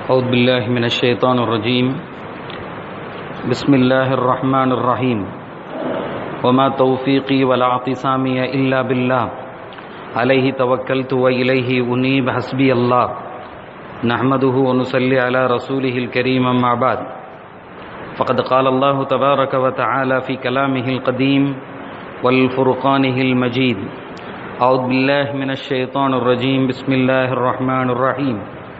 أعوذ بالله من الشيطان الرجيم بسم الله الرحمن الرحيم وما توفيقي ولا اعتصامي إلا بالله عليه توكلت وإليه أنيب حسبي الله نحمده ونصلي على رسوله الكريم أما بعد فقد قال الله تبارك وتعالى في كلامه القديم والفرقانه المجيد أعوذ بالله من الشيطان الرجيم بسم الله الرحمن الرحيم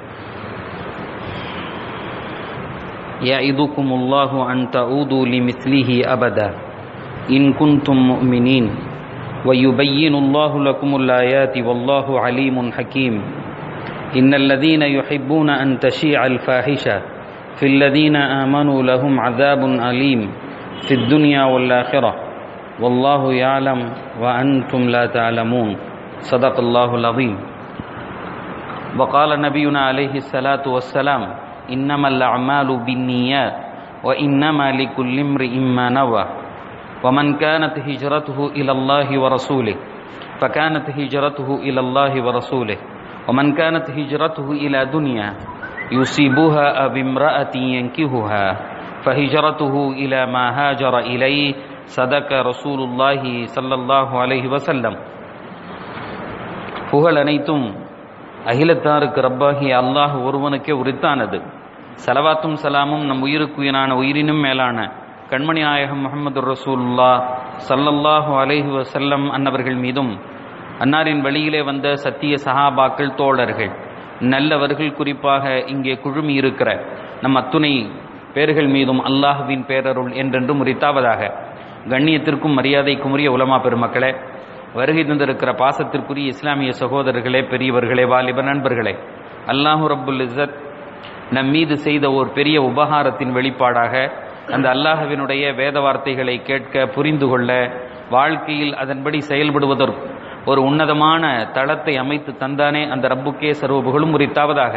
يعظكم الله أن تعودوا لمثله أبدا إن كنتم مؤمنين ويبين الله لكم الآيات والله عليم حكيم إن الذين يحبون أن تشيع الفاحشة في الذين آمنوا لهم عذاب أليم في الدنيا والآخرة والله يعلم وأنتم لا تعلمون صدق الله العظيم وقال نبينا عليه الصلاة والسلام إنما الأعمال بالنيات وإنما لكل امرئ ما نوى ومن كانت هجرته إلى الله ورسوله فكانت هجرته إلى الله ورسوله ومن كانت هجرته إلى دنيا يصيبها أو امرأة ينكهها فهجرته إلى ما هاجر إليه صدق رسول الله صلى الله عليه وسلم புகழ் அனைத்தும் அகிலத்தாருக்கு ரப்பாகி அல்லாஹ் ஒருவனுக்கே உரித்தானது சலவாத்தும் சலாமும் நம் உயிருக்குயினான உயிரினும் மேலான கண்மணி நாயகம் முகமது ரசூல்லா சல்லல்லாஹு அலைஹி வசல்லம் அன்னவர்கள் மீதும் அன்னாரின் வழியிலே வந்த சத்திய சஹாபாக்கள் தோழர்கள் நல்லவர்கள் குறிப்பாக இங்கே குழுமி இருக்கிற நம் அத்துணை பேர்கள் மீதும் அல்லாஹுவின் பேரருள் என்றென்றும் உரித்தாவதாக கண்ணியத்திற்கும் மரியாதைக்கும் உரிய உலமா பெருமக்களே வருகை தந்திருக்கிற பாசத்திற்குரிய இஸ்லாமிய சகோதரர்களே பெரியவர்களே வாலிப நண்பர்களே அல்லாஹூ ரப்புல் இஸ்ஸத் நம் மீது செய்த ஒரு பெரிய உபகாரத்தின் வெளிப்பாடாக அந்த அல்லாஹவினுடைய வேத வார்த்தைகளை கேட்க புரிந்து கொள்ள வாழ்க்கையில் அதன்படி செயல்படுவதற்கு ஒரு உன்னதமான தளத்தை அமைத்து தந்தானே அந்த ரப்புக்கே சர்வ புகழும் உரித்தாவதாக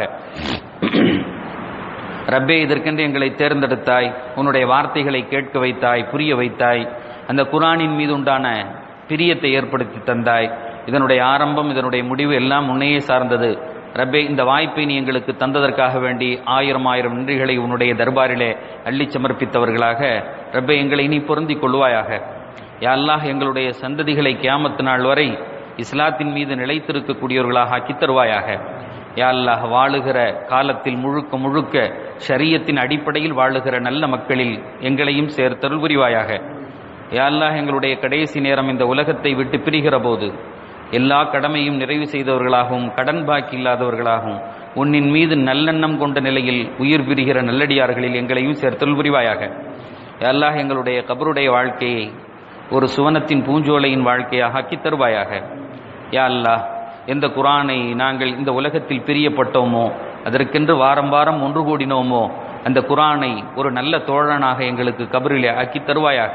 ரப்பே இதற்கென்று எங்களை தேர்ந்தெடுத்தாய் உன்னுடைய வார்த்தைகளை கேட்க வைத்தாய் புரிய வைத்தாய் அந்த குரானின் மீது உண்டான பிரியத்தை ஏற்படுத்தி தந்தாய் இதனுடைய ஆரம்பம் இதனுடைய முடிவு எல்லாம் உன்னையே சார்ந்தது ரப்பே இந்த வாய்ப்பை நீ எங்களுக்கு தந்ததற்காக வேண்டி ஆயிரம் ஆயிரம் நன்றிகளை உன்னுடைய தர்பாரிலே அள்ளி சமர்ப்பித்தவர்களாக ரப்பே எங்களை நீ பொருந்தி கொள்வாயாக யாழ்லாஹ் எங்களுடைய சந்ததிகளை கியாமத்து நாள் வரை இஸ்லாத்தின் மீது நிலைத்திருக்கக்கூடியவர்களாக ஆக்கித் தருவாயாக யாழ்லாஹ் வாழுகிற காலத்தில் முழுக்க முழுக்க ஷரியத்தின் அடிப்படையில் வாழுகிற நல்ல மக்களில் எங்களையும் சேர்த்தருள் புரிவாயாக யாழ்லாஹ் எங்களுடைய கடைசி நேரம் இந்த உலகத்தை விட்டு பிரிகிற போது எல்லா கடமையும் நிறைவு செய்தவர்களாகவும் கடன் பாக்கி இல்லாதவர்களாகவும் உன்னின் மீது நல்லெண்ணம் கொண்ட நிலையில் உயிர் பிரிகிற நல்லடியார்களில் எங்களையும் சேர்த்தல் புரிவாயாக அல்லாஹ் எங்களுடைய கபருடைய வாழ்க்கையை ஒரு சுவனத்தின் பூஞ்சோலையின் வாழ்க்கையாக ஆக்கி தருவாயாக யா அல்லாஹ் எந்த குரானை நாங்கள் இந்த உலகத்தில் பிரியப்பட்டோமோ அதற்கென்று வாரம் வாரம் ஒன்று கூடினோமோ அந்த குரானை ஒரு நல்ல தோழனாக எங்களுக்கு கபரிலே ஆக்கி தருவாயாக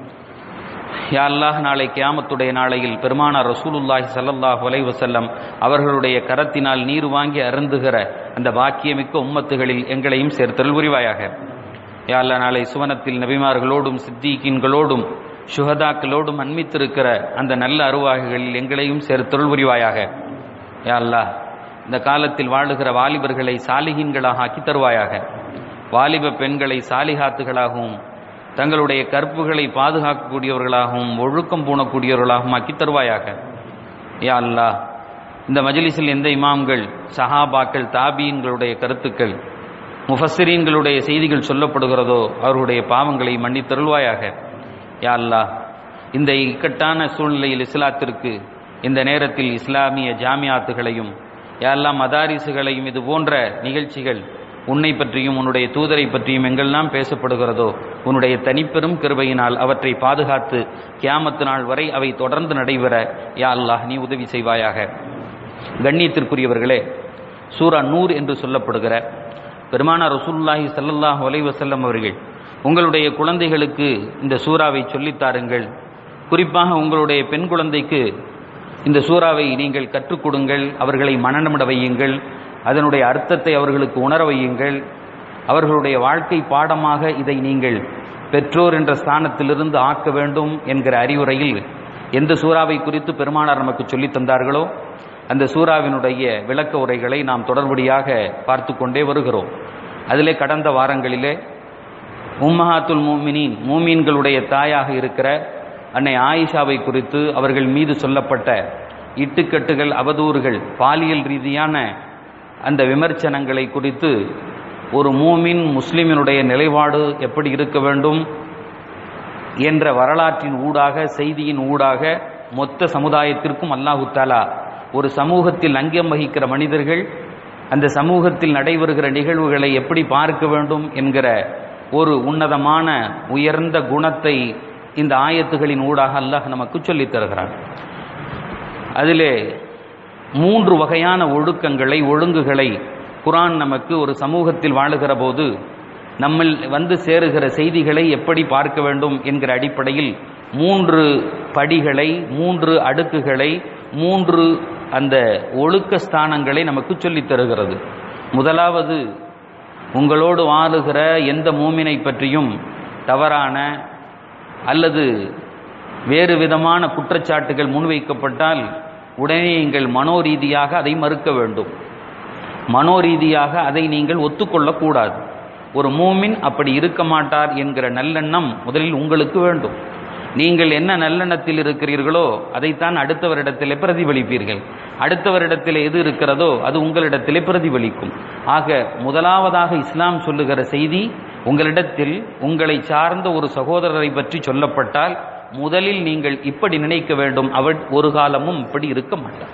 யா அல்லாஹ் நாளை கியாமத்துடைய நாளையில் பெருமானார் ரசூலுல்லாஹி சல்லல்லாஹ் வலைவசல்லம் அவர்களுடைய கரத்தினால் நீர் வாங்கி அருந்துகிற அந்த பாக்கியமிக்க உம்மத்துகளில் எங்களையும் சேர்த்தல் புரிவாயாக யா அல்லா நாளை சுவனத்தில் நபிமார்களோடும் சித்திகீன்களோடும் சுகதாக்களோடும் அன்மித்திருக்கிற அந்த நல்ல அருவாகைகளில் எங்களையும் சேர்த்தொருள் புரிவாயாக யா அல்லாஹ் இந்த காலத்தில் வாழுகிற வாலிபர்களை சாலிகீன்களாக ஆக்கி தருவாயாக வாலிப பெண்களை சாலிகாத்துகளாகவும் தங்களுடைய கற்புகளை பாதுகாக்கக்கூடியவர்களாகவும் ஒழுக்கம் பூணக்கூடியவர்களாகவும் ஆக்கி தருவாயாக யா அல்லா இந்த மஜிலிஸில் எந்த இமாம்கள் சஹாபாக்கள் தாபீன்களுடைய கருத்துக்கள் முஃபஸ்ஸரீன்களுடைய செய்திகள் சொல்லப்படுகிறதோ அவர்களுடைய பாவங்களை மன்னித்தருள்வாயாக யா அல்லா இந்த இக்கட்டான சூழ்நிலையில் இஸ்லாத்திற்கு இந்த நேரத்தில் இஸ்லாமிய ஜாமியாத்துகளையும் யாரெல்லா மதாரிசுகளையும் இது போன்ற நிகழ்ச்சிகள் உன்னை பற்றியும் உன்னுடைய தூதரை பற்றியும் எங்கெல்லாம் பேசப்படுகிறதோ உன்னுடைய தனிப்பெரும் கிருபையினால் அவற்றை பாதுகாத்து கியாமத்து நாள் வரை அவை தொடர்ந்து நடைபெற யா அல்லாஹ் நீ உதவி செய்வாயாக கண்ணியத்திற்குரியவர்களே சூரா நூர் என்று சொல்லப்படுகிற பெருமானா ரசூல்லாஹி சல்லல்லாஹ் வலைவசல்லம் அவர்கள் உங்களுடைய குழந்தைகளுக்கு இந்த சூறாவை சொல்லித்தாருங்கள் குறிப்பாக உங்களுடைய பெண் குழந்தைக்கு இந்த சூறாவை நீங்கள் கற்றுக் கொடுங்கள் அவர்களை மனநமிட வையுங்கள் அதனுடைய அர்த்தத்தை அவர்களுக்கு உணர வையுங்கள் அவர்களுடைய வாழ்க்கை பாடமாக இதை நீங்கள் பெற்றோர் என்ற ஸ்தானத்திலிருந்து ஆக்க வேண்டும் என்கிற அறிவுரையில் எந்த சூறாவை குறித்து பெருமானார் நமக்கு சொல்லித் தந்தார்களோ அந்த சூறாவினுடைய விளக்க உரைகளை நாம் தொடர்படியாக பார்த்து கொண்டே வருகிறோம் அதிலே கடந்த வாரங்களிலே உம்மஹாத்துல் மூமினின் மூமீன்களுடைய தாயாக இருக்கிற அன்னை ஆயிஷாவை குறித்து அவர்கள் மீது சொல்லப்பட்ட இட்டுக்கட்டுகள் அவதூறுகள் பாலியல் ரீதியான அந்த விமர்சனங்களை குறித்து ஒரு மூமின் முஸ்லிமினுடைய நிலைப்பாடு எப்படி இருக்க வேண்டும் என்ற வரலாற்றின் ஊடாக செய்தியின் ஊடாக மொத்த சமுதாயத்திற்கும் அல்லாஹு தாலா ஒரு சமூகத்தில் அங்கம் வகிக்கிற மனிதர்கள் அந்த சமூகத்தில் நடைபெறுகிற நிகழ்வுகளை எப்படி பார்க்க வேண்டும் என்கிற ஒரு உன்னதமான உயர்ந்த குணத்தை இந்த ஆயத்துகளின் ஊடாக அல்லாஹ் நமக்கு சொல்லித் தருகிறான் அதிலே மூன்று வகையான ஒழுக்கங்களை ஒழுங்குகளை குரான் நமக்கு ஒரு சமூகத்தில் வாழுகிற போது நம்மில் வந்து சேருகிற செய்திகளை எப்படி பார்க்க வேண்டும் என்கிற அடிப்படையில் மூன்று படிகளை மூன்று அடுக்குகளை மூன்று அந்த ஒழுக்க ஸ்தானங்களை நமக்கு சொல்லித் தருகிறது முதலாவது உங்களோடு வாழுகிற எந்த மூமினை பற்றியும் தவறான அல்லது வேறு விதமான குற்றச்சாட்டுகள் முன்வைக்கப்பட்டால் உடனே நீங்கள் மனோரீதியாக அதை மறுக்க வேண்டும் மனோரீதியாக அதை நீங்கள் ஒத்துக்கொள்ளக்கூடாது ஒரு மூமின் அப்படி இருக்க மாட்டார் என்கிற நல்லெண்ணம் முதலில் உங்களுக்கு வேண்டும் நீங்கள் என்ன நல்லெண்ணத்தில் இருக்கிறீர்களோ அதைத்தான் அடுத்தவரிடத்திலே பிரதிபலிப்பீர்கள் அடுத்தவரிடத்திலே எது இருக்கிறதோ அது உங்களிடத்திலே பிரதிபலிக்கும் ஆக முதலாவதாக இஸ்லாம் சொல்லுகிற செய்தி உங்களிடத்தில் உங்களை சார்ந்த ஒரு சகோதரரை பற்றி சொல்லப்பட்டால் முதலில் நீங்கள் இப்படி நினைக்க வேண்டும் அவர் ஒரு காலமும் இப்படி இருக்க மாட்டார்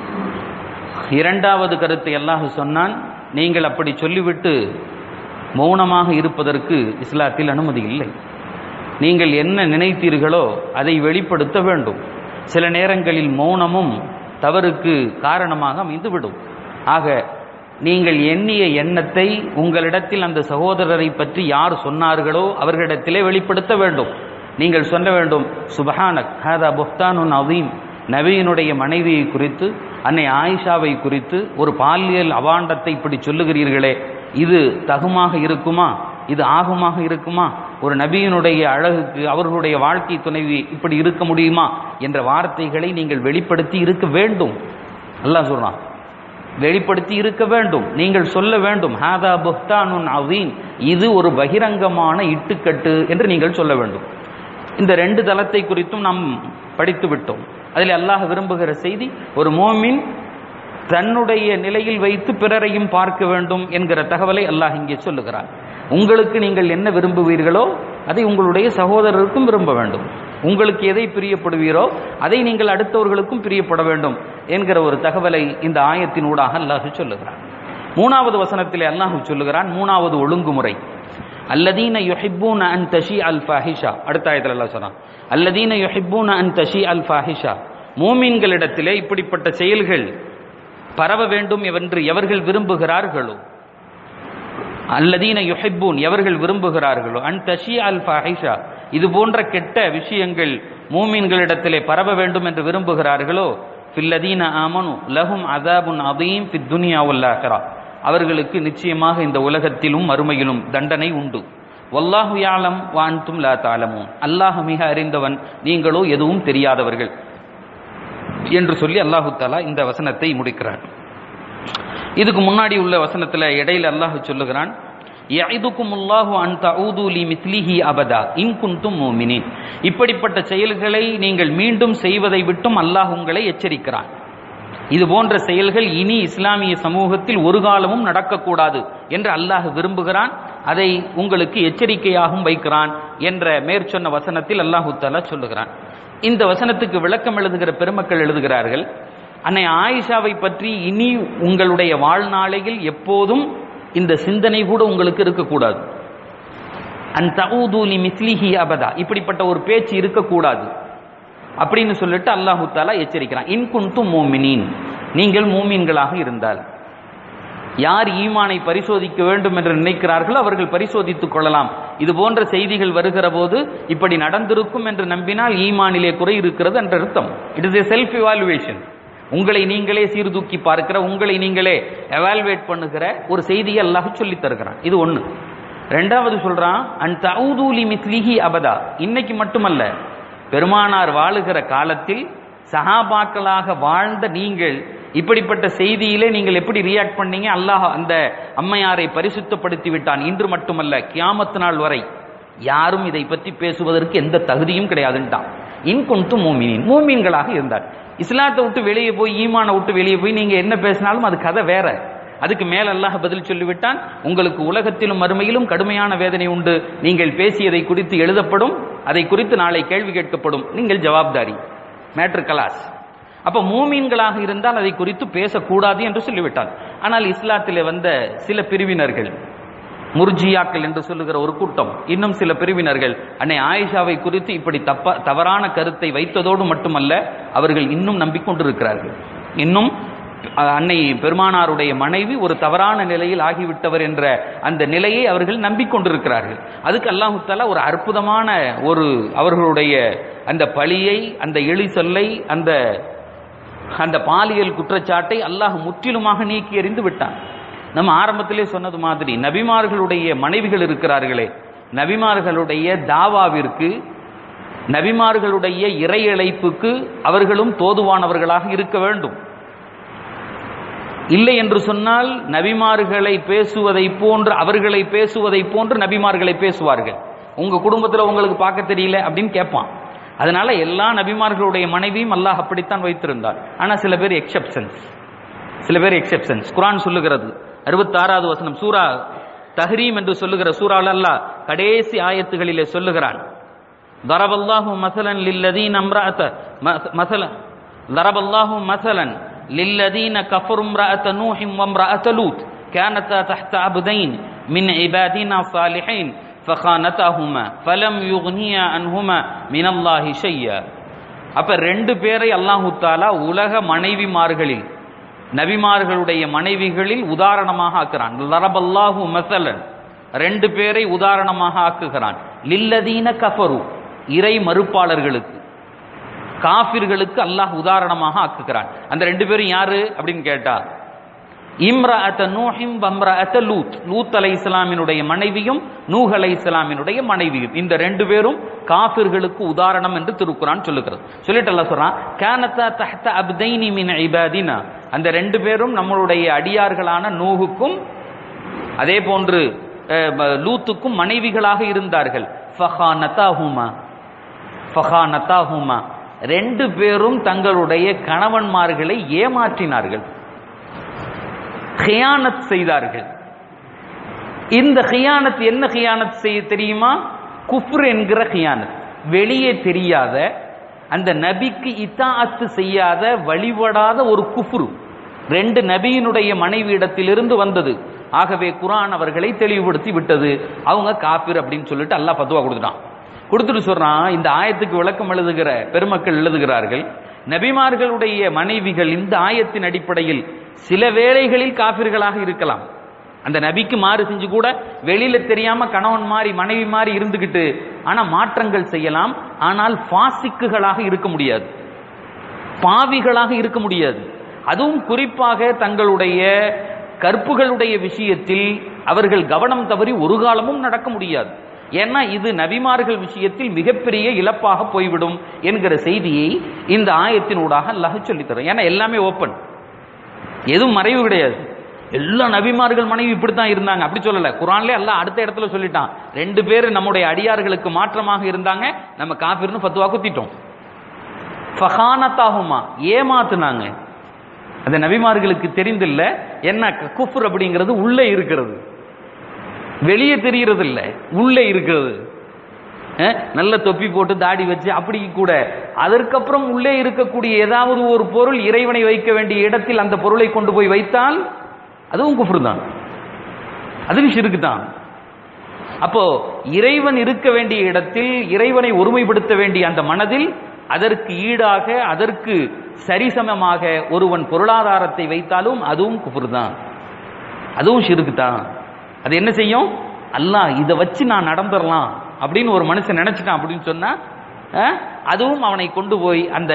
இரண்டாவது கருத்தை அல்லாஹ் சொன்னான் நீங்கள் அப்படி சொல்லிவிட்டு மௌனமாக இருப்பதற்கு இஸ்லாத்தில் அனுமதி இல்லை நீங்கள் என்ன நினைத்தீர்களோ அதை வெளிப்படுத்த வேண்டும் சில நேரங்களில் மௌனமும் தவறுக்கு காரணமாக அமைந்துவிடும் ஆக நீங்கள் எண்ணிய எண்ணத்தை உங்களிடத்தில் அந்த சகோதரரை பற்றி யார் சொன்னார்களோ அவர்களிடத்திலே வெளிப்படுத்த வேண்டும் நீங்கள் சொல்ல வேண்டும் சுபஹானக் ஹாதா புஹ்தானுன் அவீம் நபியினுடைய மனைவியை குறித்து அன்னை ஆயிஷாவை குறித்து ஒரு பாலியல் அவாண்டத்தை இப்படி சொல்லுகிறீர்களே இது தகுமாக இருக்குமா இது ஆகுமாக இருக்குமா ஒரு நபியினுடைய அழகுக்கு அவர்களுடைய வாழ்க்கை துணைவி இப்படி இருக்க முடியுமா என்ற வார்த்தைகளை நீங்கள் வெளிப்படுத்தி இருக்க வேண்டும் அல்லாஹ் சொல்றான் வெளிப்படுத்தி இருக்க வேண்டும் நீங்கள் சொல்ல வேண்டும் ஹாதா புஹ்தானுன் அவீன் இது ஒரு பகிரங்கமான இட்டுக்கட்டு என்று நீங்கள் சொல்ல வேண்டும் இந்த ரெண்டு தளத்தை குறித்தும் நாம் படித்து விட்டோம் அதில் அல்லாஹ் விரும்புகிற செய்தி ஒரு மோமின் தன்னுடைய நிலையில் வைத்து பிறரையும் பார்க்க வேண்டும் என்கிற தகவலை அல்லாஹ் இங்கே சொல்லுகிறார் உங்களுக்கு நீங்கள் என்ன விரும்புவீர்களோ அதை உங்களுடைய சகோதரருக்கும் விரும்ப வேண்டும் உங்களுக்கு எதை பிரியப்படுவீரோ அதை நீங்கள் அடுத்தவர்களுக்கும் பிரியப்பட வேண்டும் என்கிற ஒரு தகவலை இந்த ஆயத்தின் ஊடாக அல்லாஹ் சொல்லுகிறான் மூணாவது வசனத்திலே அல்லாஹ் சொல்லுகிறான் மூணாவது ஒழுங்குமுறை அல்லதீன யுஹிப்பூன அன் தஷி அல் ஃபாஹிஷா அடுத்த ஆயத்தில் அல்லாஹ் சொன்னான் அல்லதீன யுஹிப்பூன அன் தஷி அல் ஃபாஹிஷா மூமின்களிடத்திலே இப்படிப்பட்ட செயல்கள் பரவ வேண்டும் என்று எவர்கள் விரும்புகிறார்களோ அல்லதீன யுஹிப்பூன் எவர்கள் விரும்புகிறார்களோ அன் தஷி அல் ஃபாஹிஷா இது போன்ற கெட்ட விஷயங்கள் மூமின்களிடத்திலே பரவ வேண்டும் என்று விரும்புகிறார்களோ ஃபில்லதீன ஆமனு லஹும் அதாபுன் அதீம் ஃபித் துனியா உல்லாஹரா அவர்களுக்கு நிச்சயமாக இந்த உலகத்திலும் மறுமையிலும் தண்டனை உண்டு வல்லாஹு யாலம் வான்தும் லா தாலமும் அல்லாஹ் மிக அறிந்தவன் நீங்களோ எதுவும் தெரியாதவர்கள் என்று சொல்லி அல்லாஹு தாலா இந்த வசனத்தை முடிக்கிறான் இதுக்கு முன்னாடி உள்ள வசனத்துல இடையில அல்லாஹ் சொல்லுகிறான் யஇதுக்கும் அல்லாஹு அன் தஊது லி மிஸ்லிஹி அபதா இன் குன்தும் மூமினின் இப்படிப்பட்ட செயல்களை நீங்கள் மீண்டும் செய்வதை விட்டும் அல்லாஹ் உங்களை எச்சரிக்கிறான் இது போன்ற செயல்கள் இனி இஸ்லாமிய சமூகத்தில் ஒரு காலமும் நடக்கக்கூடாது என்று அல்லாஹ் விரும்புகிறான் அதை உங்களுக்கு எச்சரிக்கையாகவும் வைக்கிறான் என்ற மேற்சொன்ன வசனத்தில் அல்லாஹு தாலா சொல்லுகிறான் இந்த வசனத்துக்கு விளக்கம் எழுதுகிற பெருமக்கள் எழுதுகிறார்கள் அன்னை ஆயிஷாவை பற்றி இனி உங்களுடைய வாழ்நாளையில் எப்போதும் இந்த சிந்தனை கூட உங்களுக்கு இருக்கக்கூடாது அன் தவுதூலி மிஸ்லிஹி அபதா இப்படிப்பட்ட ஒரு பேச்சு இருக்கக்கூடாது அப்படின்னு சொல்லிட்டு அல்லாஹு தாலா எச்சரிக்கிறான் இன்குன்தும் மூமினின் நீங்கள் மூமீன்களாக இருந்தால் யார் ஈமானை பரிசோதிக்க வேண்டும் என்று நினைக்கிறார்களோ அவர்கள் பரிசோதித்துக் கொள்ளலாம் இது போன்ற செய்திகள் வருகிற போது இப்படி நடந்திருக்கும் என்று நம்பினால் ஈமானிலே குறை இருக்கிறது என்ற அர்த்தம் it is a self evaluation உங்களை நீங்களே சீர்தூக்கி பார்க்கிற உங்களை நீங்களே எவால்வேட் பண்ணுகிற ஒரு செய்தியை அல்லாஹ் சொல்லித் தருகிறான் இது ஒண்ணு ரெண்டாவது சொல்றான் அன் தவுதூலி மிஸ்லிஹி அபதா இன்னைக்கு மட்டுமல்ல பெருமானார் வாழுகிற காலத்தில் சஹாபாக்களாக வாழ்ந்த நீங்கள் இப்படிப்பட்ட செய்தியிலே நீங்கள் எப்படி ரியாக்ட் பண்ணீங்க அல்லாஹ் அந்த அம்மையாரை பரிசுத்தப்படுத்தி விட்டான் இன்று மட்டுமல்ல கியாமத்து நாள் வரை யாரும் இதை பற்றி பேசுவதற்கு எந்த தகுதியும் கிடையாதுன்ட்டான் இன்கொண்டு மூமினின் மூமீன்களாக இருந்தார் இஸ்லாத்தை விட்டு வெளியே போய் ஈமானை விட்டு வெளியே போய் நீங்க என்ன பேசினாலும் அது கதை வேற அதுக்கு மேல் அல்லாஹ் பதில் சொல்லிவிட்டான் உங்களுக்கு உலகத்திலும் மறுமையிலும் கடுமையான வேதனை உண்டு நீங்கள் பேசியதை குறித்து எழுதப்படும் அதை குறித்து நாளை கேள்வி கேட்கப்படும் நீங்கள் ஜவாப்தாரி மேட்ரு கலாஸ் அப்ப மூமீன்களாக இருந்தால் அதை குறித்து பேசக்கூடாது என்று சொல்லிவிட்டான் ஆனால் இஸ்லாத்திலே வந்த சில பிரிவினர்கள் முர்ஜியாக்கள் என்று சொல்லுகிற ஒரு கூட்டம் இன்னும் சில பிரிவினர்கள் அன்னை ஆயிஷாவை குறித்து இப்படி தப்ப தவறான கருத்தை வைத்ததோடு மட்டுமல்ல அவர்கள் இன்னும் நம்பிக்கொண்டிருக்கிறார்கள் இன்னும் அஹ், அன்னை பெருமானாருடைய மனைவி ஒரு தவறான நிலையில் ஆகிவிட்டவர் என்ற அந்த நிலையை அவர்கள் நம்பிக்கொண்டிருக்கிறார்கள் அதுக்கு அல்லாஹு தாலா ஒரு அற்புதமான ஒரு அவர்களுடைய அந்த பழியை அந்த இழி சொல்லை அந்த அந்த பாலியல் குற்றச்சாட்டை அல்லாஹ் முற்றிலுமாக நீக்கி எறிந்து விட்டான் நம்ம ஆரம்பத்திலே சொன்னது மாதிரி நபிமார்களுடைய மனைவிகள் இருக்கிறார்களே நபிமார்களுடைய தாவாவிற்கு நபிமார்களுடைய இறை இழைப்புக்கு அவர்களும் தோதுவானவர்களாக இருக்க வேண்டும் இல்லை என்று சொன்னால் நபிமார்களை பேசுவதை போன்று அவர்களை பேசுவதை போன்று நபிமார்களை பேசுவார்கள் உங்க குடும்பத்துல உங்களுக்கு பார்க்க தெரியல அப்படின்னு கேட்பான் அதனால எல்லா நபிமார்களுடைய மனைவியும் அல்லாஹ் அப்படித்தான் வைத்திருந்தார் ஆனா சில பேர் எக்ஸெப்ஷன்ஸ் சில பேர் எக்ஸெப்ஷன்ஸ் குரான் சொல்லுகிறது அறுபத்தாறாவது வசனம் சூரா தஹரீம் என்று சொல்லுகிற சூறாவில் அல்லாஹ் கடைசி ஆயத்துகளிலே சொல்லுகிறான் ضرب الله مثلا للذين امرأة مثلا ضرب الله مثلا للذين كفروا امرأة نوح وامرأة لوط كانتا تحت عبدين من عبادنا صالحين فخانتاهما فلم يغنيا عنهما من الله شيئا அப்ப ரெண்டு பேரை அல்லாஹு தாலா உலக மனைவிமார்களில் நபிமார்களுடைய மனைவிகளில் உதாரணமாக ஆக்குறான் லரபல்லாஹு மசலன் ரெண்டு பேரை உதாரணமாக ஆக்குகிறான் லில்லதீன கஃபரு இறை மறுப்பாளர்களுக்கு காஃபிர்களுக்கு அல்லாஹ் உதாரணமாக ஆக்குகிறான் அந்த ரெண்டு பேரும் யாரு அப்படின்னு கேட்டா இம்ரஅத்த நூஹிம் வம்ரஅத்த லூத் லூத் அலை இஸ்லாமினுடைய மனைவியும் நூஹ் அலை இஸ்லாமினுடைய மனைவியும் இந்த ரெண்டு பேரும் காஃபிர்களுக்கு உதாரணம் என்று திருக்குறான் சொல்லுகிறது சொல்லிட்டு அல்லாஹ் சொல்றான் கானத்தா தஹ்த அப்தைனி மின் இபாதினா அந்த ரெண்டு பேரும் நம்மளுடைய அடியார்களான நூஹுக்கும் அதே போன்று அஹ், ம- லூத்துக்கும் மனைவிகளாக இருந்தார்கள் ஃபஹானதாஹுமா ஃபஹானதாஹுமா ரெண்டு பேரும் தங்களுடைய கணவன்மார்களை ஏமாற்றினார்கள் ஹியானத் செய்தார்கள் இந்த ஹியானத் என்ன ஹியானத் செய்ய தெரியுமா குஃப்ர் என்கிற ஹியானத் வெளியே தெரியாத அந்த நபிக்கு இத்தாஅத்து செய்யாத வழிபடாத ஒரு குஃப்ரு ரெண்டு நபியினுடைய மனைவியிடத்திலிருந்து வந்தது ஆகவே குர்ஆன் அவர்களை தெளிவுபடுத்தி விட்டது அவங்க காபிர் அப்படின்னு சொல்லிட்டு அல்லாஹ் பத்துவா கொடுத்துட்டான் கொடுத்துட்டு சொல்றான் இந்த ஆயத்துக்கு விளக்கம் எழுதுகிற பெருமக்கள் எழுதுகிறார்கள் நபிமார்களுடைய மனைவிகள் இந்த ஆயத்தின் அடிப்படையில் சில வேளைகளில் காபிர்களாக இருக்கலாம் அந்த நபிக்கு மாறு செஞ்சு கூட வெளியில தெரியாம கணவன் மாறி மனைவி மாறி இருந்துகிட்டு ஆனா மாற்றங்கள் செய்யலாம் ஆனால் பாசிக்குகளாக இருக்க முடியாது பாவிகளாக இருக்க முடியாது அதுவும் குறிப்பாக தங்களுடைய கற்புகளுடைய விஷயத்தில் அவர்கள் கவனம் தவறி ஒரு காலமும் நடக்க முடியாது ஏன்னா இது நபிமார்கள் விஷயத்தில் மிகப்பெரிய இழப்பாக போய்விடும் என்கிற செய்தியை இந்த ஆயத்தின் ஊடாக அல்லாஹ் சொல்லித் தரும் ஏன்னா எல்லாமே ஓப்பன் எதுவும் மறைவு கிடையாது எல்லா நபிமார்கள் மனைவி இப்படித்தான் இருந்தாங்க அப்படி சொல்லல குரான்ல எல்லாம் அடுத்த இடத்துல சொல்லிட்டான் ரெண்டு பேர் நம்முடைய அடியார்களுக்கு மாற்றமாக இருந்தாங்க நம்ம காபிர்னு ஃபத்வா குத்திட்டோம் ஃபஹானத்தாகுமா ஏமாத்துனாங்க அந்த நபிமார்களுக்கு தெரிந்தில்ல என்ன குஃபர் அப்படிங்கிறது உள்ளே இருக்கிறது வெளியே தெரியறது இல்ல உள்ளே இருக்கிறது அஹ், நல்ல தொப்பி போட்டு தாடி வச்சு அப்படி கூட அதற்கப்புறம் உள்ளே இருக்கக்கூடிய ஏதாவது ஒரு பொருள் இறைவனை வைக்க வேண்டிய இடத்தில் அந்த பொருளை கொண்டு போய் வைத்தால் அதுவும் குஃப்ரு தான் அதுவும் ஷிருக்கு தான் அப்போ இறைவன் இருக்க வேண்டிய இடத்தில் இறைவனை ஒருமைப்படுத்த வேண்டிய அந்த மனதில் அதற்கு ஈடாக அதற்கு சரிசமமாக ஒருவன் பொருளாதாரத்தை வைத்தாலும் அதுவும் குஃப்ரு தான் அதுவும் ஷிருக்கு தான் அது என்ன செய்யும் அல்லாஹ் இதை வச்சு நான் நடந்துடலாம் அப்படின்னு ஒரு மனுஷன் நினைச்சிட்டான் அப்படின்னு சொன்னா அஹ், அதுவும் அவனை கொண்டு போய் அந்த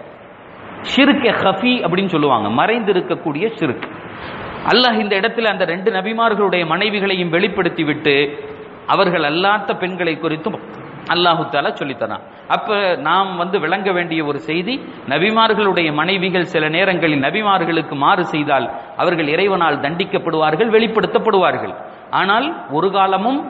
ஷிருக்க ஹஃபி அப்படின்னு சொல்லுவாங்க மறைந்து இருக்கக்கூடிய ஷிருக் அல்லாஹ் இந்த இடத்துல அந்த ரெண்டு நபிமார்களுடைய மனைவிகளையும் வெளிப்படுத்தி விட்டு அவர்கள் அல்லாத பெண்களை குறித்தும் அல்லாஹு தாலா சொல்லித்தரான் அப்ப நாம் வந்து விளங்க வேண்டிய ஒரு செய்தி நபிமார்களுடைய மனைவிகள் சில நேரங்களில் நபிமார்களுக்கு மாறு செய்தால் அவர்கள் இறைவனால் தண்டிக்கப்படுவார்கள் வெளிப்படுத்தப்படுவார்கள் ஆனால் ஒரு காலமும்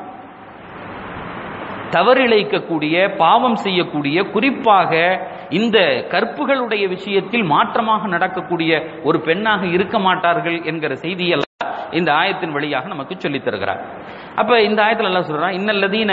தவறிழைக்கக்கூடிய பாவம் செய்யக்கூடிய குறிப்பாக இந்த கற்புகளுடைய விஷயத்தில் மாற்றமாக நடக்கக்கூடிய ஒரு பெண்ணாக இருக்க மாட்டார்கள் என்கிற செய்தியெல்லாம் இந்த ஆயத்தின் வழியாக நமக்கு சொல்லித் தருகிறார் அப்ப இந்த ஆயத்தில் எல்லாம் சொல்றான் இன்னல்லதீன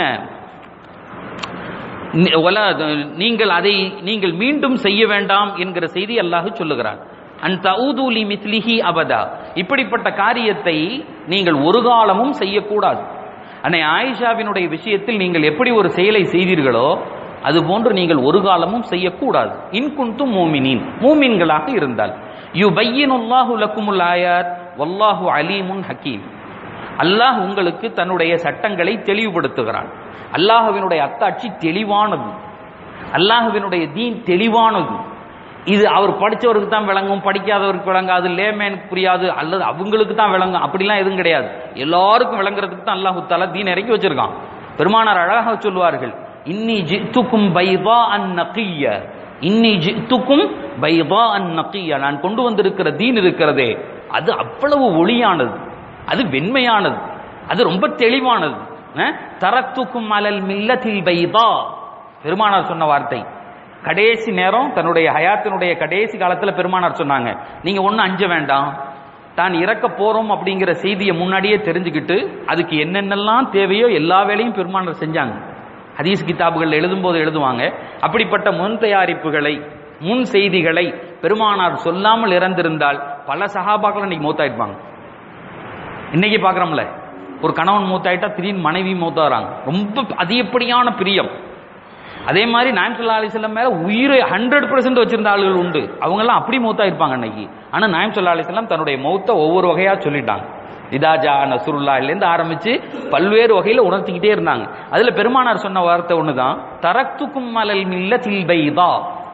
நி- ஒலா- நீங்கள் அதை நீங்கள் மீண்டும் செய்ய வேண்டாம் என்கிற செய்தி அல்லாஹ் சொல்லுகிறான் அன் தஊதுலி மித்லிஹி அபதா இப்படிப்பட்ட காரியத்தை நீங்கள் ஒரு காலமும் செய்யக்கூடாது அன்னை ஆயிஷாவினுடைய விஷயத்தில் நீங்கள் எப்படி ஒரு செயலை செய்தீர்களோ அது போன்று நீங்கள் ஒரு காலமும் செய்யக்கூடாது இன்குந்தும் மூமினின் மூமின்களாக இருந்தால் யு பையனுல்லாஹு லக்குமுல் ஆயாத் வல்லாஹு அலீமுன் ஹக்கீம் அல்லாஹ் உங்களுக்கு தன்னுடைய சட்டங்களை தெளிவுபடுத்துகிறான் அல்லாஹ்வினுடைய அத்தாட்சி தெளிவானது அல்லாஹ்வினுடைய தீன் தெளிவானது இது அவர் படிச்சவருக்கு தான் விளங்கும் படிக்காதவருக்கு விளங்காது லேமேனுக்கு புரியாது அல்லது அவங்களுக்கு தான் விளங்கும் அப்படிலாம் எதுவும் கிடையாது எல்லாருக்கும் விளங்குறதுக்கு தான் அல்லாஹு தாலா தீன் இறக்கி வச்சிருக்கான் பெருமானார் அழகாக சொல்லுவார்கள் இன்னி ஜித்துக்கும் பைதா அன் நகிய இன்னி ஜித்துக்கும் பைதா அன் நகிய நான் கொண்டு வந்திருக்கிற தீன் இருக்கிறதே அது அவ்வளவு ஒளியானது அது வெண்மையானது அது ரொம்ப தெளிவானது அஹ், தரத்துக்கும் அலல் மில்லத்தில் பைதா பெருமானார் சொன்ன வார்த்தை கடைசி நேரம் தன்னுடைய ஹயாத்தினுடைய கடைசி காலத்துல பெருமானார் சொன்னாங்க நீங்க ஒன்றும் அஞ்ச வேண்டாம் தான் இறக்க போறோம் அப்படிங்கிற செய்தியை முன்னாடியே தெரிஞ்சுக்கிட்டு அதுக்கு என்னென்னலாம் தேவையோ எல்லா வேலையும் பெருமானார் செஞ்சாங்க ஹதீஸ் கிதாபுகள் எழுதும்போது எழுதுவாங்க அப்படிப்பட்ட முன் தயாரிப்புகளை முன் செய்திகளை பெருமானார் சொல்லாமல் இறந்திருந்தால் பல சகாபாக்கள் இன்னைக்கு மூத்தாயிருப்பாங்க இன்னைக்கு பார்க்குறோம்ல ஒரு கணவன் மூத்தாயிட்டா திடீர்னு மனைவி மூத்தாகிறாங்க ரொம்ப அதிகப்படியான பிரியம் அதே மாதிரி நாயம் சொல்லா அலிஸ்லாம் மேல உயிரை ஹண்ட்ரட் பர்சன்ட் வச்சிருந்த ஆளுகள் உண்டு அவங்கெல்லாம் அப்படி மௌத்தா இருப்பாங்க அன்னைக்கு ஆனா நாயம் சொல்லா அலிஸ்லாம் தன்னுடைய மௌத்தை ஒவ்வொரு வகையா சொல்லிட்டாங்க இதாஜா நசுருல்லாலேருந்து ஆரம்பிச்சு பல்வேறு வகையில உணர்த்திக்கிட்டே இருந்தாங்க அதுல பெருமானார் சொன்ன வார்த்தை ஒண்ணுதான் தரத்துக்கும் மலல் மில்ல தில்பைதா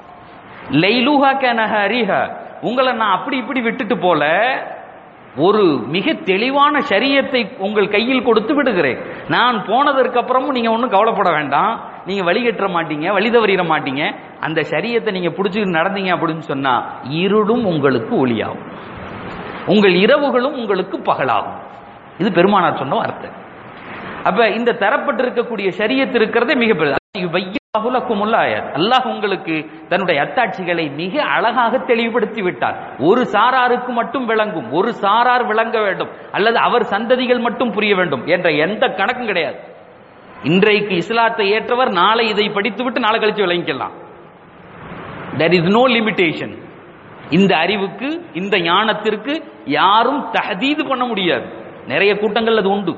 லைலுஹா கனஹரிஹ உங்களை நான் அப்படி இப்படி விட்டுட்டு போல ஒரு மிக தெளிவான ஷரியத்தை உங்கள் கையில் கொடுத்து விடுகிறேன் நான் போனதற்கு அப்புறமும் நீங்க ஒன்றும் கவலைப்பட வேண்டாம் நீங்க வழி கட்டுற மாட்டீங்க வழி தவறிட மாட்டீங்க அந்த ஷரியத்தை நீங்க பிடிச்சிட்டு நடந்தீங்க அப்படின்னு சொன்னா இருடும் உங்களுக்கு ஒளியாகும் உங்கள் இரவுகளும் உங்களுக்கு பகலாகும் இது பெருமானார் சொன்ன வார்த்தை அப்ப இந்த தரப்பட்டிருக்கக்கூடிய ஷரியத் இருக்கிறதே மிக பெரிய அல்லாஹ் உங்களுக்கு தன்னுடைய அத்தாட்சிகளை மிக அழகாக தெளிவுபடுத்தி விட்டார் ஒரு சாராருக்கு மட்டும் விளங்கும் ஒரு சாரார் விளங்க வேண்டும் அல்லது அவர் சந்ததிகள் மட்டும் புரிய வேண்டும் என்ற எந்த கணக்கும் கிடையாது இன்றைக்கு இஸ்லாத்தை ஏற்றவர் நாளை இதை படித்துவிட்டு நாளை கழிச்சு விளங்கிக்கலாம் there இஸ் நோ லிமிடேஷன் இந்த அறிவுக்கு இந்த ஞானத்திற்கு யாரும் தஹதீது பண்ண முடியாது நிறைய கூட்டங்கள் அது உண்டு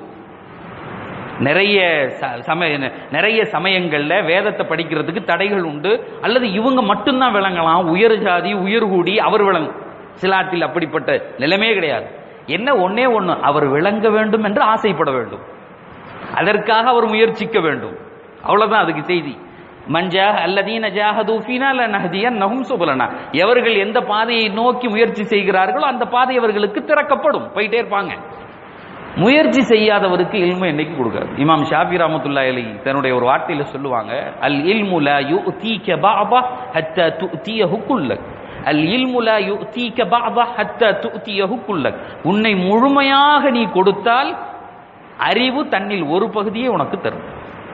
நிறைய ச- சமய நிறைய சமயங்கள்ல வேதத்தை படிக்கிறதுக்கு தடைகள் உண்டு அல்லது இவங்க மட்டும்தான் விளங்கலாம் உயர் ஜாதி உயர் கூடி அவர் விளங்கும் சிலாட்டில் அப்படிப்பட்ட நிலைமே கிடையாது என்ன ஒண்ணே ஒண்ணு அவர் விளங்க வேண்டும் என்று ஆசைப்பட வேண்டும் அதற்காக அவர் முயற்சிக்க வேண்டும் அவ்வளவுதான் அதுக்கு செய்தி மஞ்சா அல்லதீன ஜாஹது ஃபீனா லனஹதியன் நஹும் சுபலனா எவர்கள் எந்த பாதையை நோக்கி முயற்சி செய்கிறார்களோ அந்த பாதை அவர்களுக்கு திறக்கப்படும் போயிட்டே இருப்பாங்க முயற்சி செய்யாதவருக்கு இல்மு என்னைக்கு கொடுக்காது இமாம் ஷாஃபி ரஹ்மத்துல்லாஹி அலைஹி தன்னுடைய ஒரு வார்த்தையில சொல்லுவாங்க அல் இல்மு லா யு'தீக பஅபா ஹத்தா து'தியஹு குல்லக் அல் இல்மு லா யு'தீக பஅபா ஹத்தா து'தியஹு குல்லக் உன்னை முழுமையாக நீ கொடுத்தால் அறிவு தன்னில் ஒரு பகுதியை உனக்கு தரும்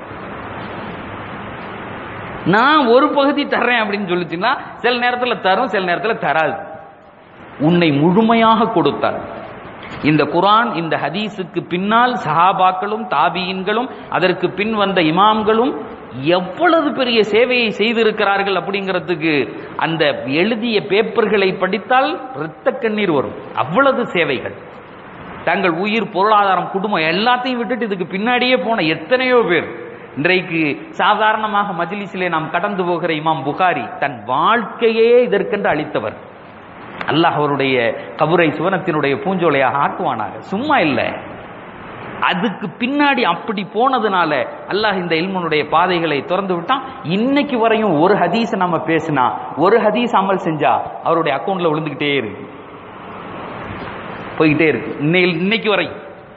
நான் ஒரு பகுதி தர்றேன் அப்படின்னு சொல்லிச்சுன்னா சில நேரத்துல தரும் சில நேரத்துல தராது உன்னை முழுமையாக கொடுத்தார் இந்த குரான் இந்த ஹதீஸுக்கு பின்னால் சஹாபாக்களும் தாபியின்களும் அதற்கு பின் வந்த இமாம்களும் எவ்வளவு பெரிய சேவையை செய்திருக்கிறார்கள் அப்படிங்கிறதுக்கு அந்த எழுதிய பேப்பர்களை படித்தால் இரத்த கண்ணீர் வரும் அவ்வளவு சேவைகள் தங்கள் உயிர் பொருளாதாரம் குடும்பம் எல்லாத்தையும் விட்டுட்டு இதுக்கு பின்னாடியே போன எத்தனையோ பேர் இன்றைக்கு சாதாரணமாக மஜ்லிஸிலே நாம் கடந்து போகிற இமாம் புகாரி தன் வாழ்க்கையே இதற்கென்று அளித்தவர் அல்லாஹ் அவருடைய கபுரை சுவனத்தினுடைய பூஞ்சோலையாக ஆக்குவானாக சும்மா இல்லை அதுக்கு பின்னாடி அப்படி போனதுனால அல்லாஹ் இந்த இல்மனுடைய பாதைகளை திறந்து விட்டான் இன்னைக்கு வரையும் ஒரு ஹதீஸை நம்ம பேசினா ஒரு ஹதீஸ் அமல் செஞ்சா அவருடைய அக்கௌண்ட்ல விழுந்துகிட்டே இருக்கு போய்கிட்டே இருக்கு இன்னை- இன்னைக்கு வரை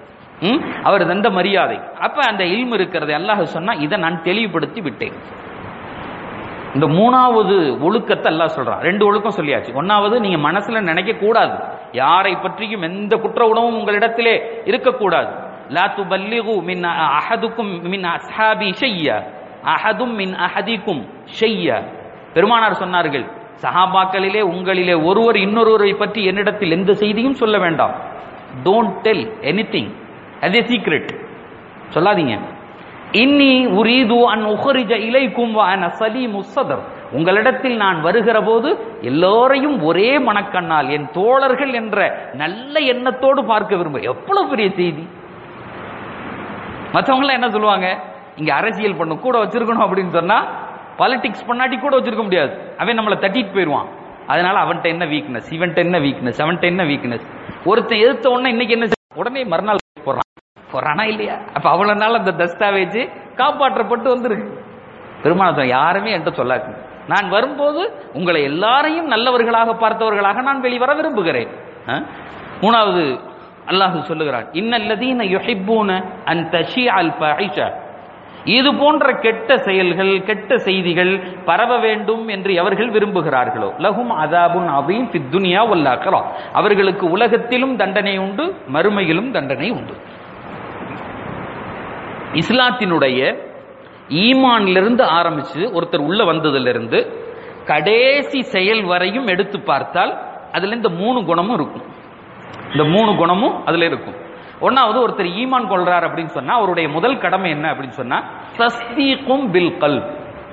ம்? அவர் தந்த மரியாதை அப்ப அந்த இல்மு இருக்கிறது அல்லாஹ் சொன்னா இதை நான் தெளிவுபடுத்தி விட்டேன் இந்த மூணாவது ஒழுக்கத்தை அல்லாஹ் சொல்றான் ரெண்டு ஒழுக்கம் சொல்லியாச்சு ஒன்னாவது நீங்க மனசுல நினைக்க கூடாது யாரை பற்றியும் எந்த குற்ற உணவும் உங்களிடத்திலே இருக்கக்கூடாது லா துபல்லிகு மின் அஹதுக்கும் மின் அஸ்ஹாபி ஷையா அஹதும் மின் அஹதிக்கும் ஷையா பெருமானார் சொன்னார்கள் சஹாபாக்களிலே உங்களிலே ஒருவர் இன்னொருவரை பற்றி என்னிடத்தில் எந்த செய்தியும் சொல்ல வேண்டாம் டோன்ட் டெல் எனிதிங் அது சீக்ரெட் சொல்லாதீங்க இன்னி உரீது அன் உஹரிஜ இலைக்கும் அன சலீமு சதர் உங்களிடத்தில் நான் வருகிற போது எல்லோரையும் ஒரே மனக்கண்ணால் என் தோழர்கள் என்ற நல்ல எண்ணத்தோடு பார்க்க விரும்ப எவ்வளவு பெரிய செய்தி மற்றவங்களாம் என்ன சொல்லுவாங்க இங்க அரசியல் பண்ண கூட வச்சிருக்கணும் அப்படின்னு சொன்னா பாலிடிக்ஸ் பண்ணாட்டி கூட வச்சிருக்க முடியாது அவன் நம்மளை தட்டிட்டு போயிடுவான் அதனால அவன்கிட்ட என்ன வீக்னஸ் இவன்ட்ட என்ன வீக்னஸ் அவன்கிட்ட என்ன வீக்னஸ் ஒருத்தன் எதிர்த்த உடனே இன்னைக்கு என்ன செய்ய- உடனே மறுநாள் போடுறான் போறானா இல்லையா அப்ப அவ்வளவு நாள் அந்த தஸ்தாவேஜ் காப்பாற்றப்பட்டு வந்திருக்கு பெருமாள் யாருமே என்கிட்ட சொல்லாது நான் வரும்போது உங்களை எல்லாரையும் நல்லவர்களாக பார்த்தவர்களாக நான் வெளிவர விரும்புகிறேன் ஆ? மூணாவது அல்லாஹ் சொல்லுகிறான் இன்னல்லதீன யுஹிப்பூன அன் தஷிஅ அல் ஃபஹிஷா இது போன்ற கெட்ட செயல்கள் கெட்ட செய்திகள் பரவ வேண்டும் என்று எவர்கள் விரும்புகிறார்களோ லஹும் அதாபுன் அதீம் ஃபித் துன்யா வல் ஆখিরা அவர்களுக்கு உலகத்திலும் தண்டனை உண்டு மறுமையிலும் தண்டனை உண்டு இஸ்லாத்தினுடைய ஈமானிலிருந்து ஆரம்பிச்சு ஒருத்தர் உள்ள வந்ததிலிருந்து கடைசி செயல் வரையும் எடுத்து பார்த்தால் அதுல இந்த மூணு குணமும் இருக்கும் இந்த மூணு குணமும் அதுல இருக்கும் ஒன்னாவது ஒருத்தர் ஈமான் கொள்றார் அப்படின்னு சொன்னா அவருடைய முதல் கடமை என்ன அப்படின்னு சொன்னா தஸ்தீக்கும் பில் கல்ப்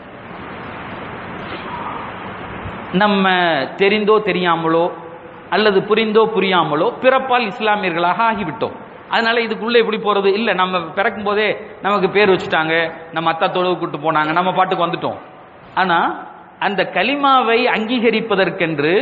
நம்ம தெரிந்தோ தெரியாமலோ அல்லது புரிந்தோ புரியாமலோ பிறப்பால் இஸ்லாமியர்களாக ஆகிவிட்டோம் அதனால இதுக்குள்ள எப்படி போறது இல்ல நம்ம பிறக்கும் போதே நமக்கு பேர் வச்சுட்டாங்க நம்ம அத்தா தொழுவு கூட்டு போனாங்க நம்ம பாட்டுக்கு வந்துட்டோம் ஆனா அந்த கலிமாவை அங்கீகரிப்பதற்கென்று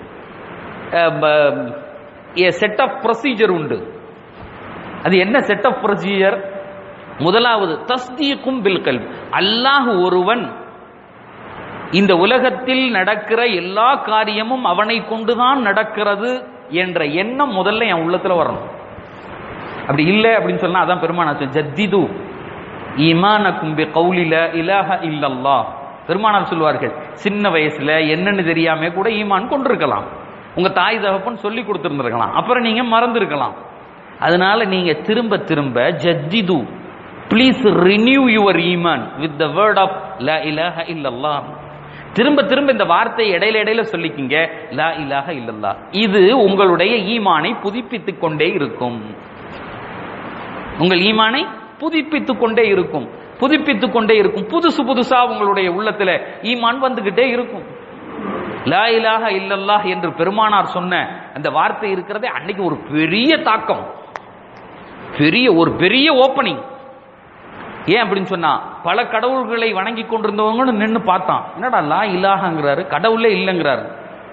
செட் ஆஃப் ப்ரொசீஜர் உண்டு அது என்ன செட் ஆஃப் ப்ரொசீஜர் முதலாவது தஸ்தீக்கும் பில்கல் அல்லாஹ் ஒருவன் இந்த உலகத்தில் நடக்கிற எல்லா காரியமும் அவனை கொண்டுதான் நடக்கிறது என்ற எண்ணம் முதல்ல என் உள்ளத்துல வரணும் அப்படி இல்லை அப்படின்னு சொன்னா அதான் பெருமானார் ஜத்திது ஈமானக்கும் பி கௌலில இலாஹ இல்லல்லாஹ் பெருமானார் சொல்வார்கள் சின்ன வயசுல என்னன்னு தெரியாம கூட ஈமான் கொண்டிருக்கலாம் உங்க தாய் தகப்பன் சொல்லி கொடுத்திருந்திருக்கலாம் அப்புறம் நீங்க மறந்திருக்கலாம் அதனால நீங்க திரும்ப திரும்ப ஜத்திது ப்ளீஸ் ரினியூ யுவர் ஈமான் வித் த வேர்ட் ஆஃப் லா இலாஹ இல்லல்லாஹ் திரும்ப திரும்ப இந்த வார்த்தை இடையில இடையில சொல்லிக்கிங்க லா இலாஹ இல்லல்லாஹ் இது உங்களுடைய ஈமானை புதுப்பித்துக் கொண்டே இருக்கும் உங்கள் ஈமானை புதுப்பித்துக் கொண்டே இருக்கும் புதுப்பித்துக் கொண்டே இருக்கும் புதுசு புதுசா உங்களுடைய உள்ளத்துல ஈமான் வந்துகிட்டே இருக்கும் லா இலாஹ இல்லல்லாஹ் என்று பெருமானார் சொன்ன அந்த வார்த்தை இருக்கிறதே அன்னைக்கு ஒரு பெரிய தாக்கம் பெரிய ஒரு பெரிய ஓப்பனிங் ஏன் அப்படின்னு சொன்னா பல கடவுள்களை வணங்கி கொண்டிருந்தவங்கன்னு நின்னு பார்த்தான் என்னடா லா இலாஹங்கிறாரு கடவுளே இல்லைங்கிறாரு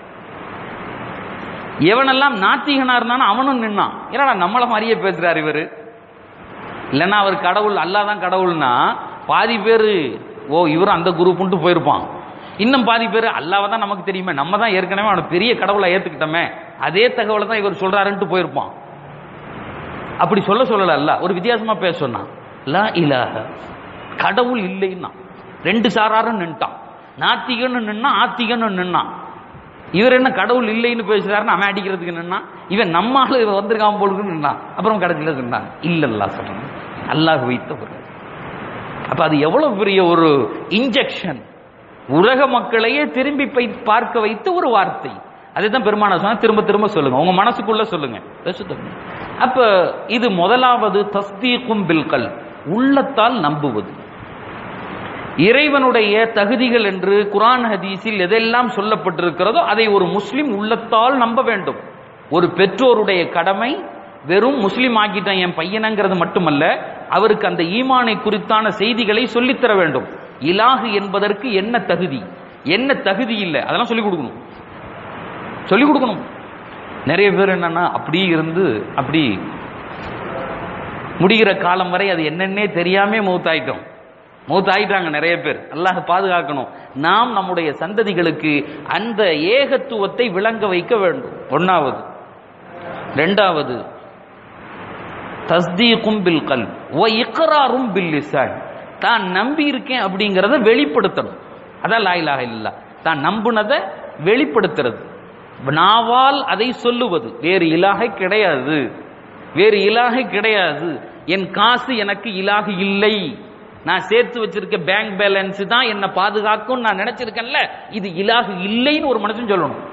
எவனெல்லாம் நாத்திகனா இருந்தானோ அவனும் நின்னான் என்னடா நம்மள மாதிரியே பேசுறாரு இவரு இல்லைன்னா அவர் கடவுள் அல்லாஹ் தான் கடவுள்னா பாதி பேர் ஓ இவரும் அந்த குரூப்புன்ட்டு போயிருப்பான் இன்னும் பாதி பேர் அல்லாவை தான் நமக்கு தெரியுமே நம்ம தான் ஏற்கனவே அவனை பெரிய கடவுளை ஏத்துக்கிட்டோமே அதே தகவலை தான் இவர் சொல்றாருன்ட்டு போயிருப்பான் அப்படி சொல்ல சொல்லல அல்ல ஒரு வித்தியாசமா பேச சொன்னான் லா இலாஹ கடவுள் இல்லைன்னா ரெண்டு சாராரும் நின்ட்டான் நாத்திகன்னு நின்னா ஆத்திகன்னு நின்னான் இவர் என்ன கடவுள் இல்லைன்னு பேசுறாருன்னு அவன் அடிக்கிறதுக்கு நின்னா இவன் நம்ம ஆளு வந்திருக்காம போலுக்குன்னு நின்னான் அப்புறம் கடைசியில் சொன்னான் இல்லல்லா சொல்றான் அல்லாஹ் வைத்த ஒரு அப்ப அது எவ்வளவு பெரிய ஒரு இன்ஜெக்ஷன் உலக மக்களையே திரும்பி பை பார்க்க வைத்த ஒரு வார்த்தை அதுதான் பெருமான சொன்னா திரும்ப திரும்ப சொல்லுங்க உங்க மனசுக்குள்ள சொல்லுங்க பேசுறது. அப்ப இது முதலாவது தஸ்தீக்கும் பில்கல் உள்ளத்தால் நம்புவது இறைவனுடைய தகுதிகள் என்று குரான் ஹதீஸில் எதெல்லாம் சொல்லப்பட்டிருக்கிறதோ அதை ஒரு முஸ்லிம் உள்ளத்தால் நம்ப வேண்டும் ஒரு பெற்றோருடைய கடமை வெறும் முஸ்லிம் ஆக்கிட்டேன் என் பையனங்கிறது மட்டுமல்ல அவருக்கு அந்த ஈமானை குறித்தான செய்திகளை சொல்லித்தர வேண்டும் இலாகு என்பதற்கு என்ன தகுதி என்ன தகுதி இல்லை அதெல்லாம் சொல்லிக் கொடுக்கணும் சொல்லிக் கொடுக்கணும் நிறைய பேர் என்னன்னா அப்படி இருந்து அப்படி முடிகிற காலம் வரை அது என்னன்னே தெரியாம மௌத்தாயிட்டோம் மௌத்தாயிட்டாங்க நிறைய பேர் அல்லாஹ் பாதுகாக்கணும் நாம் நம்முடைய சந்ததிகளுக்கு அந்த ஏகத்துவத்தை விளங்க வைக்க வேண்டும் ஒன்னாவது ரெண்டாவது தஸ்தீகும் பில் கல் வ இக்ராரும் பில் லிசான் தான் நம்பி இருக்கேன் அப்படிங்கறத வெளிப்படுத்தணும் அதான் லா இலாஹ இல்லல்லாஹ் தான் நம்புனதை வெளிப்படுத்துறது நாவால் அதை சொல்லுவது வேறு இலாகை கிடையாது வேறு இலாகை கிடையாது என் காசு எனக்கு இலாகு இல்லை நான் சேர்த்து வச்சிருக்க பேங்க் பேலன்ஸ் தான் என்ன பாதுகாக்கும் நான் நினைச்சிருக்கேன்ல இது இலாகு இல்லைன்னு ஒரு மனுஷன் சொல்லணும்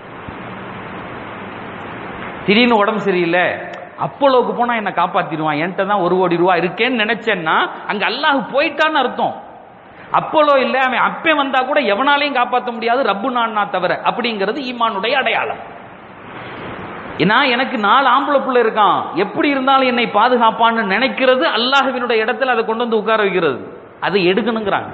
திடீர்னு உடம்பு சரியில்லை அப்போலோக்கு போனா என்ன காப்பாத்திடுவான் என்கிட்ட தான் ஒரு கோடி ரூபாய் இருக்கேன்னு நினைச்சேன்னா அங்க அல்லாஹ் போயிட்டான்னு அர்த்தம் அப்போலோ இல்ல அவன் அப்பே வந்தா கூட எவனாலையும் காப்பாற்ற முடியாது ரப்பு நான்னா தவிர அப்படிங்கிறது ஈமானுடைய அடையாளம் ஏன்னா எனக்கு நாலு ஆம்பளை புள்ள இருக்கான் எப்படி இருந்தாலும் என்னை பாதுகாப்பான்னு நினைக்கிறது அல்லாஹ்வினுடைய இடத்துல அதை கொண்டு வந்து உட்கார வைக்கிறது அதை எடுக்கணுங்கிறாங்க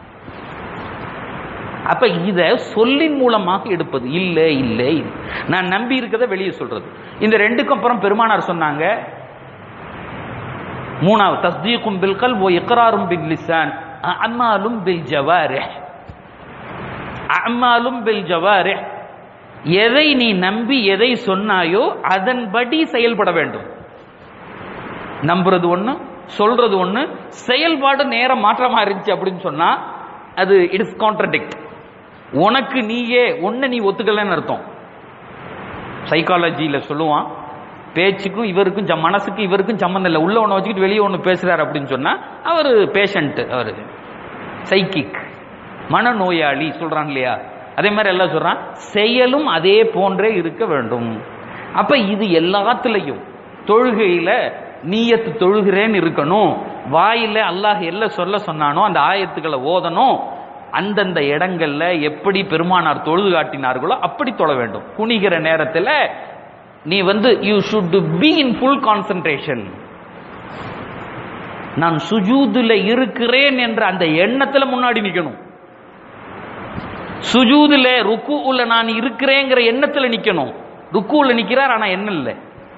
அப்ப இத சொல்லின் மூலமாக எடுப்பது இல்ல இல்ல இல்ல. நான் நம்பி இருக்கதை வெளியே சொல்றது இந்த ரெண்டுக்கும் அப்புறம் பெருமானார் சொன்னாங்க மூணாவது தஸ்தீக்கும் பில் கல் ஓ இக்ராரும் பில் லிசான் அம்மாலும் பில் ஜவாரிஹ் அம்மாலும் பில் ஜவாரிஹ் எதை நீ நம்பி எதை சொன்னாயோ அதன்படி செயல்பட வேண்டும் நம்புறது ஒண்ணு சொல்றது ஒண்ணு செயல்பாடு நேரம் மாற்றமா இருந்துச்சு அப்படின்னு சொன்னா அது இட்ஸ் கான்ட்ரடிக்ட் உனக்கு நீயே ஒன்ன நீ ஒத்துக்கலன்னு அர்த்தம் சைக்காலஜியில சொல்லுவான் பேச்சுக்கும் இவருக்கும் சம்- மனசுக்கு இவருக்கும் சம்மந்தம் இல்லை உள்ள ஒன்று வச்சுக்கிட்டு வெளியே ஒன்று பேசுறாரு அப்படின்னு சொன்னா அவர் பேஷண்ட் அவர் சைக்கிக் மனநோயாளி சொல்றாங்க இல்லையா அதே மாதிரி எல்லாம் சொல்றான் செயலும் அதே போன்றே இருக்க வேண்டும் அப்ப இது எல்லாத்துலயும் தொழுகையில நீயத்து தொழுகிறேன்னு இருக்கணும் வாயில அல்லாஹ் எல்ல சொல்ல சொன்னானோ அந்த ஆயத்துக்களை ஓதணும் அந்தந்த இடங்கள்ல எப்படி பெருமானார் தொழுது காட்டினார்களோ அப்படி தொழ வேண்டும் குனிகிற நேரத்துல நீ வந்து you should be in full concentration நான் சுஜூதுல இருக்கிறேன் என்ற அந்த எண்ணத்துல முன்னாடி நிக்கணும் சுஜூதுல ருக்குல நான் இருக்கிறேங்கிற எண்ணத்துல நிக்கணும் ருக்குல நிக்கிறார் ஆனா எண்ணம் இல்லை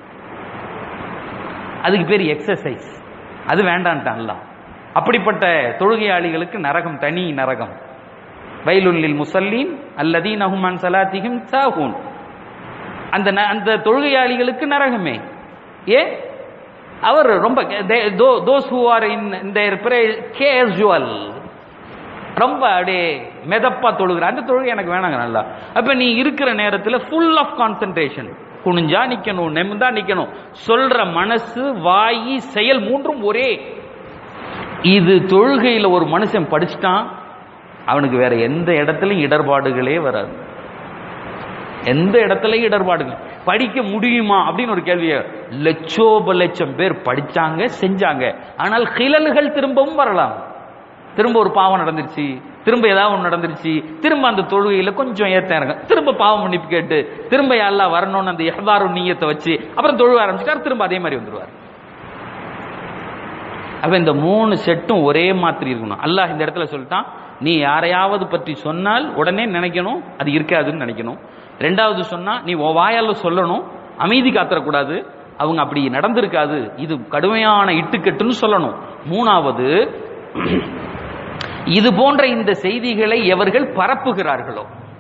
அதுக்கு பேர் எக்ஸசைஸ் அது வேண்டான்ட்டான்ல அப்படிப்பட்ட தொழுகையாளிகளுக்கு நரகம் தனி நரகம் வயலுல்லில் முசல்லீன் அல்லதீனஹும் அன் சலாத்திஹிம் சாஹூன் அந்த ந- அந்த தொழுகையாளிகளுக்கு நரகமே ஏ அவர் ரொம்ப தோஸ் ஹூ ஆர் இன் இந்த கேஷுவல் ரொம்ப அப்படியே மெதப்பா தொழுகிற அந்த தொழுகை எனக்கு வேணாங்க நல்லா அப்ப நீ இருக்கிற நேரத்துல ஃபுல் ஆஃப் கான்சென்ட்ரேஷன் குனிஞ்சா நிக்கணும் நெம்தா நிக்கணும் சொல்ற மனசு வாயி செயல் மூன்றும் ஒரே இது தொழுகையில ஒரு மனுஷன் படிச்சுட்டான் அவனுக்கு வேற எந்த இடத்துலயும் இடர்பாடுகளே வராது எந்த இடத்துலயும் இடர்பாடுகள் படிக்க முடியுமா அப்படின்னு ஒரு கேள்விய லட்சோப லட்சம் பேர் படிச்சாங்க செஞ்சாங்க ஆனால் கிழல்கள் திரும்பவும் வரலாம் திரும்ப ஒரு பாவம் நடந்துருச்சு திரும்ப ஏதாவது ஒன்று நடந்துருச்சு திரும்ப அந்த தொழுகையில கொஞ்சம் ஏத்த இறங்க திரும்ப பாவம் மன்னிப்பு கேட்டு திரும்ப எல்லாம் வரணும்னு அந்த எஹ்தாரு நீயத்தை வச்சு அப்புறம் தொழுவ ஆரம்பிச்சுட்டார் திரும்ப அதே மாதிரி வந்துருவார் அப்ப இந்த மூணு செட்டும் ஒரே மாதிரி இருக்கணும் அல்லாஹ் இந்த இடத்துல சொல்லிட்டான் நீ யாரையாவது பற்றி சொன்னால் உடனே நினைக்கணும் அது இருக்காதுன்னு நினைக்கணும் ரெண்டாவது சொன்னா நீ உன் வாயால சொல்லணும் அமைதி காத்தரக்கூடாது அவங்க அப்படி நடந்திருக்காது இது கடுமையான இட்டுக்கட்டுன்னு சொல்லணும் மூணாவது இது போன்ற இந்த செய்திகளை எவர்கள் பரப்புகிறார்களோ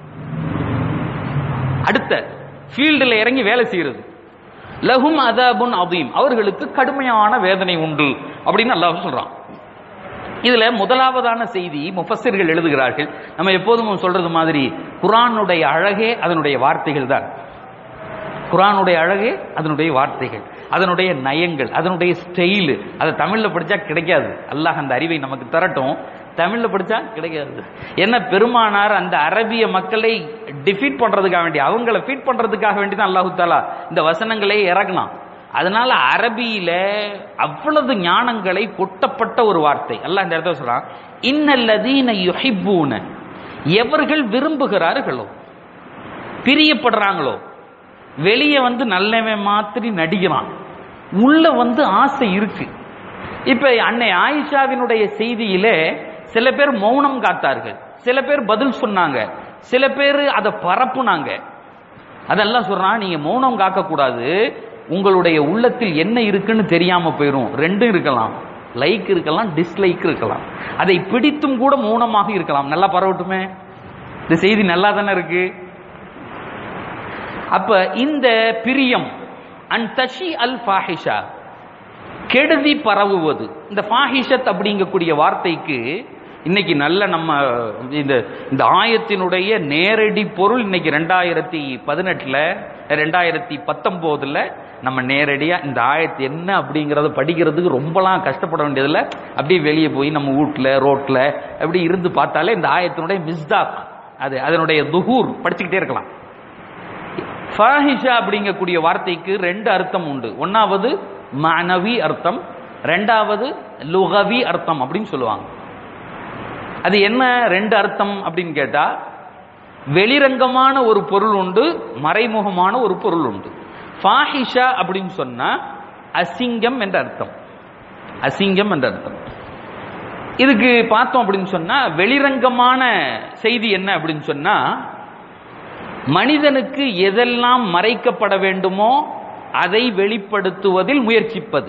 அடுத்த ஃபீல்டில் இறங்கி வேலை செய்யறது லஹும் அதாபுன் அதீம் அவர்களுக்கு கடுமையான வேதனை உண்டு அப்படின்னு அல்லாஹ் சொல்றான் இதுல முதலாவதான செய்தி முஃபஸ்ஸிர்கள் எழுதுகிறார்கள் நம்ம எப்போதும் சொல்றது மாதிரி குர்ஆனுடைய அழகே அதனுடைய வார்த்தைகள் தான் குர்ஆனுடைய அழகே அதனுடைய வார்த்தைகள் அதனுடைய நயங்கள் அதனுடைய ஸ்டைலு அதை தமிழ்ல படிச்சா கிடைக்காது அல்லாஹ் அந்த அறிவை நமக்கு தரட்டும் தமிழ்ல படிச்சா கிடைக்காது என்ன பெருமானார் அந்த அரபிய மக்களை டிஃபீட் பண்றதுக்காக வேண்டி அவங்கள ஃபீட் பண்றதுக்காக வேண்டி தான் அல்லாஹு தாலா இந்த வசனங்களை இறக்கணும் அதனால அரபியில அவ்வளவு ஞானங்களை கொட்டப்பட்ட ஒரு வார்த்தை அல்லாஹ் இந்த இடத்துல சொல்றான் இன்னல்லதீன யுஹிப்பூன எவர்கள் விரும்புகிறார்களோ பிரியப்படுறாங்களோ வெளியே வந்து நல்லவன் மாதிரி நடிக்கிறான் உள்ள வந்து ஆசை இருக்கு இப்ப அன்னை ஆயிஷாவினுடைய செய்தியிலே சில பேர் மௌனம் காத்தார்கள் சில பேர் பதில் சொன்னாங்க சில பேர் அதை பரப்புனாங்க அதெல்லாம் சொல்றான் நீங்க மௌனம் காக்க கூடாது உங்களுடைய உள்ளத்தில் என்ன இருக்குன்னு தெரியாம போயிரும் ரெண்டும் இருக்கலாம் லைக் இருக்கலாம் டிஸ்லைக் இருக்கலாம் அதை பிடித்தும் கூட மௌனமாக இருக்கலாம் நல்லா பரவட்டுமே இந்த செய்தி நல்லா தானே இருக்கு அப்ப இந்த பிரியம் அன் தஷி அல் ஃபாஹிஷா கெடுதி பரவுவது இந்த ஃபாஹிஷத் அப்படிங்கக்கூடிய வார்த்தைக்கு இன்னைக்கு நல்ல நம்ம இந்த இந்த ஆயத்தினுடைய நேரடி பொருள் இன்னைக்கு ரெண்டாயிரத்தி பதினெட்டுல ரெண்டாயிரத்தி பத்தொன்பதுல நம்ம நேரடியா இந்த ஆயத்து என்ன அப்படிங்கறத படிக்கிறதுக்கு ரொம்பலாம் கஷ்டப்பட வேண்டியதில்ல அப்படியே வெளியே போய் நம்ம வீட்ல ரோட்ல அப்படி இருந்து பார்த்தாலே இந்த ஆயத்தினுடைய மிஸ்தாக் அது அதனுடைய துஹூர் படிச்சுக்கிட்டே இருக்கலாம் ஃபாஹிஷா அப்படிங்கக்கூடிய வார்த்தைக்கு ரெண்டு அர்த்தம் உண்டு ஒன்னாவது மனவி அர்த்தம் ரெண்டாவது லுகவி அர்த்தம் அப்படின்னு சொல்லுவாங்க அது என்ன ரெண்டு அர்த்தம் அப்படின்னு கேட்டா வெளிரங்கமான ஒரு பொருள் உண்டு மறைமுகமான ஒரு பொருள் உண்டு ஃபாஹிஷா அப்படின்னு சொன்னா அசிங்கம் என்ற அர்த்தம் அசிங்கம் என்ற அர்த்தம் இதுக்கு பார்த்தோம் அப்படின்னு சொன்னா வெளிரங்கமான செய்தி என்ன அப்படின்னு சொன்னா மனிதனுக்கு எதெல்லாம் மறைக்கப்பட வேண்டுமோ அதை வெளிப்படுத்துவதில் முயற்சிப்பது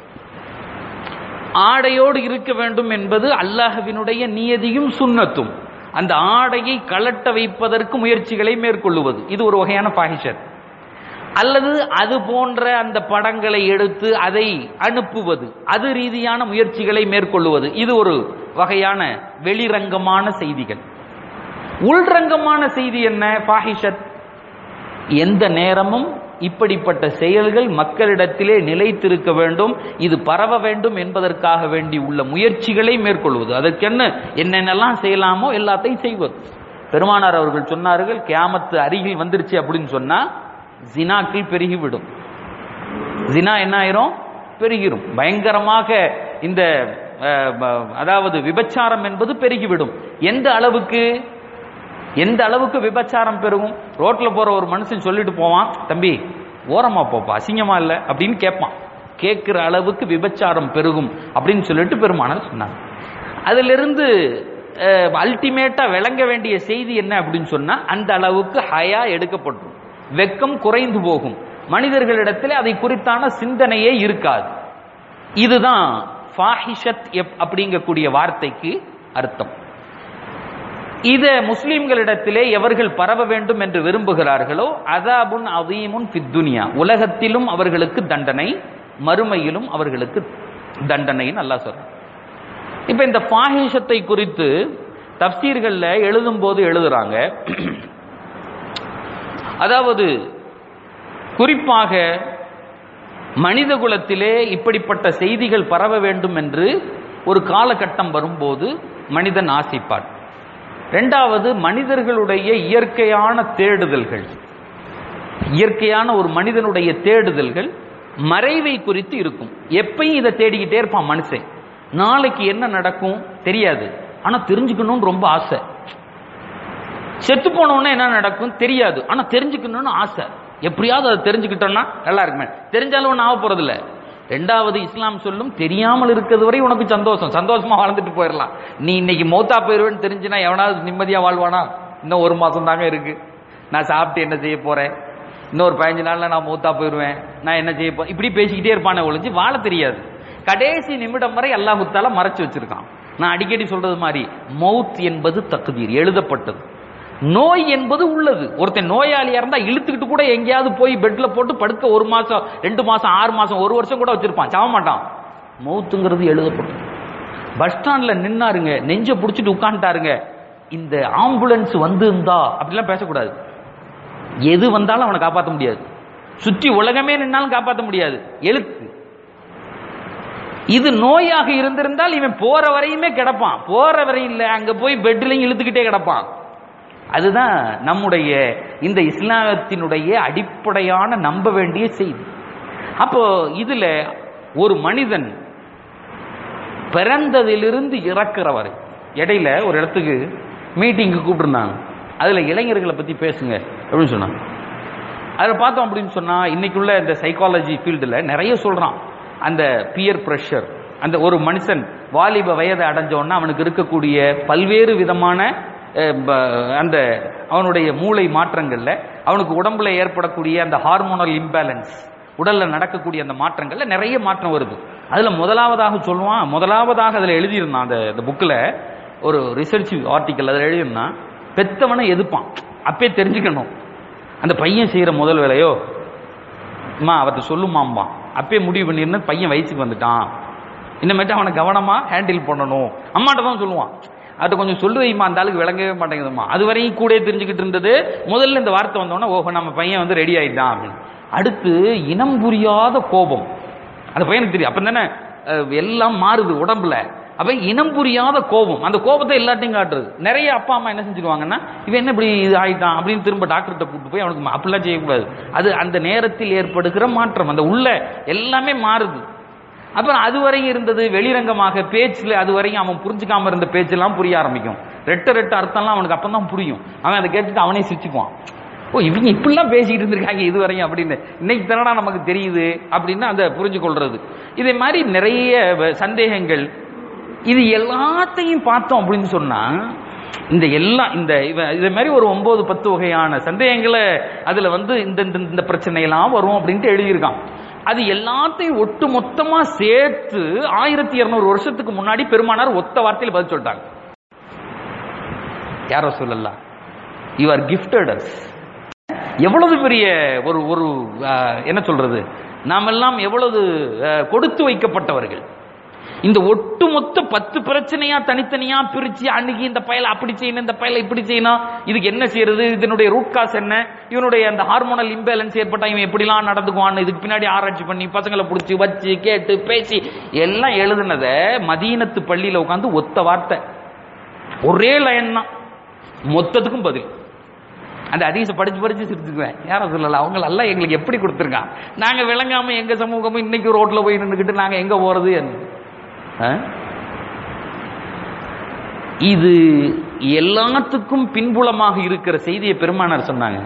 ஆடையோடு இருக்க வேண்டும் என்பது அல்லாஹ்வினுடைய நியதியும் சுன்னத்தும் அந்த ஆடையை கலட்ட வைப்பதற்கு முயற்சிகளை மேற்கொள்ளுவது இது ஒரு வகையான பாகிஷத் அல்லது அது போன்ற அந்த படங்களை எடுத்து அதை அனுப்புவது அது ரீதியான முயற்சிகளை மேற்கொள்ளுவது இது ஒரு வகையான வெளிரங்கமான செய்திகள் உள்ரங்கமான செய்தி என்ன பாஹிஷத் எந்த நேரமும் இப்படிப்பட்ட செயல்கள் மக்களிடத்திலே நிலைத்திருக்க வேண்டும் இது பரவ வேண்டும் என்பதற்காக வேண்டி உள்ள முயற்சிகளை மேற்கொள்வது அதற்கென்ன என்னென்னலாம் செய்யலாமோ எல்லாத்தையும் செய்வது பெருமானார் அவர்கள் சொன்னார்கள் கியாமத்து அருகில் வந்துருச்சு அப்படின்னு சொன்னா ஜினாக்கள் பெருகிவிடும் ஜினா என்ன ஆயிரும் பெருகிரும் பயங்கரமாக இந்த அஹ், ப- அதாவது விபச்சாரம் என்பது பெருகிவிடும் எந்த அளவுக்கு எந்த அளவுக்கு விபச்சாரம் பெருகும் ரோட்ல போற ஒரு மனுஷன் சொல்லிட்டு போவான் தம்பி ஓரமா போப்பா அசிங்கமா இல்ல அப்படின்னு கேட்பான் கேட்கிற அளவுக்கு விபச்சாரம் பெருகும் அப்படின்னு சொல்லிட்டு பெருமானார் சொன்னாங்க அதிலிருந்து அல்டிமேட்டா விளங்க வேண்டிய செய்தி என்ன அப்படின்னு சொன்னா அந்த அளவுக்கு ஹயா எடுக்கப்படும் வெக்கம் குறைந்து போகும் மனிதர்களிடத்தில் அதை குறித்தான சிந்தனையே இருக்காது இதுதான் ஃபாஹிஷத் எப்- அப்படிங்கக்கூடிய வார்த்தைக்கு அர்த்தம் இத முஸ்லிம்களிடத்திலே எவர்கள் பரவ வேண்டும் என்று விரும்புகிறார்களோ அதாபுன் அதீமுன் ஃபித்துனியா உலகத்திலும் அவர்களுக்கு தண்டனை மறுமையிலும் அவர்களுக்கு தண்டனைன்னு அல்லாஹ் சொல்றான் இப்ப இந்த பாஹிஷத்தை குறித்து தப்சீர்கள்ல எழுதும்போது எழுதுறாங்க அதாவது குறிப்பாக மனித குலத்திலே இப்படிப்பட்ட செய்திகள் பரவ வேண்டும் என்று ஒரு காலகட்டம் வரும்போது மனிதன் ஆசைப்பான் ரெண்டாவது மனிதர்களுடைய இயற்கையான தேடுதல்கள் இயற்கையான ஒரு மனிதனுடைய தேடுதல்கள் மறைவை குறித்து இருக்கும் எப்பயும் இதை தேடிக்கிட்டே இருப்பான் மனுஷன் நாளைக்கு என்ன நடக்கும் தெரியாது ஆனா தெரிஞ்சுக்கணும்னு ரொம்ப ஆசை செத்து போனவொடனே என்ன நடக்கும் தெரியாது ஆனா தெரிஞ்சுக்கணும்னு ஆசை எப்படியாவது அதை தெரிஞ்சுக்கிட்டோம்னா நல்லா இருக்குமே தெரிஞ்சாலும் ஒன்றும் ஆக போறது இல்ல ரெண்டாவது இஸ்லாம் சொல்லும் தெரியாமல் இருக்கிறது வரை உனக்கு சந்தோஷம் சந்தோஷமா வாழ்ந்துட்டு போயிடலாம் நீ இன்னைக்கு மௌத்தா போயிருவேன்னு தெரிஞ்சுனா எவனாவது நிம்மதியா வாழ்வானா இன்னும் ஒரு மாசம் தாங்க இருக்கு நான் சாப்பிட்டு என்ன செய்ய போறேன் இன்னொரு பதினஞ்சு நாள்ல நான் மௌத்தா போயிருவேன் நான் என்ன செய்ய போறேன் இப்படி பேசிக்கிட்டே இருப்பானே ஒழிஞ்சு வாழ தெரியாது கடைசி நிமிடம் வரை அல்லாஹு தாலா மறைச்சு வச்சிருக்கான் நான் அடிக்கடி சொல்றது மாதிரி மவுத் என்பது தகுதீர் எழுதப்பட்டது நோய் என்பது உள்ளது ஒருத்தன் நோயாளியா இருந்தா இழுத்துக்கிட்டு கூட எங்கேயாவது போய் பெட்ல போட்டு படுக்க ஒரு மாசம் ரெண்டு மாசம் ஆறு மாசம் ஒரு வருஷம் கூட வச்சிருப்பான் சாவ மாட்டான் மௌத்துங்கிறது எழுதப்பட்டது பஸ் ஸ்டாண்ட்ல நின்னாருங்க நெஞ்ச புடிச்சிட்டு உட்காந்துட்டாருங்க இந்த ஆம்புலன்ஸ் வந்து இருந்தா அப்படிலாம் பேசக்கூடாது எது வந்தாலும் அவனை காப்பாற்ற முடியாது சுற்றி உலகமே நின்னாலும் காப்பாற்ற முடியாது எழுத்து இது நோயாக இருந்திருந்தால் இவன் போற வரையுமே கிடப்பான் போற வரையும் இல்ல அங்க போய் பெட்லையும் இழுத்துக்கிட்டே கிடப்பான் அதுதான் நம்முடைய இந்த இஸ்லாமத்தினுடைய அடிப்படையான நம்ப வேண்டிய செய்தி அப்போ இதுல ஒரு மனிதன் பிறந்ததிலிருந்து இறக்குற வரை இடையில ஒரு இடத்துக்கு மீட்டிங்கு கூப்பிட்டுருந்தாங்க அதுல இளைஞர்களை பத்தி பேசுங்க அப்படின்னு சொன்னாங்க அதில் பார்த்தோம் அப்படின்னு சொன்னா இன்னைக்குள்ள இந்த சைக்காலஜி ஃபீல்டில் நிறைய சொல்றான் அந்த பியர் ப்ரெஷர் அந்த ஒரு மனுஷன் வாலிப வயதை அடைஞ்ச உடனே அவனுக்கு இருக்கக்கூடிய பல்வேறு விதமான அஹ், ப- அந்த அவனுடைய மூளை மாற்றங்கள்ல அவனுக்கு உடம்புல ஏற்படக்கூடிய அந்த ஹார்மோனல் இம்பேலன்ஸ் உடல்ல நடக்கக்கூடிய அந்த மாற்றங்கள்ல நிறைய மாற்றம் வருது அதுல முதலாவதாக சொல்லுவான் முதலாவதாக அதுல எழுதியிருந்தான் அந்த இந்த புக்கில் ஒரு ரிசர்ச் ஆர்டிக்கல் அதில் எழுதியிருந்தான் பெத்தவனை எதிர்ப்பான் அப்பே தெரிஞ்சுக்கணும் அந்த பையன் செய்யற முதல் வேலையோ அம்மா அவர்கிட்ட சொல்லுமாம்பா அப்பயே முடிவு பண்ணிருந்தேன் பையன் வயசுக்கு வந்துட்டான் இனிமேட்டு அவனை கவனமா ஹேண்டில் பண்ணணும் அம்மாட்ட தான் சொல்லுவான் அது கொஞ்சம் சொல்லு வைமா அந்த ஆளுக்கு விளங்கவே மாட்டேங்குதுமா அது வரையும் கூட தெரிஞ்சுக்கிட்டு இருந்தது முதல்ல இந்த வார்த்தை வந்தோடனே ஓஹோ நம்ம பையன் வந்து ரெடி ஆயிட்டான் அப்படின்னு அடுத்து இனம் புரியாத கோபம் அந்த பையனுக்கு தெரியும் அப்ப தானே அஹ், எல்லாம் மாறுது உடம்புல அப்ப இனம் புரியாத கோபம் அந்த கோபத்தை எல்லாத்தையும் காட்டுறது நிறைய அப்பா அம்மா என்ன செஞ்சுருவாங்கன்னா இவன் என்ன இப்படி இது ஆயிட்டான் அப்படின்னு திரும்ப டாக்டர்கிட்ட கூட்டு போய் அவனுக்கு அப்படிலாம் செய்யக்கூடாது அது அந்த நேரத்தில் ஏற்படுகிற மாற்றம் அந்த உள்ள எல்லாமே மாறுது அப்புறம் அதுவரையும் இருந்தது வெளிரங்கமாக பேச்சில் அதுவரையும் அவன் புரிஞ்சுக்காம இருந்த பேச்செல்லாம் புரிய ஆரம்பிக்கும் ரெட்ட ரெட்ட அர்த்தம்லாம் அவனுக்கு அப்பதான் புரியும் அவன் அதை கேட்டுட்டு அவனே சிரிச்சுக்குவான் ஓ இவங்க இப்படிலாம் பேசிக்கிட்டு இருந்திருக்காங்க இதுவரையும் அப்படின்னு இன்னைக்கு தானடா நமக்கு தெரியுது அப்படின்னு அந்த புரிஞ்சு கொள்றது இதே மாதிரி நிறைய வ- சந்தேகங்கள் இது எல்லாத்தையும் பார்த்தோம் அப்படின்னு சொன்னா இந்த எல்லாம் இந்த இவ- இதே மாதிரி ஒரு ஒன்பது பத்து வகையான சந்தேகங்களை அதுல வந்து இந்த இந்த- இந்த பிரச்சனையெல்லாம் வரும் அப்படின்ட்டு எழுதியிருக்கான் அது எல்லாத்தையும் ஒட்டு மொத்தமா சேர்த்து ஆயிரத்தி இருநூறு வருஷத்துக்கு முன்னாடி பெருமானார் ஒத்த வார்த்தையில் பதில் சொல்லிட்டாங்க யாரோ சொல்லலாம் யூ ஆர் கிஃப்டட் அஸ் எவ்வளவு பெரிய ஒரு ஒரு அஹ், என்ன சொல்றது நாமெல்லாம் எவ்வளவு அஹ், கொடுத்து வைக்கப்பட்டவர்கள் இந்த ஒட்டுமொத்த பத்து பிரச்சனையா தனித்தனியா பிரிச்சு அன்னைக்கு இந்த பயலை அப்படி செய்யணும் இந்த பயலை இப்படி செய்யணும் இதுக்கு என்ன செய்யறது இதனுடைய ரூட் காஸ் என்ன இவனுடைய அந்த ஹார்மோனல் இம்பேலன்ஸ் ஏற்பட்டா இவன் எப்படிலாம் நடந்துக்குவான்னு இதுக்கு பின்னாடி ஆராய்ச்சி பண்ணி பசங்களை பிடிச்சி வச்சு கேட்டு பேசி எல்லாம் எழுதுனத மதீனத்து பள்ளியில உட்காந்து ஒத்த வார்த்தை ஒரே லைன் தான் மொத்தத்துக்கும் பதில் அந்த அதிச படிச்சு படிச்சு சிரிச்சுக்குவேன் யாரும் சொல்லல அவங்க எல்லாம் எங்களுக்கு எப்படி கொடுத்துருக்கான் நாங்க விளங்காம எங்க சமூகமும் இன்னைக்கு ரோட்ல போய் நின்றுக்கிட்டு நாங்க எங்க போறது ஆ? இது எல்லாத்துக்கும் பின்புலமாக இருக்கிற செய்தியை பெருமானார் சொன்னாங்க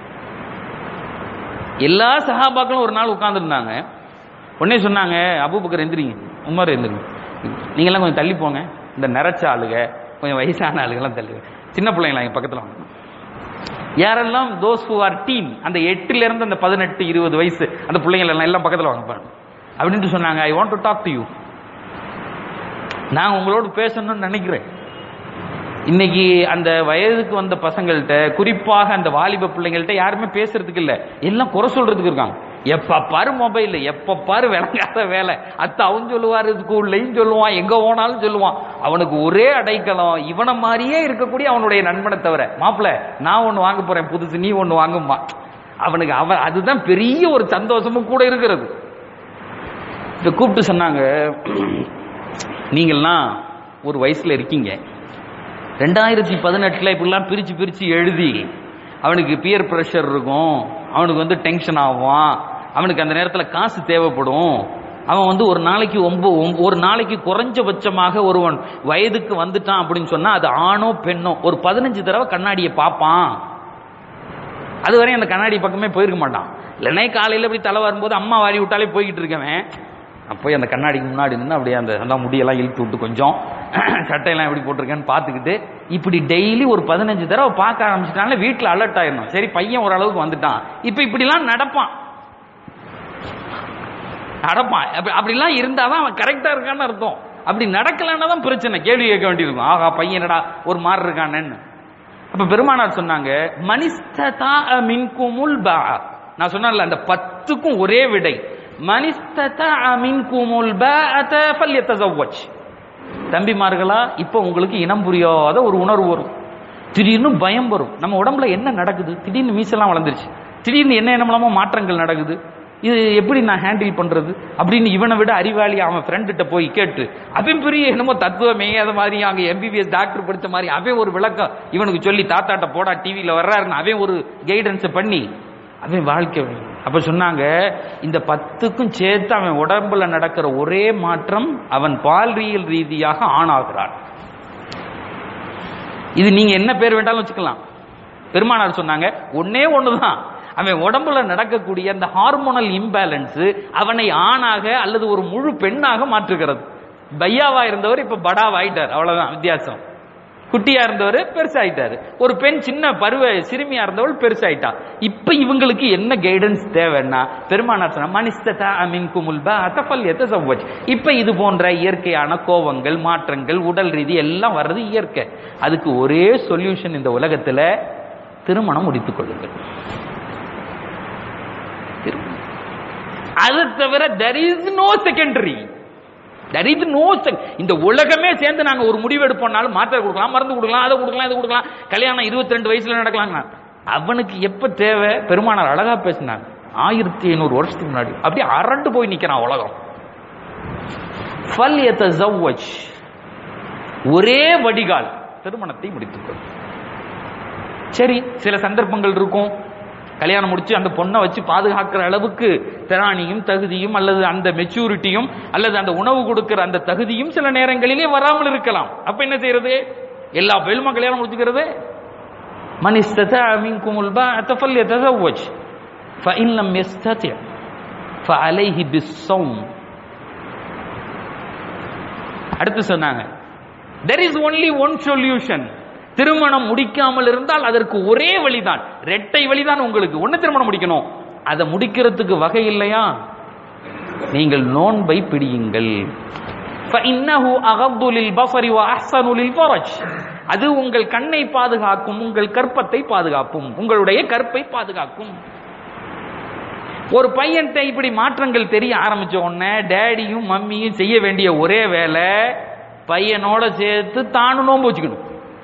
எல்லா சஹாபாக்களும் ஒரு நாள் உட்கார்ந்துருந்தாங்க உடனே சொன்னாங்க அபூபக்கர் எந்திரிங்க உமர் எந்திரிங்க நீங்கெல்லாம் கொஞ்சம் தள்ளி போங்க இந்த நிறச்ச ஆளுக கொஞ்சம் வயசான ஆளுகெல்லாம் தள்ளி சின்ன பிள்ளைங்களா எங்க பக்கத்துல வாங்க யாரெல்லாம் தோஸ் ஹூ ஆர் டீன் அந்த எட்டுல இருந்து அந்த பதினெட்டு இருபது வயசு அந்த பிள்ளைங்க எல்லாம் எல்லாம் பக்கத்துல வாங்க பாருங்க அப்படின்ட்டு சொன்னாங்க I want to talk to you நான் உங்களோடு பேசணும்னு நினைக்கிறேன் இன்னைக்கு அந்த வயதுக்கு வந்த பசங்கள்கிட்ட குறிப்பாக அந்த வாலிப பிள்ளைங்கள்ட்ட யாருமே பேசுறதுக்கு இல்ல எல்லாம் குறை சொல்றதுக்கு இருக்காங்க எப்ப பாரு மொபைல் எப்ப பாரு விளங்காத வேலை அத்தை அவன் சொல்லுவாரு ஸ்கூல்லையும் சொல்லுவான் எங்க போனாலும் சொல்லுவான் அவனுக்கு ஒரே அடைக்கலம் இவனை மாதிரியே இருக்கக்கூடிய அவனுடைய நண்பனை தவிர மாப்பிள நான் ஒண்ணு வாங்க போறேன் புதுசு நீ ஒண்ணு வாங்குமா அவனுக்கு அவன் அதுதான் பெரிய ஒரு சந்தோஷமும் கூட இருக்கிறது இதை கூப்பிட்டு சொன்னாங்க நீங்கள்லாம் ஒரு வயசுல இருக்கீங்க ரெண்டாயிரத்தி பதினெட்டுல இப்படிலாம் பிரிச்சு பிரிச்சு எழுதி அவனுக்கு பியர் ப்ரெஷர் இருக்கும் அவனுக்கு வந்து டென்ஷன் ஆவான் அவனுக்கு அந்த நேரத்தில் காசு தேவைப்படும் அவன் வந்து ஒரு நாளைக்கு ஒம்ப ஒம்ப- ஒரு நாளைக்கு குறைஞ்சபட்சமாக ஒருவன் வயதுக்கு வந்துட்டான் அப்படின்னு சொன்னா அது ஆணோ பெண்ணோ ஒரு பதினஞ்சு தடவை கண்ணாடியை பார்ப்பான் அதுவரை அந்த கண்ணாடி பக்கமே போயிருக்க மாட்டான் இல்லைன்னா காலையில் இப்படி தலை வரும்போது அம்மா வாரி விட்டாலே போய்கிட்டு இருக்கவன் அப்போய் அந்த கண்ணாடிக்கு முன்னாடி நின்று அப்படியே அந்த அந்த முடியெல்லாம் இழுத்து விட்டு கொஞ்சம் சட்டையெல்லாம் எப்படி போட்டிருக்கேன்னு பார்த்துக்கிட்டு இப்படி டெய்லி ஒரு பதினஞ்சு தடவை பார்க்க ஆரம்பிச்சிட்டாலே வீட்டில் அலர்ட் ஆயிடணும் சரி பையன் ஓரளவுக்கு வந்துட்டான் இப்போ இப்படிலாம் நடப்பான் நடப்பான் அப்படி அப்படிலாம் இருந்தாதான் அவன் கரெக்டா இருக்கான்னு அர்த்தம் அப்படி நடக்கலன்னா தான் பிரச்சனை கேள்வி கேட்க வேண்டியிருக்கும் ஆகா பையன் என்னடா ஒரு மாதிரி இருக்கானேன்னு அப்ப பெருமானார் சொன்னாங்க மனிஸ்ததா மின்குமுல் பா நான் சொன்னேன்ல அந்த பத்துக்கும் ஒரே விடை மனிஸ்ததா மின்குமுல் பாஅத ஃபல்யத்தஸவ்வஜ் தம்பிமார்களா இப்போ உங்களுக்கு இனம் புரியாத ஒரு உணர்வு வரும் திடீர்னு பயம் வரும் நம்ம உடம்புல என்ன நடக்குது திடீர்னு மீசெல்லாம் வளர்ந்துருச்சு திடீர்னு என்ன என்னமோ மாற்றங்கள் நடக்குது இது எப்படி நான் ஹேண்டில் பண்றது அப்படின்னு இவனை விட அறிவாளி அவன் ஃப்ரெண்டுகிட்ட போய் கேட்டு அவன் பெரிய என்னமோ தத்துவமே அது மாதிரி அங்க எம்பிபிஎஸ் டாக்டர் படிச்ச மாதிரி அவன் ஒரு விளக்கம் இவனுக்கு சொல்லி தாத்தாட்ட போடா டிவியில வர்றாருன்னு அவன் ஒரு கைடன்ஸ் பண்ணி அவன் வாழ்க்கை அப்ப சொன்னாங்க இந்த பத்துக்கும் சேர்த்து அவன் உடம்புல நடக்கிற ஒரே மாற்றம் அவன் பால்வியல் ரீதியாக ஆணாகிறான் இது நீங்க என்ன பேர் வேண்டாலும் வச்சுக்கலாம் பெருமானார் சொன்னாங்க ஒன்னே ஒண்ணுதான் அவன் உடம்புல நடக்கக்கூடிய அந்த ஹார்மோனல் இம்பேலன்ஸ் அவனை ஆணாக அல்லது ஒரு முழு பெண்ணாக மாற்றுகிறது பையாவா இருந்தவர் இப்ப படாவா ஆயிட்டார் அவ்வளவுதான் வித்தியாசம் குட்டியா இருந்தவர் பெருசாயிட்டாரு ஒரு பெண் சின்ன பருவ சிறுமியா இருந்தவள் பெருசாயிட்டா இப்ப இவங்களுக்கு என்ன கைடன்ஸ் தேவைன்னா பெருமானார் சொன்னா மனிஸ்ததா அமின் குமுல் அத்தபல்யத்தை சவ்வச் இப்ப இது போன்ற இயற்கையான கோபங்கள் மாற்றங்கள் உடல் ரீதி எல்லாம் வர்றது இயற்கை அதுக்கு ஒரே சொல்யூஷன் இந்த உலகத்துல திருமணம் முடித்துக் கொள்ளுங்கள் திருமணம். அது தவிர there is no secondary there is no இந்த உலகமே சேர்ந்து நாங்க ஒரு முடிவு எடுப்போம்னாலும் மாத்திரை கொடுக்கலாம் மருந்து கொடுக்கலாம் அதை கொடுக்கலாம் இதை கொடுக்கலாம் கல்யாணம் இருபத்தி ரெண்டு வயசுல நடக்கலாங்க அவனுக்கு எப்ப தேவை பெருமானார் அழகா பேசினாங்க ஆயிரத்தி ஐநூறு வருஷத்துக்கு முன்னாடி அப்படியே அரண்டு போய் நிக்கிறான் உலகம் ஃபல் யத்தஸவ்வஜ். ஒரே வடிகால் திருமணத்தை முடித்துக்கொள் சரி சில சந்தர்ப்பங்கள் இருக்கும் கல்யாணம் முடிச்சு அந்த பொண்ணை வச்சு பாதுகாக்கிற அளவுக்கு திராணியும் தகுதியும் அல்லது அந்த மெச்சூரிட்டியும் அல்லது அந்த உணவு கொடுக்கிற அந்த தகுதியும் சில நேரங்களிலே வராமல் இருக்கலாம் அப்ப என்ன செய்யறது எல்லா பெருமா கல்யாணம் முடிச்சுக்கிறது من استطاع منكم الباءة فليتزوج فإن لم يستطع فعليه بالصوم அடுத்து சொன்னாங்க there is only one solution திருமணம் முடிக்காமல் இருந்தால் அதற்கு ஒரே வழிதான் ரெட்டை வழிதான் உங்களுக்கு ஒண்ணு திருமணம் முடிக்கணும் அதை முடிக்கிறதுக்கு வகை இல்லையா நீங்கள் நோன்பை பிடியுங்கள் فإنه أغض للبصر وأحسن للفرج அது உங்கள் கண்ணை பாதுகாக்கும் உங்கள் கற்பத்தை பாதுகாக்கும் உங்களுடைய கற்பை பாதுகாக்கும் ஒரு பையன்கிட்ட இப்படி மாற்றங்கள் தெரிய ஆரம்பிச்ச உடனே டேடியும் மம்மியும் செய்ய வேண்டிய ஒரே வேலை பையனோட சேர்த்து தானும் நோன்பு வச்சுக்கணும்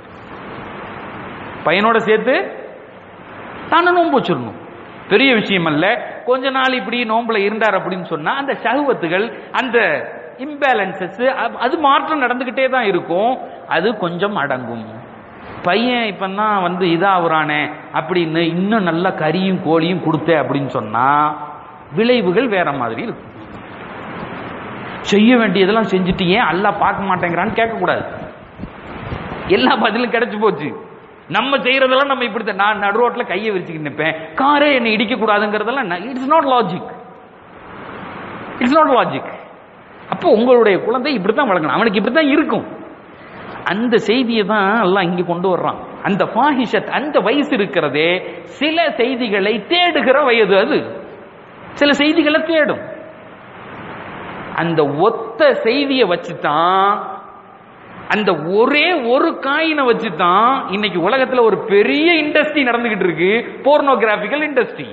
பையனோட சேர்த்து தானும் நோன்பு வச்சிடணும் பெரிய விஷயம் அல்ல கொஞ்ச நாள் இப்படி நோன்புல இருந்தார் அப்படின்னு சொன்னா அந்த சகுவத்துகள் அந்த இம்பேலன்சஸ் அது மாற்றம் நடந்துகிட்டே தான் இருக்கும் அது கொஞ்சம் அடங்கும் பையன் இப்பதான் வந்து இதாகுறானே அப்படின்னு இன்னும் நல்லா கறியும் கோழியும் கொடுத்த அப்படின்னு சொன்னா விளைவுகள் வேற மாதிரி இருக்கும் செய்ய வேண்டியதெல்லாம் செஞ்சுட்டு ஏன் அல்லாஹ் பார்க்க மாட்டேங்கிறான்னு கேட்கக்கூடாது எல்லா பதிலும் கிடைச்சு போச்சு நம்ம செய்யறதெல்லாம் நம்ம இப்படி தான். நான் நடு ரோட்ல கையை விரிச்சுக்கிட்டு நிற்பேன் காரே என்னை இடிக்க கூடாதுங்கிறதெல்லாம் it's not logic it's not logic அப்போ உங்களுடைய குழந்தை இப்படித்தான் வளர்க்கணும் அவனுக்கு இப்படித்தான் இருக்கும் அந்த செய்தியை தான் எல்லாம் இங்க கொண்டு வர்றான் அந்த ஃபாஹிஷத் அந்த வயசு இருக்கிறதே சில செய்திகளை தேடுகிற வயது அது சில செய்திகளை தேடும் அந்த ஒத்த செய்தியை வச்சுதான் அந்த ஒரே ஒரு காயினை வச்சு தான் இன்னைக்கு உலகத்துல ஒரு பெரிய இண்டஸ்ட்ரி நடந்துகிட்டு இருக்கு போர்னோகிராபிக்கல் இண்டஸ்ட்ரி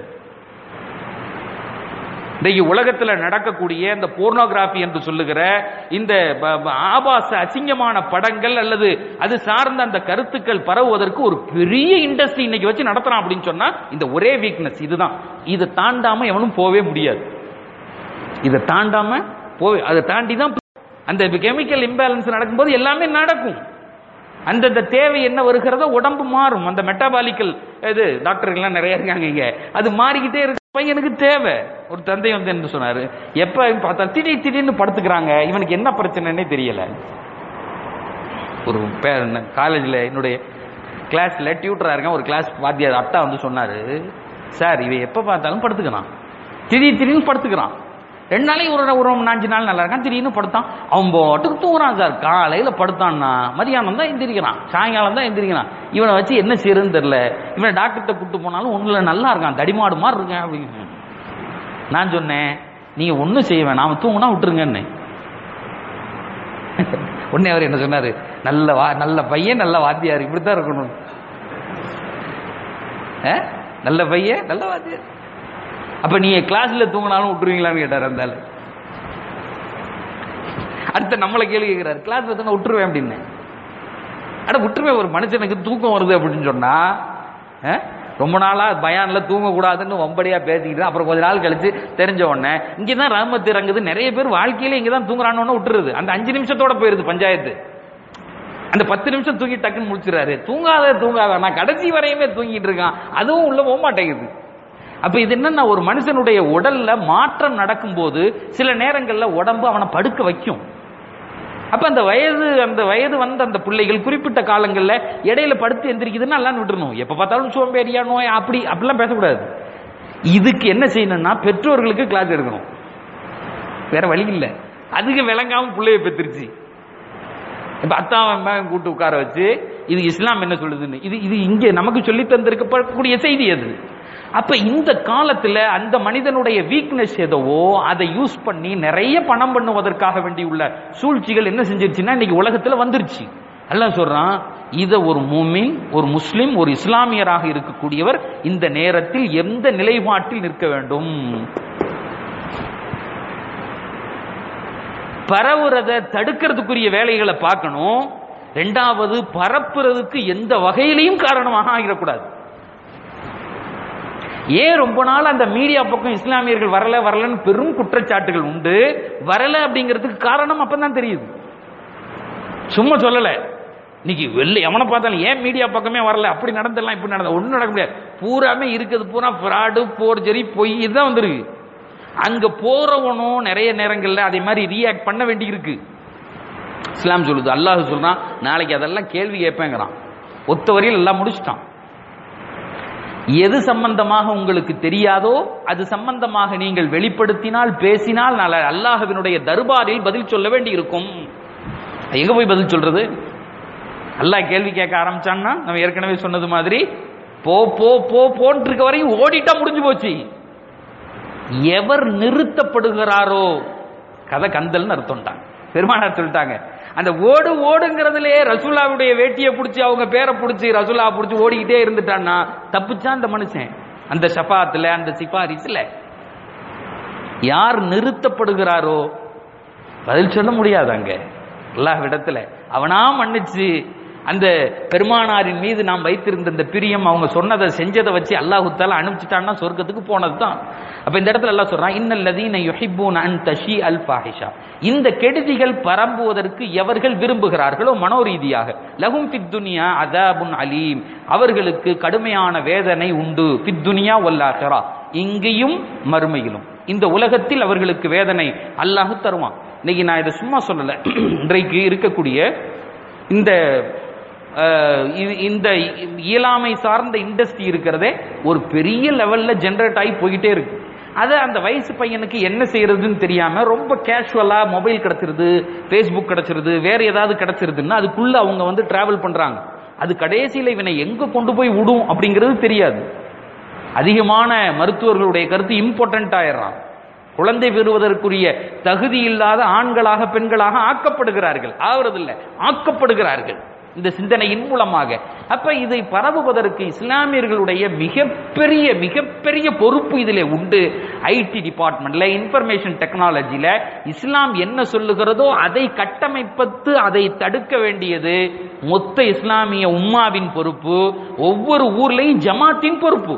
இன்றைக்கு உலகத்துல நடக்கக்கூடிய இந்த போர்னோகிராஃபி என்று சொல்லுகிற இந்த ப- ப- ஆபாச அசிங்கமான படங்கள் அல்லது அது சார்ந்த அந்த கருத்துக்கள் பரவுவதற்கு ஒரு பெரிய இண்டஸ்ட்ரி இன்னைக்கு வச்சு நடத்துறான் அப்படின்னு சொன்னா இந்த ஒரே வீக்னஸ் இதுதான் இதை தாண்டாம எவனும் போவே முடியாது இதை தாண்டாம போவே அதை தாண்டி தான் அந்த கெமிக்கல் இம்பேலன்ஸ் நடக்கும்போது எல்லாமே நடக்கும் அந்தந்த தேவை என்ன வருகிறதோ உடம்பு மாறும் அந்த மெட்டபாலிக்கல் இது டாக்டர்கள்லாம் நிறைய இருக்காங்க இங்க அது மாறிக்கிட்டே இருக்கு பையனுக்கு தேவை ஒரு தந்தை வந்து என்ன சொன்னாரு எப்ப பார்த்தா திடீர் திடீர்னு படுத்துக்கிறாங்க இவனுக்கு என்ன பிரச்சனைன்னே தெரியல ஒரு காலேஜில் என்னுடைய கிளாஸ்ல டியூட்டரா இருக்கேன் ஒரு கிளாஸ் வாத்தியார் அத்தா வந்து சொன்னாரு சார் இவன் எப்ப பார்த்தாலும் படுத்துக்கிறான் திடீர் திடீர்னு படுத்துக்கிறான் ரெண்டு நாளைக்கு ஒரு ஒரு அஞ்சு நாள் நல்லா இருக்கான் திடீர்னு படுத்தான் அவன் பாட்டுக்கு தூங்குறான் சார் காலையில படுத்தான்னா மதியானம் தான் எந்திரிக்கிறான் சாயங்காலம் தான் எந்திரிக்கிறான் இவனை வச்சு என்ன செய்யறதுன்னு தெரியல இவனை டாக்டர்கிட்ட கூட்டு போனாலும் ஒண்ணுல நல்லா இருக்கான் தடிமாடு மாதிரி இருக்கான் அப்படின்னு நான் சொன்னேன் நீங்க ஒண்ணும் செய்ய வேணாம் அவன் தூங்குனா விட்டுருங்கன்னு உடனே அவர் என்ன சொன்னாரு நல்ல வா நல்ல பையன் நல்ல வாத்தியார் இப்படித்தான் இருக்கணும் ஆ? நல்ல பையன் நல்ல வாத்தியார் அப்ப நீங்க கிளாஸ்ல தூங்கினாலும் விட்டுருவீங்களான்னு கேட்டார் அந்த ஆளு. அடுத்த நம்மளை கேள்வி கேட்கிறாரு கிளாஸ்ல தூங்க விட்டுருவேன் அப்படின்னு அட விட்டுருவேன் ஒரு மனுஷனுக்கு தூக்கம் வருது அப்படின்னு சொன்னா ஆ? ரொம்ப நாளா பயான்ல தூங்க கூடாதுன்னு வம்படியா பேசிக்கிட்டு அப்புறம் கொஞ்ச நாள் கழிச்சு தெரிஞ்ச உடனே இங்கதான் ரஹமத் இறங்குது நிறைய பேர் வாழ்க்கையில இங்கதான் தூங்குறான்னு விட்டுருது அந்த அஞ்சு நிமிஷத்தோட போயிருது பஞ்சாயத்து அந்த பத்து நிமிஷம் தூங்கி டக்குன்னு முடிச்சிடறாரு தூங்காத தூங்காத நான் கடைசி வரையுமே தூங்கிட்டு இருக்கான் அதுவும் உள்ள போக மாட்டேங்குது அப்ப இது என்னன்னா ஒரு மனுஷனுடைய உடல்ல மாற்றம் நடக்கும்போது சில நேரங்கள்ல உடம்பு அவனை படுக்க வைக்கும் அப்ப அந்த வயது அந்த வயது வந்த அந்த பிள்ளைகள் குறிப்பிட்ட காலங்கள்ல இடையில படுத்து எந்திரிக்குதுன்னு எல்லாம் விட்டுறணும் எப்ப பார்த்தாலும் சோம்பேறியா நோய் அப்படி அப்படிலாம் பேசக்கூடாது இதுக்கு என்ன செய்யணும்னா பெற்றோர்களுக்கு கிளாஸ் எடுக்கணும் வேற வழி இல்ல அதுக்கு விளங்காம பிள்ளைய பெத்துருச்சு இப்ப அத்தாவன் மகன் கூட்டு உட்கார வச்சு இது இஸ்லாம் என்ன சொல்லுதுன்னு இது இது இங்கே நமக்கு சொல்லி தந்திருக்கப்படக்கூடிய செய்தி அது அப்ப இந்த காலத்துல அந்த மனிதனுடைய வீக்னஸ் எதவோ அதை யூஸ் பண்ணி நிறைய பணம் பண்ணுவதற்காக வேண்டியுள்ள சூழ்ச்சிகள் என்ன செஞ்சிருச்சுன்னா இன்னைக்கு உலகத்துல வந்துருச்சு அல்லாஹ் சொல்றான் இத ஒரு மூமின் ஒரு முஸ்லிம் ஒரு இஸ்லாமியராக இருக்கக்கூடியவர் இந்த நேரத்தில் எந்த நிலைப்பாட்டில் நிற்க வேண்டும் பரவுறத தடுக்கிறதுக்குரிய வேலைகளை பார்க்கணும் ரெண்டாவது பரப்புறதுக்கு எந்த வகையிலையும் காரணமாக ஆகிடக்கூடாது ஏன் ரொம்ப நாள் அந்த மீடியா பக்கம் இஸ்லாமியர்கள் வரல வரலன்னு பெரும் குற்றச்சாட்டுகள் உண்டு வரல அப்படிங்கிறதுக்கு காரணம் அப்பதான் தெரியுது சும்மா சொல்லல இன்னைக்கு வெள்ளை எவனை பார்த்தாலும் ஏன் மீடியா பக்கமே வரல அப்படி நடந்தெல்லாம் இப்படி நடந்த ஒன்றும் நடக்க முடியாது பூராமே இருக்குது பூரா ஃப்ராடு போர்ஜரி பொய் இதுதான் வந்துருக்கு அங்க போறவனும் நிறைய நேரங்கள்ல அதே மாதிரி ரியாக்ட் பண்ண வேண்டி இருக்கு இஸ்லாம் சொல்லுது அல்லாஹ் சொல்றான் நாளைக்கு அதெல்லாம் கேள்வி கேட்பேங்கிறான் ஒத்த வரையில் எல்லாம் முடிச்சிட்டான் எது சம்பந்தமாக உங்களுக்கு தெரியாதோ அது சம்பந்தமாக நீங்கள் வெளிப்படுத்தினால் பேசினால் நாளை அல்லாஹ்வினுடைய தர்பாரில் பதில் சொல்ல வேண்டி இருக்கும் எங்க போய் பதில் சொல்றது அல்லாஹ் கேள்வி கேட்க ஆரம்பிச்சான்னா நம்ம ஏற்கனவே சொன்னது மாதிரி போ போ போ போன்ட்டு இருக்க வரையும் ஓடிட்டா முடிஞ்சு போச்சு எவர் நிறுத்தப்படுகிறாரோ கதை கந்தல்னு அர்த்தம்ட்டாங்க பெருமானார் சொல்லிட்டாங்க அந்த ஓடு ஓடுங்கிறதுலே ரசூலாவுடைய வேட்டியை பிடிச்சி அவங்க பேரை பிடிச்சி ரசூலா பிடிச்சி ஓடிக்கிட்டே இருந்துட்டான்னா தப்பிச்சான் அந்த மனுஷன் அந்த ஷஃபாத்துல அந்த சிபாரிஸ்ல யார் நிறுத்தப்படுகிறாரோ பதில் சொல்ல முடியாது அங்க அல்லாஹ்விடத்துல அவனா மன்னிச்சு அந்த பெருமானாரின் மீது நாம் வைத்திருந்த இந்த பிரியம் அவங்க சொன்னதை செஞ்சதை வச்சு அல்லாஹு தாலா அனுப்பிச்சிட்டான்னா சொர்க்கத்துக்கு போனது தான் அப்ப இந்த இடத்துல எல்லாம் சொல்றான் இன்னல்லதீன யுஹிப்பூன அன் தஷி அல் ஃபாஹிஷா இந்த கெடுதிகள் பரம்புவதற்கு எவர்கள் விரும்புகிறார்களோ மனோரீதியாக லஹும் ஃபித் துனியா அதாபுன் அலீம் அவர்களுக்கு கடுமையான வேதனை உண்டு ஃபித் துனியா வல்லாஹரா இங்கேயும் மறுமையிலும் இந்த உலகத்தில் அவர்களுக்கு வேதனை அல்லாஹ் தருவான் இன்னைக்கு நான் இதை சும்மா சொல்லல இன்றைக்கு இருக்கக்கூடிய இந்த அஹ், இ- இந்த இயலாமை சார்ந்த இண்டஸ்ட்ரி இருக்கிறதே ஒரு பெரிய லெவல்ல ஜென்ரேட் ஆகி போயிட்டே இருக்கு அதை அந்த வயசு பையனுக்கு என்ன செய்யறதுன்னு தெரியாம ரொம்ப கேஷுவலா மொபைல் கிடைச்சிருது ஃபேஸ்புக் கிடைச்சிருது வேற ஏதாவது கிடைச்சிருதுன்னா அதுக்குள்ள அவங்க வந்து டிராவல் பண்றாங்க அது கடைசியில இவனை எங்க கொண்டு போய் விடும் அப்படிங்கிறது தெரியாது அதிகமான மருத்துவர்களுடைய கருத்து இம்பார்ட்டன்ட் ஆயிடுறான் குழந்தை பெறுவதற்குரிய தகுதி இல்லாத ஆண்களாக பெண்களாக ஆக்கப்படுகிறார்கள் ஆவறதில்ல ஆக்கப்படுகிறார்கள் இந்த சிந்தனையின் மூலமாக அப்ப இதை பரவுவதற்கு இஸ்லாமியர்களுடைய மிகப்பெரிய மிகப்பெரிய பொறுப்பு இதிலே உண்டு ஐடி டிபார்ட்மெண்ட்ல இன்ஃபர்மேஷன் டெக்னாலஜில இஸ்லாம் என்ன சொல்லுகிறதோ அதை கட்டமைப்பத்து அதை தடுக்க வேண்டியது மொத்த இஸ்லாமிய உம்மாவின் பொறுப்பு ஒவ்வொரு ஊர்லயும் ஜமாத்தின் பொறுப்பு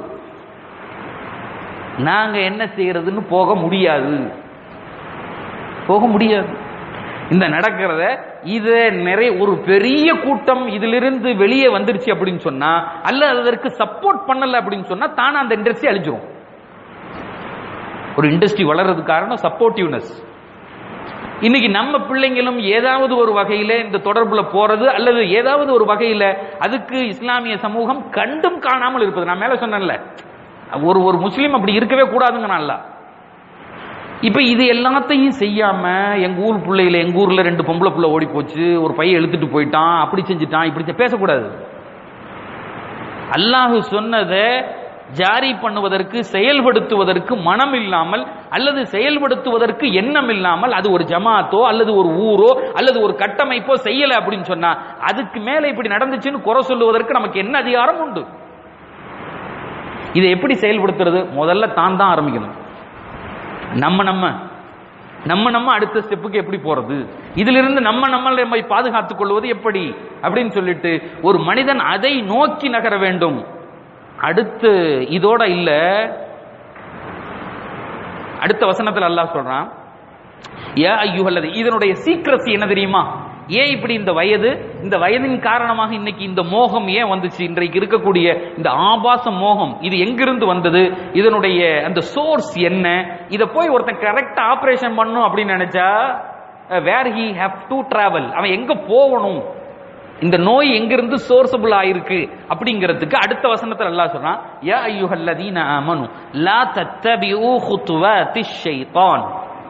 நாங்க என்ன செய்யறதுன்னு போக முடியாது போக முடியாது இந்த நடக்கிறத இத நிறைய ஒரு பெரிய கூட்டம் இதிலிருந்து வெளியே வந்துருச்சு அப்படின்னு சொன்னா அல்ல அதற்கு சப்போர்ட் பண்ணல அப்படின்னு சொன்னா தானே அந்த இண்டஸ்ட்ரி அழிஞ்சிரும் ஒரு இண்டஸ்ட்ரி வளர்றதுக்கு காரணம் சப்போர்ட்டிவ்னஸ் இன்னைக்கு நம்ம பிள்ளைங்களும் ஏதாவது ஒரு வகையில இந்த தொடர்புல போறது அல்லது ஏதாவது ஒரு வகையில அதுக்கு இஸ்லாமிய சமூகம் கண்டும் காணாமல் இருப்பது நான் மேல சொன்னேன்ல ஒரு ஒரு முஸ்லீம் அப்படி இருக்கவே கூடாதுங்க நல்லா இப்ப இது எல்லாத்தையும் செய்யாம எங்க ஊர் பிள்ளைகள எங்க ஊர்ல ரெண்டு பொம்பளை புள்ள ஓடி போச்சு ஒரு பையன் இழுத்துட்டு போயிட்டான் அப்படி செஞ்சுட்டான் இப்படி செ- பேசக்கூடாது அல்லாஹ் சொன்னதை ஜாரி பண்ணுவதற்கு செயல்படுத்துவதற்கு மனம் இல்லாமல் அல்லது செயல்படுத்துவதற்கு எண்ணம் இல்லாமல் அது ஒரு ஜமாத்தோ அல்லது ஒரு ஊரோ அல்லது ஒரு கட்டமைப்போ செய்யல அப்படின்னு சொன்னா அதுக்கு மேல இப்படி நடந்துச்சுன்னு குறை சொல்லுவதற்கு நமக்கு என்ன அதிகாரம் உண்டு இதை எப்படி செயல்படுத்துறது முதல்ல தான் தான் ஆரம்பிக்கணும் நம்ம நம்ம நம்ம நம்ம அடுத்த ஸ்டெப்புக்கு எப்படி போறது இதிலிருந்து நம்ம நம்மளை நம்மை பாதுகாத்துக் கொள்வது எப்படி அப்படின்னு சொல்லிட்டு ஒரு மனிதன் அதை நோக்கி நகர வேண்டும் அடுத்து இதோட இல்ல அடுத்த வசனத்துல அல்லாஹ் சொல்றான் ஏ ஐயுகல்லது இதனுடைய சீக்கிரசி என்ன தெரியுமா ஏன் இப்படி இந்த வயது இந்த வயதின் காரணமாக இன்னைக்கு இந்த மோகம் ஏன் வந்துச்சு இன்றைக்கு இருக்கக்கூடிய இந்த ஆபாச மோகம் இது எங்கிருந்து வந்தது இதனுடைய அந்த சோர்ஸ் என்ன இத போய் ஒருத்தன் கரெக்டா ஆபரேஷன் பண்ணும் அப்படின்னு நினைச்சா where he have to travel அவன் எங்க போகணும் இந்த நோய் எங்கிருந்து சோர்சபிள் ஆயிருக்கு அப்படிங்கிறதுக்கு அடுத்த வசனத்துல அல்லாஹ் சொல்றான் யா ஐயுஹல்லதீன ஆமனு லா தத்தபிஉ குத்துவாத்திஷ் ஷைத்தான்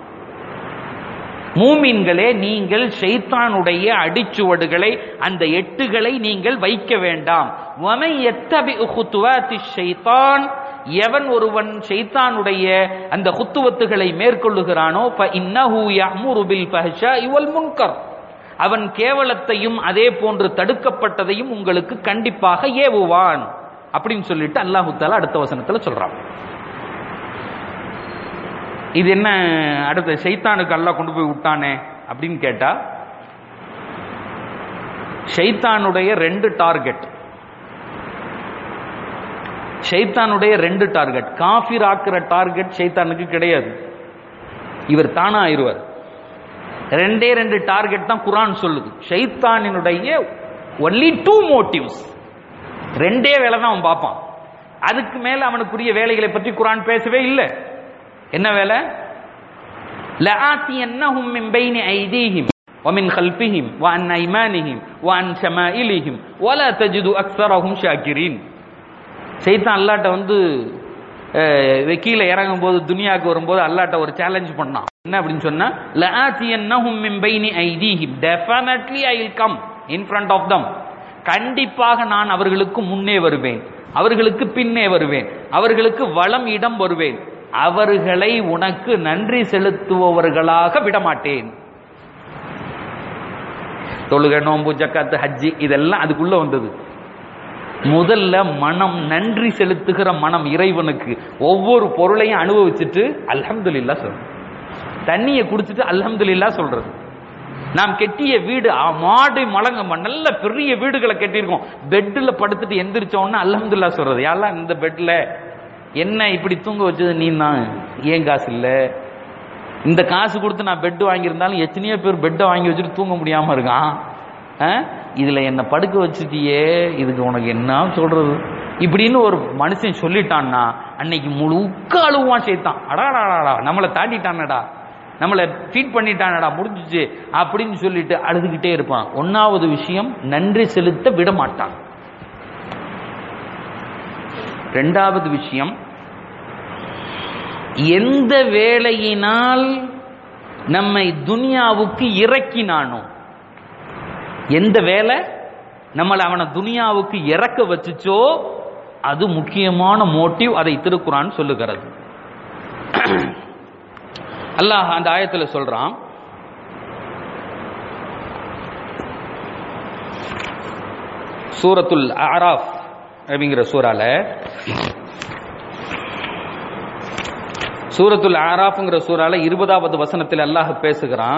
மூமின்களே நீங்கள் ஷைத்தானுடைய அடிச்சுவடுகளை அந்த எட்டுகளை நீங்கள் வைக்க வேண்டாம் வமை எத்தபி குத்துவாத்தி ஷைத்தான் எவன் ஒருவன் ஷைத்தானுடைய அந்த குத்துவத்துகளை மேற்கொள்ளுகிறானோ ஃப இன்னஹு யஅமுரு பில் ஃபஹ்ஷாஇ வல் முன்கர் அவன் கேவலத்தையும் அதே போன்று தடுக்கப்பட்டதையும் உங்களுக்கு கண்டிப்பாக ஏவுவான் அப்படின்னு சொல்லிட்டு அல்லாஹு தாலா அடுத்த வசனத்துல சொல்றான் இது என்ன அடுத்த சைத்தானுக்கு அல்லாஹ் கொண்டு போய் விட்டானே அப்படின்னு கேட்டா ஷைத்தானுடைய ரெண்டு டார்கெட் ஷைத்தானுடைய ரெண்டு டார்கெட் காஃபிர் ஆக்குற டார்கெட் ஷைத்தானுக்கு கிடையாது இவர் தானா ஆயிருவார் ரெண்டே ரெண்டு டார்கெட் தான் குரான் சொல்லுது ஷைத்தானினுடைய ஒன்லி டூ மோட்டிவ்ஸ் ரெண்டே வேலை தான் அவன் பார்ப்பான் அதுக்கு மேல அவனுக்குரிய வேலைகளை பற்றி குரான் பேசவே இல்லை என்ன வேலை لآتينهم من بين أيديهم ومن خلفهم وعن أيمانهم وعن شمائلهم ولا تجد أكثرهم شاكرين சைத்தான் அல்லாட்ட வந்து கீழே இறங்கும் போது துனியாவுக்கு வரும்போது அல்லாட்ட ஒரு சேலஞ்ச் பண்ணான் என்ன அப்படின்னு சொன்னா லஆத்தியன்னஹும் மின் பைனி ஐதீஹிம் definitely I will come in front of them கண்டிப்பாக நான் அவர்களுக்கு முன்னே வருவேன் அவர்களுக்கு பின்னே வருவேன் அவர்களுக்கு வளம் இடம் வருவேன் அவர்களை உனக்கு நன்றி செலுத்துபவர்களாக விடமாட்டேன் தொழுகை நோம்பு ஜக்காத்து ஹஜ்ஜி இதெல்லாம் அதுக்குள்ள வந்தது முதல்ல மனம் நன்றி செலுத்துகிற மனம் இறைவனுக்கு ஒவ்வொரு பொருளையும் அனுபவிச்சுட்டு அல்ஹம்துலில்லா சொல்றது தண்ணியை குடிச்சிட்டு அல்ஹம்துலில்லா சொல்றது நாம் கெட்டிய வீடு ஆ, மாடு மலங்க நல்ல பெரிய வீடுகளை கட்டியிருக்கோம் பெட்டில் படுத்துட்டு எந்திரிச்ச உடனே அல்ஹம்துலில்லா சொல்றது யாரெல்லாம் இந்த பெட்ல என்ன இப்படி தூங்க வச்சது நீ தான் ஏன் காசு இல்ல இந்த காசு கொடுத்து நான் பெட் வாங்கியிருந்தாலும் எத்தனையோ பேர் பெட்டை வாங்கி வச்சுட்டு தூங்க முடியாம இருக்கான் ஆ? இதுல என்ன படுக்க வச்சுட்டியே இதுக்கு உனக்கு என்ன சொல்றது இப்படின்னு ஒரு மனுஷன் சொல்லிட்டான்னா அன்னைக்கு முழுக்க அழுவான் சேர்த்தான் அடாடாடா நம்மளை தாண்டிட்டானடா நம்மளை ஃபீட் பண்ணிட்டானடா முடிஞ்சிச்சு அப்படின்னு சொல்லிட்டு அழுதுகிட்டே இருப்பான் ஒன்னாவது விஷயம் நன்றி செலுத்த விட மாட்டான் ரெண்டாவது விஷயம் எந்த வேலையினால் நம்மை துனியாவுக்கு இறக்கினானோ எந்த வேலை நம்மளை அவனை துனியாவுக்கு இறக்க வச்சுச்சோ அது முக்கியமான மோட்டிவ் அதை திருக்குறான் சொல்லுகிறது அல்லாஹ் அந்த ஆயத்துல சொல்றான் சூரத்துல் அராஃப் அப்படிங்கிற சூறால சூரத்துல் ஆராஃப்ங்கிற சூறால இருபதாவது வசனத்தில் அல்லாஹ் பேசுகிறான்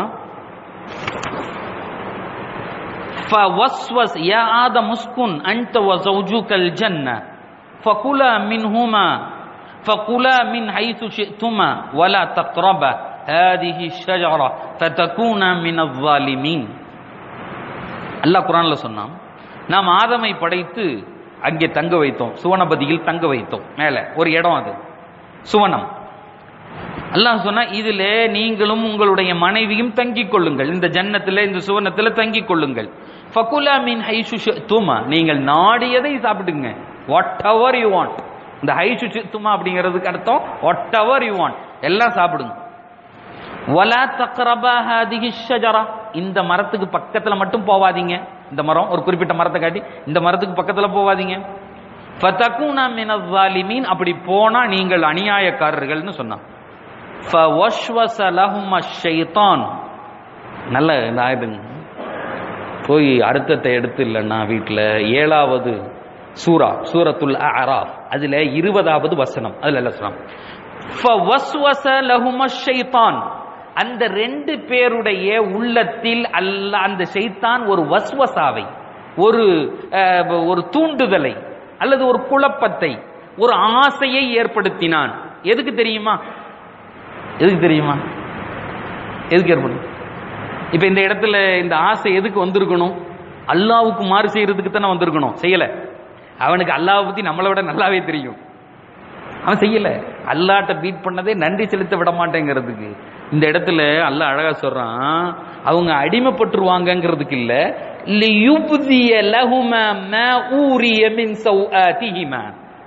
فوسوس يا آدم اسكن أنت وزوجك الجنة فكلا منهما فكلا من حيث شئتما ولا تقربا هذه الشجرة فتكونا من الظالمين அல்லாஹ் குரான்ல சொன்னான் நாம் ஆதமை படைத்து அங்கே தங்க வைத்தோம் சுவனபதியில் தங்க வைத்தோம் மேல ஒரு இடம் அது சுவனம் அல்லாஹ் சொன்னா இதுல நீங்களும் உங்களுடைய மனைவியும் தங்கிக் கொள்ளுங்கள் இந்த ஜன்னத்துல இந்த சுவனத்துல தங்கிக் கொள்ளுங்கள் ஃபகுலா மின் ஹைஷு துமா நீங்கள் நாடியதை சாப்பிடுங்க வாட் எவர் யூ வாண்ட் இந்த ஹைஷு துமா அப்படிங்கிறதுக்கு அர்த்தம் வாட் எவர் யூ வாண்ட் எல்லாம் சாப்பிடுங்க வலா தக்ரபா ஹாதிஹி ஷஜரா இந்த மரத்துக்கு பக்கத்துல மட்டும் போவாதீங்க இந்த மரம் ஒரு குறிப்பிட்ட மரத்தை காட்டி இந்த மரத்துக்கு பக்கத்துல போவாதீங்க ஃபதகுனா மினஸ் ஸாலிமீன் அப்படி போனா நீங்கள் அநியாயக்காரர்கள்னு சொன்னான் ஃபவஸ்வஸ லஹும் அஷ்-ஷைத்தான் நல்ல இந்த ஆயுதங்க போய் அர்த்தத்தை எடுத்து இல்லைன்னா வீட்டில் ஏழாவது சூரா சூரத்துல் அராஃப் அதுல இருபதாவது வசனம் அதுல எல்லாம் சொன்னான் ஃபவஸ்வஸ லஹும் அஷ்-ஷைத்தான் அந்த ரெண்டு பேருடைய உள்ளத்தில் அல்ல அந்த ஷைத்தான் ஒரு வஸ்வசாவை ஒரு அஹ், ஒரு தூண்டுதலை அல்லது ஒரு குழப்பத்தை ஒரு ஆசையை ஏற்படுத்தினான் எதுக்கு தெரியுமா எதுக்கு தெரியுமா எதுக்கு ஏற்படும் இப்ப இந்த இடத்துல இந்த ஆசை எதுக்கு வந்திருக்கணும் அல்லாவுக்கு மாறு செய்யறதுக்கு தானே வந்திருக்கணும் செய்யல அவனுக்கு அல்லாவை பத்தி நம்மளை விட நல்லாவே தெரியும் அவன் செய்யல அல்லாட்ட பீட் பண்ணதே நன்றி செலுத்த விட மாட்டேங்கிறதுக்கு இந்த இடத்துல அல்லாஹ் அழகா சொல்றான் அவங்க அடிமைப்பட்டுருவாங்கங்கிறதுக்கு இல்ல லியுப்திய லஹும மா ஊரிய மின் சௌஆதிஹிமா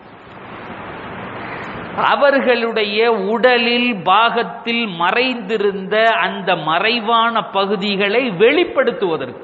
அவர்களுடைய உடலில் பாகத்தில் மறைந்திருந்த அந்த மறைவான பகுதிகளை வெளிப்படுத்துவதற்கு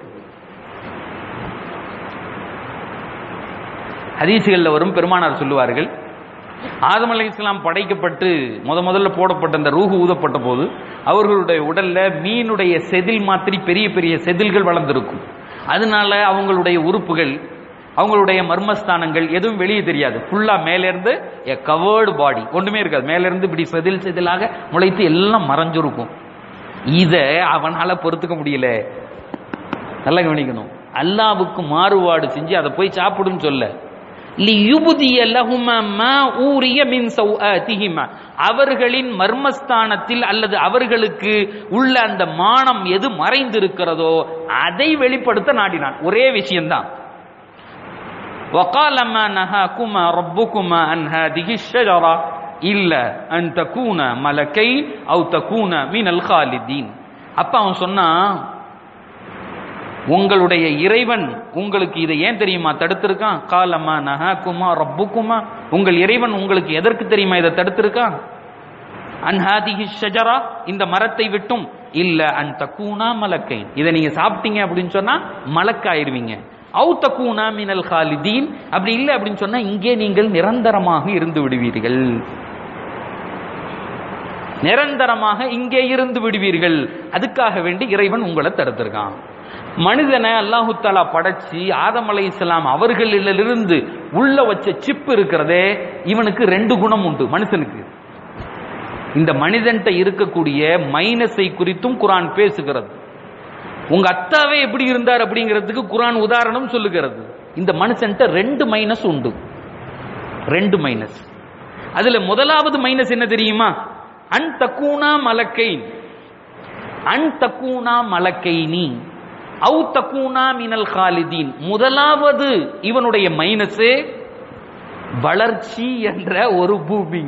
ஹதீசுகளில் வரும் பெருமானார் சொல்லுவார்கள் ஆதம் அலை இஸ்லாம் படைக்கப்பட்டு முத முதல்ல போடப்பட்ட அந்த ரூஹு ஊதப்பட்ட போது அவர்களுடைய உடல்ல மீனுடைய செதில் மாதிரி பெரிய பெரிய செதில்கள் வளர்ந்திருக்கும் அதனால அவங்களுடைய உறுப்புகள் அவங்களுடைய மர்மஸ்தானங்கள் எதுவும் வெளியே தெரியாது ஃபுல்லா மேல இருந்து எ கவர்டு பாடி ஒண்ணுமே இருக்காது மேல இருந்து இப்படி செதில் செதிலாக முளைத்து எல்லாம் மறைஞ்சிருக்கும் இத அவனால பொறுத்துக்க முடியல நல்லா கவனிக்கணும் அல்லாவுக்கு மாறுபாடு செஞ்சு அதை போய் சாப்பிடுன்னு சொல்ல லியுபுதிய லஹுமா மா ஊரிய மின் சௌஆதிஹிமா அவர்களின் மர்மஸ்தானத்தில் அல்லது அவர்களுக்கு உள்ள அந்த மானம் எது மறைந்திருக்கிறதோ அதை வெளிப்படுத்த நாடினான் ஒரே விஷயம்தான் وقال ما نهاكما ربكما عن هذه الشجرة إلا أن تكونا ملكين أو تكونا من الخالدين அப்ப அவன் சொன்னான் உங்களுடைய இறைவன் உங்களுக்கு இதை ஏன் தெரியுமா தடுத்திருக்கான் காலமா நஹாக்குமா ரப்புக்குமா உங்கள் இறைவன் உங்களுக்கு எதற்கு தெரியுமா இதை தடுத்திருக்கான் அன்ஹாதிஹி ஷஜரா இந்த மரத்தை விட்டும் இல்ல அன் தக்கூனா மலக்கை இதை நீங்க சாப்பிட்டீங்க அப்படின்னு சொன்னா மலக்காயிருவீங்க அவு தக்கூனா மினல் ஹாலிதீன் அப்படி இல்லை அப்படின்னு சொன்னா இங்கே நீங்கள் நிரந்தரமாக இருந்து விடுவீர்கள் நிரந்தரமாக இங்கே இருந்து விடுவீர்கள் அதுக்காக வேண்டி இறைவன் உங்களை தடுத்திருக்கான் மனிதனை அல்லாஹு தாலா படைச்சி ஆதம் அலை இஸ்லாம் அவர்களிலிருந்து உள்ள வச்ச சிப் இருக்கிறதே இவனுக்கு ரெண்டு குணம் உண்டு மனுஷனுக்கு இந்த மனிதன்ட்ட இருக்கக்கூடிய மைனஸை குறித்தும் குரான் பேசுகிறது உங்க அத்தாவே எப்படி இருந்தார் அப்படிங்கிறதுக்கு குரான் உதாரணம் சொல்லுகிறது இந்த மனுஷன்ட்ட ரெண்டு மைனஸ் உண்டு ரெண்டு மைனஸ் அதுல முதலாவது மைனஸ் என்ன தெரியுமா அன் தக்கூனா மலக்கை அன் தக்கூனா மலக்கை நீ அவு தக்கூனா மினல் ஹாலிதீன் முதலாவது இவனுடைய மைனஸே வளர்ச்சி என்ற ஒரு பூமி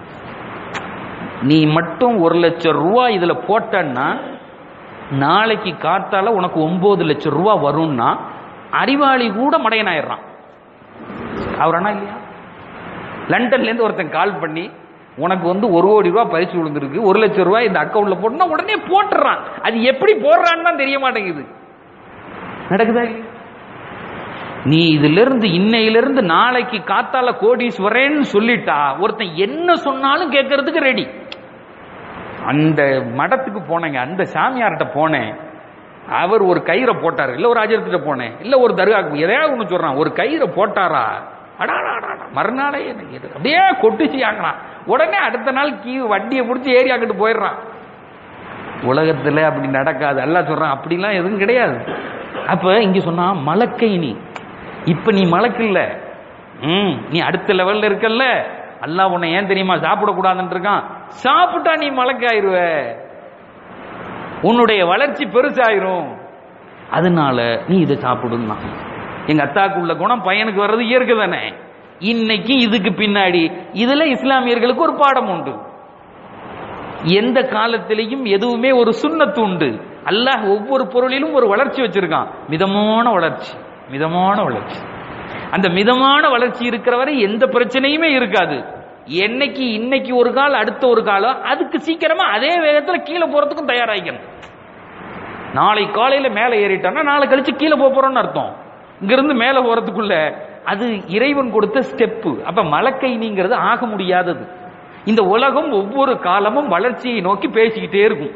நீ மட்டும் ஒரு லட்சம் ரூபா இதுல போட்டன்னா நாளைக்கு காத்தால உனக்கு ஒன்பது லட்சம் ரூபா வரும்னா அறிவாளி கூட மடையனாயிடுறான் அவர் அண்ணா இல்லையா லண்டன்ல இருந்து ஒருத்தன் கால் பண்ணி உனக்கு வந்து ஒரு கோடி ரூபாய் பரிசு விழுந்திருக்கு ஒரு லட்சம் ரூபாய் இந்த அக்கௌண்ட்ல போட்டுனா உடனே போட்டுறான் அது எப்படி போடுறான்னு தான் தெரிய மாட்டேங்குது நடக்குதா இல்லையா நீ இதுல இருந்து இன்னையில இருந்து நாளைக்கு காத்தால கோடீஸ்வரேன்னு சொல்லிட்டா ஒருத்தன் என்ன சொன்னாலும் கேட்கறதுக்கு ரெடி அந்த மடத்துக்கு போனேங்க அந்த சாமியார்கிட்ட போனேன் அவர் ஒரு கயிறை போட்டாரு இல்ல ஒரு அஜரத்திட்ட போனேன் இல்ல ஒரு தர்காக்கு எதையாவது ஒண்ணு சொல்றான் ஒரு கயிறை போட்டாரா அடாடா அடாடா. மறுநாளே எனக்கு இது அப்படியே கொட்டிச்சு ஆங்கலாம் உடனே அடுத்த நாள் கீ வண்டியை பிடிச்சி ஏறி அங்கிட்டு போயிடுறான் உலகத்துல அப்படி நடக்காது எல்லாம் சொல்றான் அப்படிலாம் எதுவும் கிடையாது அப்ப இங்க சொன்னா மலக்கை நீ இப்ப நீ மலக்கு இல்ல ம் நீ அடுத்த லெவல்ல இருக்கல்ல அல்லாஹ் உன்னை ஏன் தெரியுமா சாப்பிடக்கூடாதுன்னு இருக்கான் சாப்பிட்டா நீ மலக்காயிருவ உன்னுடைய வளர்ச்சி பெருசாயிரும் அதனால நீ இதை சாப்பிடுன்னா எங்க அத்தாக்கு உள்ள குணம் பையனுக்கு வர்றது இயற்கை தானே இன்னைக்கு இதுக்கு பின்னாடி இதுல இஸ்லாமியர்களுக்கு ஒரு பாடம் உண்டு எந்த காலத்திலையும் எதுவுமே ஒரு சுண்ணத்து உண்டு அல்லாஹ் ஒவ்வொரு பொருளிலும் ஒரு வளர்ச்சி வச்சிருக்கான் மிதமான வளர்ச்சி மிதமான வளர்ச்சி அந்த மிதமான வளர்ச்சி இருக்கிற வரை எந்த பிரச்சனையுமே இருக்காது என்னைக்கு இன்னைக்கு ஒரு கால் அடுத்த ஒரு காலம் அதுக்கு சீக்கிரமா அதே வேகத்துல கீழே போறதுக்கும் தயாராகிக்கணும் நாளை காலையில மேலே ஏறிட்டோம்னா நாளை கழிச்சு கீழே போக போறோம்னு அர்த்தம் இங்கிருந்து மேலே போறதுக்குள்ள அது இறைவன் கொடுத்த ஸ்டெப்பு அப்ப மலக்கைனிங்கிறது ஆக முடியாதது இந்த உலகம் ஒவ்வொரு காலமும் வளர்ச்சியை நோக்கி பேசிக்கிட்டே இருக்கும்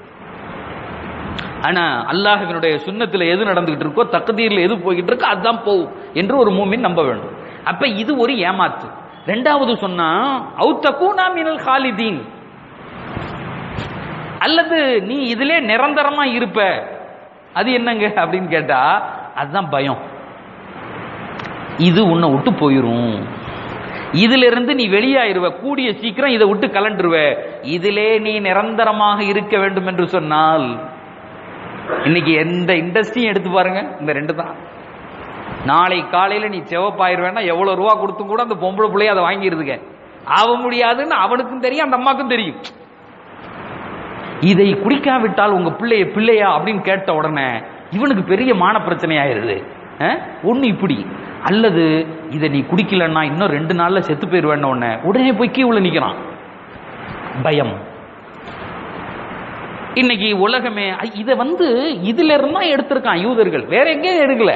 ஆனா அல்லாஹ்வினுடைய சுண்ணத்துல எது நடந்துகிட்டு இருக்கோ தக்தீர்ல எது போய்கிட்டு இருக்கோ அதுதான் போகும் என்று ஒரு மூமின் நம்ப வேண்டும் அப்ப இது ஒரு ஏமாத்து ரெண்டாவது சொன்னா அவுத்தகூனா மினல் ஹாலிதீன் அல்லது நீ இதிலே நிரந்தரமா இருப்ப அது என்னங்க அப்படின்னு கேட்டா அதுதான் பயம் இது உன்னை விட்டு போயிரும் இதுல இருந்து நீ வெளியாயிருவ கூடிய சீக்கிரம் இதை விட்டு கலண்டுருவ இதிலே நீ நிரந்தரமாக இருக்க வேண்டும் என்று சொன்னால் இன்னைக்கு எந்த இண்டஸ்ட்ரியும் எடுத்து பாருங்க இந்த ரெண்டு தான் நாளை காலையில நீ செவப்பாயிருவேன்னா எவ்வளவு ரூபா கொடுத்தும் கூட அந்த பொம்பளை பிள்ளைய அதை வாங்கிருதுங்க ஆக முடியாதுன்னு அவனுக்கும் தெரியும் அந்த அம்மாக்கும் தெரியும் இதை குடிக்காவிட்டால் உங்க பிள்ளைய பிள்ளையா அப்படின்னு கேட்ட உடனே இவனுக்கு பெரிய மான பிரச்சனை ஆயிருது ஒன்னு இப்படி அல்லது இதை நீ குடிக்கலன்னா இன்னும் ரெண்டு நாள்ல செத்து போயிருவேன் உடனே உடனே போய் கீழே நிக்கிறான் பயம் இன்னைக்கு உலகமே இதை வந்து இதுல இருந்தா எடுத்திருக்கான் யூதர்கள் வேற எங்கேயும் எடுக்கல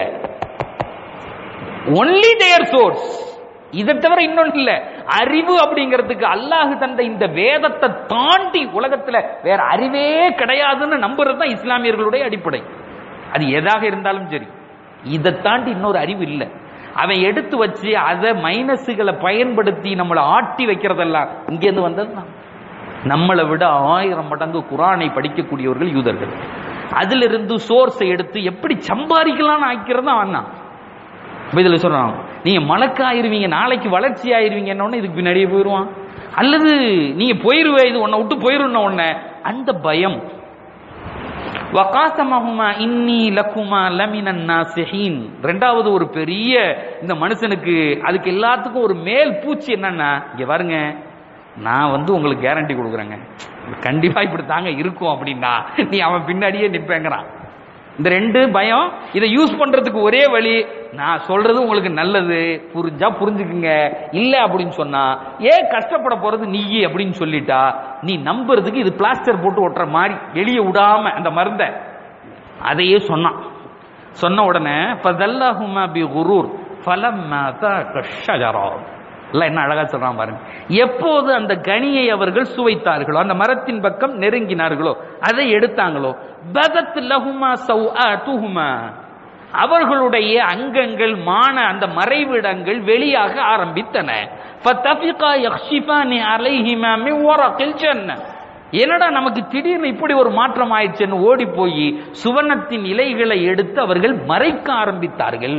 ஒன்லி தேர் சோர்ஸ் இதை தவிர இன்னொன்று இல்ல அறிவு அப்படிங்கிறதுக்கு அல்லாஹ் தந்த இந்த வேதத்தை தாண்டி உலகத்துல வேற அறிவே கிடையாதுன்னு நம்புறது தான் இஸ்லாமியர்களுடைய அடிப்படை அது எதாக இருந்தாலும் சரி இதை தாண்டி இன்னொரு அறிவு இல்லை அவன் எடுத்து வச்சு அதை மைனஸுகளை பயன்படுத்தி நம்மளை ஆட்டி வைக்கிறதெல்லாம் இங்கேருந்து வந்தது தான் நம்மளை விட ஆயிரம் மடங்கு குரானை படிக்கக்கூடியவர்கள் யூதர்கள் அதிலிருந்து சோர்ஸை எடுத்து எப்படி சம்பாதிக்கலாம்னு ஆக்கிறது அவன் தான் இப்ப இதுல சொல்றான் நீங்க மலக்கு ஆயிருவீங்க நாளைக்கு வளர்ச்சி ஆயிருவீங்க என்ன இதுக்கு பின்னாடியே போயிருவான் அல்லது நீங்க போயிருவே இது உன்னை விட்டு போயிருந்த உடனே அந்த பயம் வகாசமஹுமா இன்னி லக்குமா லமினன் நாசிஹீன் ரெண்டாவது ஒரு பெரிய இந்த மனுஷனுக்கு அதுக்கு எல்லாத்துக்கும் ஒரு மேல் பூச்சி என்னன்னா இங்க பாருங்க நான் வந்து உங்களுக்கு கேரண்டி கொடுக்குறேங்க கண்டிப்பா இப்படி தாங்க இருக்கும் அப்படின்னா நீ அவன் பின்னாடியே நிப்பேங்கிறான் இந்த ரெண்டு பயம் இதை யூஸ் பண்றதுக்கு ஒரே வழி நான் சொல்றது உங்களுக்கு நல்லது புரிஞ்சா புரிஞ்சுக்குங்க இல்ல அப்படின்னு சொன்னா ஏன் கஷ்டப்பட போறது நீ அப்படின்னு சொல்லிட்டா நீ நம்புறதுக்கு இது பிளாஸ்டர் போட்டு ஒட்டுற மாதிரி வெளியே விடாம அந்த மருந்தை அதையே சொன்னான் சொன்ன உடனே ஃபதல்லஹுமா பி குரூர் ஃபலம்மா தாக்க ஷஜரா எல்லாம் என்ன அழகா சொல்றான் பாருங்க எப்போது அந்த கனியை அவர்கள் சுவைத்தார்களோ அந்த மரத்தின் பக்கம் நெருங்கினார்களோ அதை எடுத்தாங்களோ பதத் லஹுமா சௌஆதுஹுமா அவர்களுடைய அங்கங்கள் மான அந்த மறைவிடங்கள் வெளியாக ஆரம்பித்தன ஃபதஃபிகா யக்ஷிஃபானி அலைஹிமா மின் வரகில் ஜன்னah என்னடா நமக்கு திடீர்னு இப்படி ஒரு மாற்றம் ஆயிடுச்சுன்னு ஓடி போய் சுவர்ணத்தின் இலைகளை எடுத்து அவர்கள் மறைக்க ஆரம்பித்தார்கள்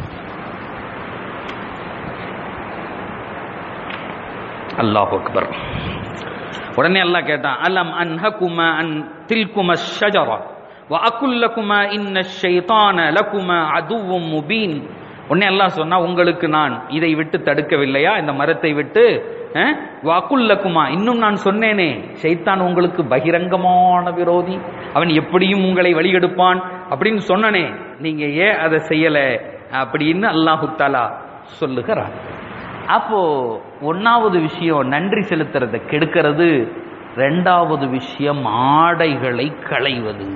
அல்லாஹ் அக்பர் உடனே அல்லாஹ் கேட்டான் அலம் அன்ஹகுமா அன் தில்கும ஷஜரா வ அகுல்லகுமா இன்ன ஷைத்தான லகுமா அதுவும் முபீன் உடனே அல்லாஹ் சொன்னா உங்களுக்கு நான் இதை விட்டு தடுக்கவில்லையா இந்த மரத்தை விட்டு அஹ், வாக்குல்லக்குமா இன்னும் நான் சொன்னேனே ஷைத்தான் உங்களுக்கு பகிரங்கமான விரோதி அவன் எப்படியும் உங்களை வழிகெடுப்பான் அப்படின்னு சொன்னனே நீங்க ஏன் அதை செய்யல அப்படின்னு அல்லாஹு தாலா சொல்லுகிறான் அப்போ ஒன்னாவது விஷயம் நன்றி செலுத்துறதை கெடுக்கிறது ரெண்டாவது விஷயம் ஆடைகளை களைவது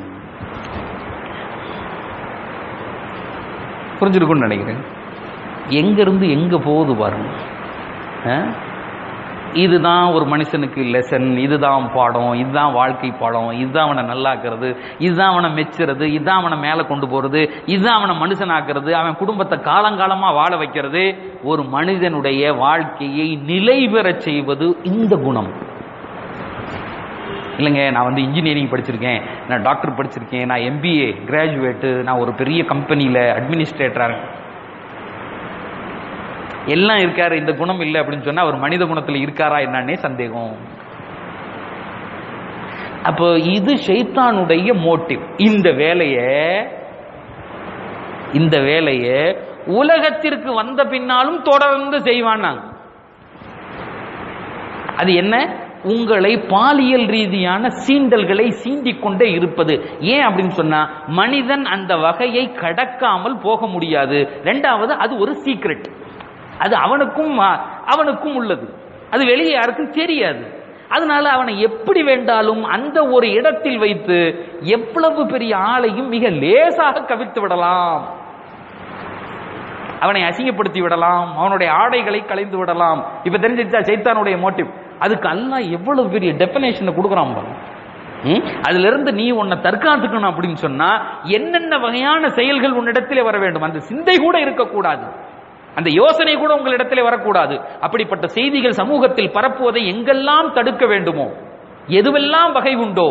புரிஞ்சிருக்கும்னு நினைக்கிறேன் எங்க இருந்து எங்க போகுது பாருங்க ஆ? இதுதான் ஒரு மனுஷனுக்கு லெசன் இதுதான் பாடம் இதுதான் வாழ்க்கை பாடம் இதுதான் அவனை நல்லாக்குறது இதுதான் அவனை மெச்சுறது இதுதான் அவனை மேலே கொண்டு போறது இதுதான் அவனை மனுஷனாக்குறது அவன் குடும்பத்தை காலங்காலமா வாழ வைக்கிறது ஒரு மனிதனுடைய வாழ்க்கையை நிலை பெறச் செய்வது இந்த குணம் இல்லைங்க நான் வந்து இன்ஜினியரிங் படிச்சிருக்கேன் நான் டாக்டர் படிச்சிருக்கேன் நான் எம்பிஏ கிராஜுவேட்டு நான் ஒரு பெரிய கம்பெனியில் அட்மினிஸ்ட்ரேட்டராக எல்லாம் இருக்காரு இந்த குணம் இல்லை அப்படின்னு சொன்னா அவர் மனித குணத்துல இருக்காரா என்னன்னே சந்தேகம் அப்போ இது ஷைத்தானுடைய மோட்டிவ் இந்த வேலைய இந்த வேலைய உலகத்திற்கு வந்த பின்னாலும் தொடர்ந்து செய்வான் நாங்க அது என்ன உங்களை பாலியல் ரீதியான சீண்டல்களை சீண்டிக் கொண்டே இருப்பது ஏன் அப்படின்னு சொன்னா மனிதன் அந்த வகையை கடக்காமல் போக முடியாது ரெண்டாவது அது ஒரு சீக்ரெட் அது அவனுக்கும் அவனுக்கும் உள்ளது அது வெளியே யாருக்கும் தெரியாது அதனால அவனை எப்படி வேண்டாலும் அந்த ஒரு இடத்தில் வைத்து எவ்வளவு பெரிய ஆளையும் மிக லேசாக கவிழ்த்து விடலாம் அவனை அசிங்கப்படுத்தி விடலாம் அவனுடைய ஆடைகளை களைந்து விடலாம் இப்ப தெரிஞ்சிருச்சா சைத்தானுடைய மோட்டிவ் அதுக்கு அல்லாஹ் எவ்வளவு பெரிய டெபினேஷனை கொடுக்குறான் பாருங்க ம்? அதுல இருந்து நீ உன்னை தற்காத்துக்கணும் அப்படின்னு சொன்னா என்னென்ன வகையான செயல்கள் உன்னிடத்திலே வர வேண்டும் அந்த சிந்தை கூட இருக்கக்கூடாது அந்த யோசனை கூட உங்களிடத்திலே வரக்கூடாது அப்படிப்பட்ட செய்திகள் சமூகத்தில் பரப்புவதை எங்கெல்லாம் தடுக்க வேண்டுமோ எதுவெல்லாம் வகை உண்டோ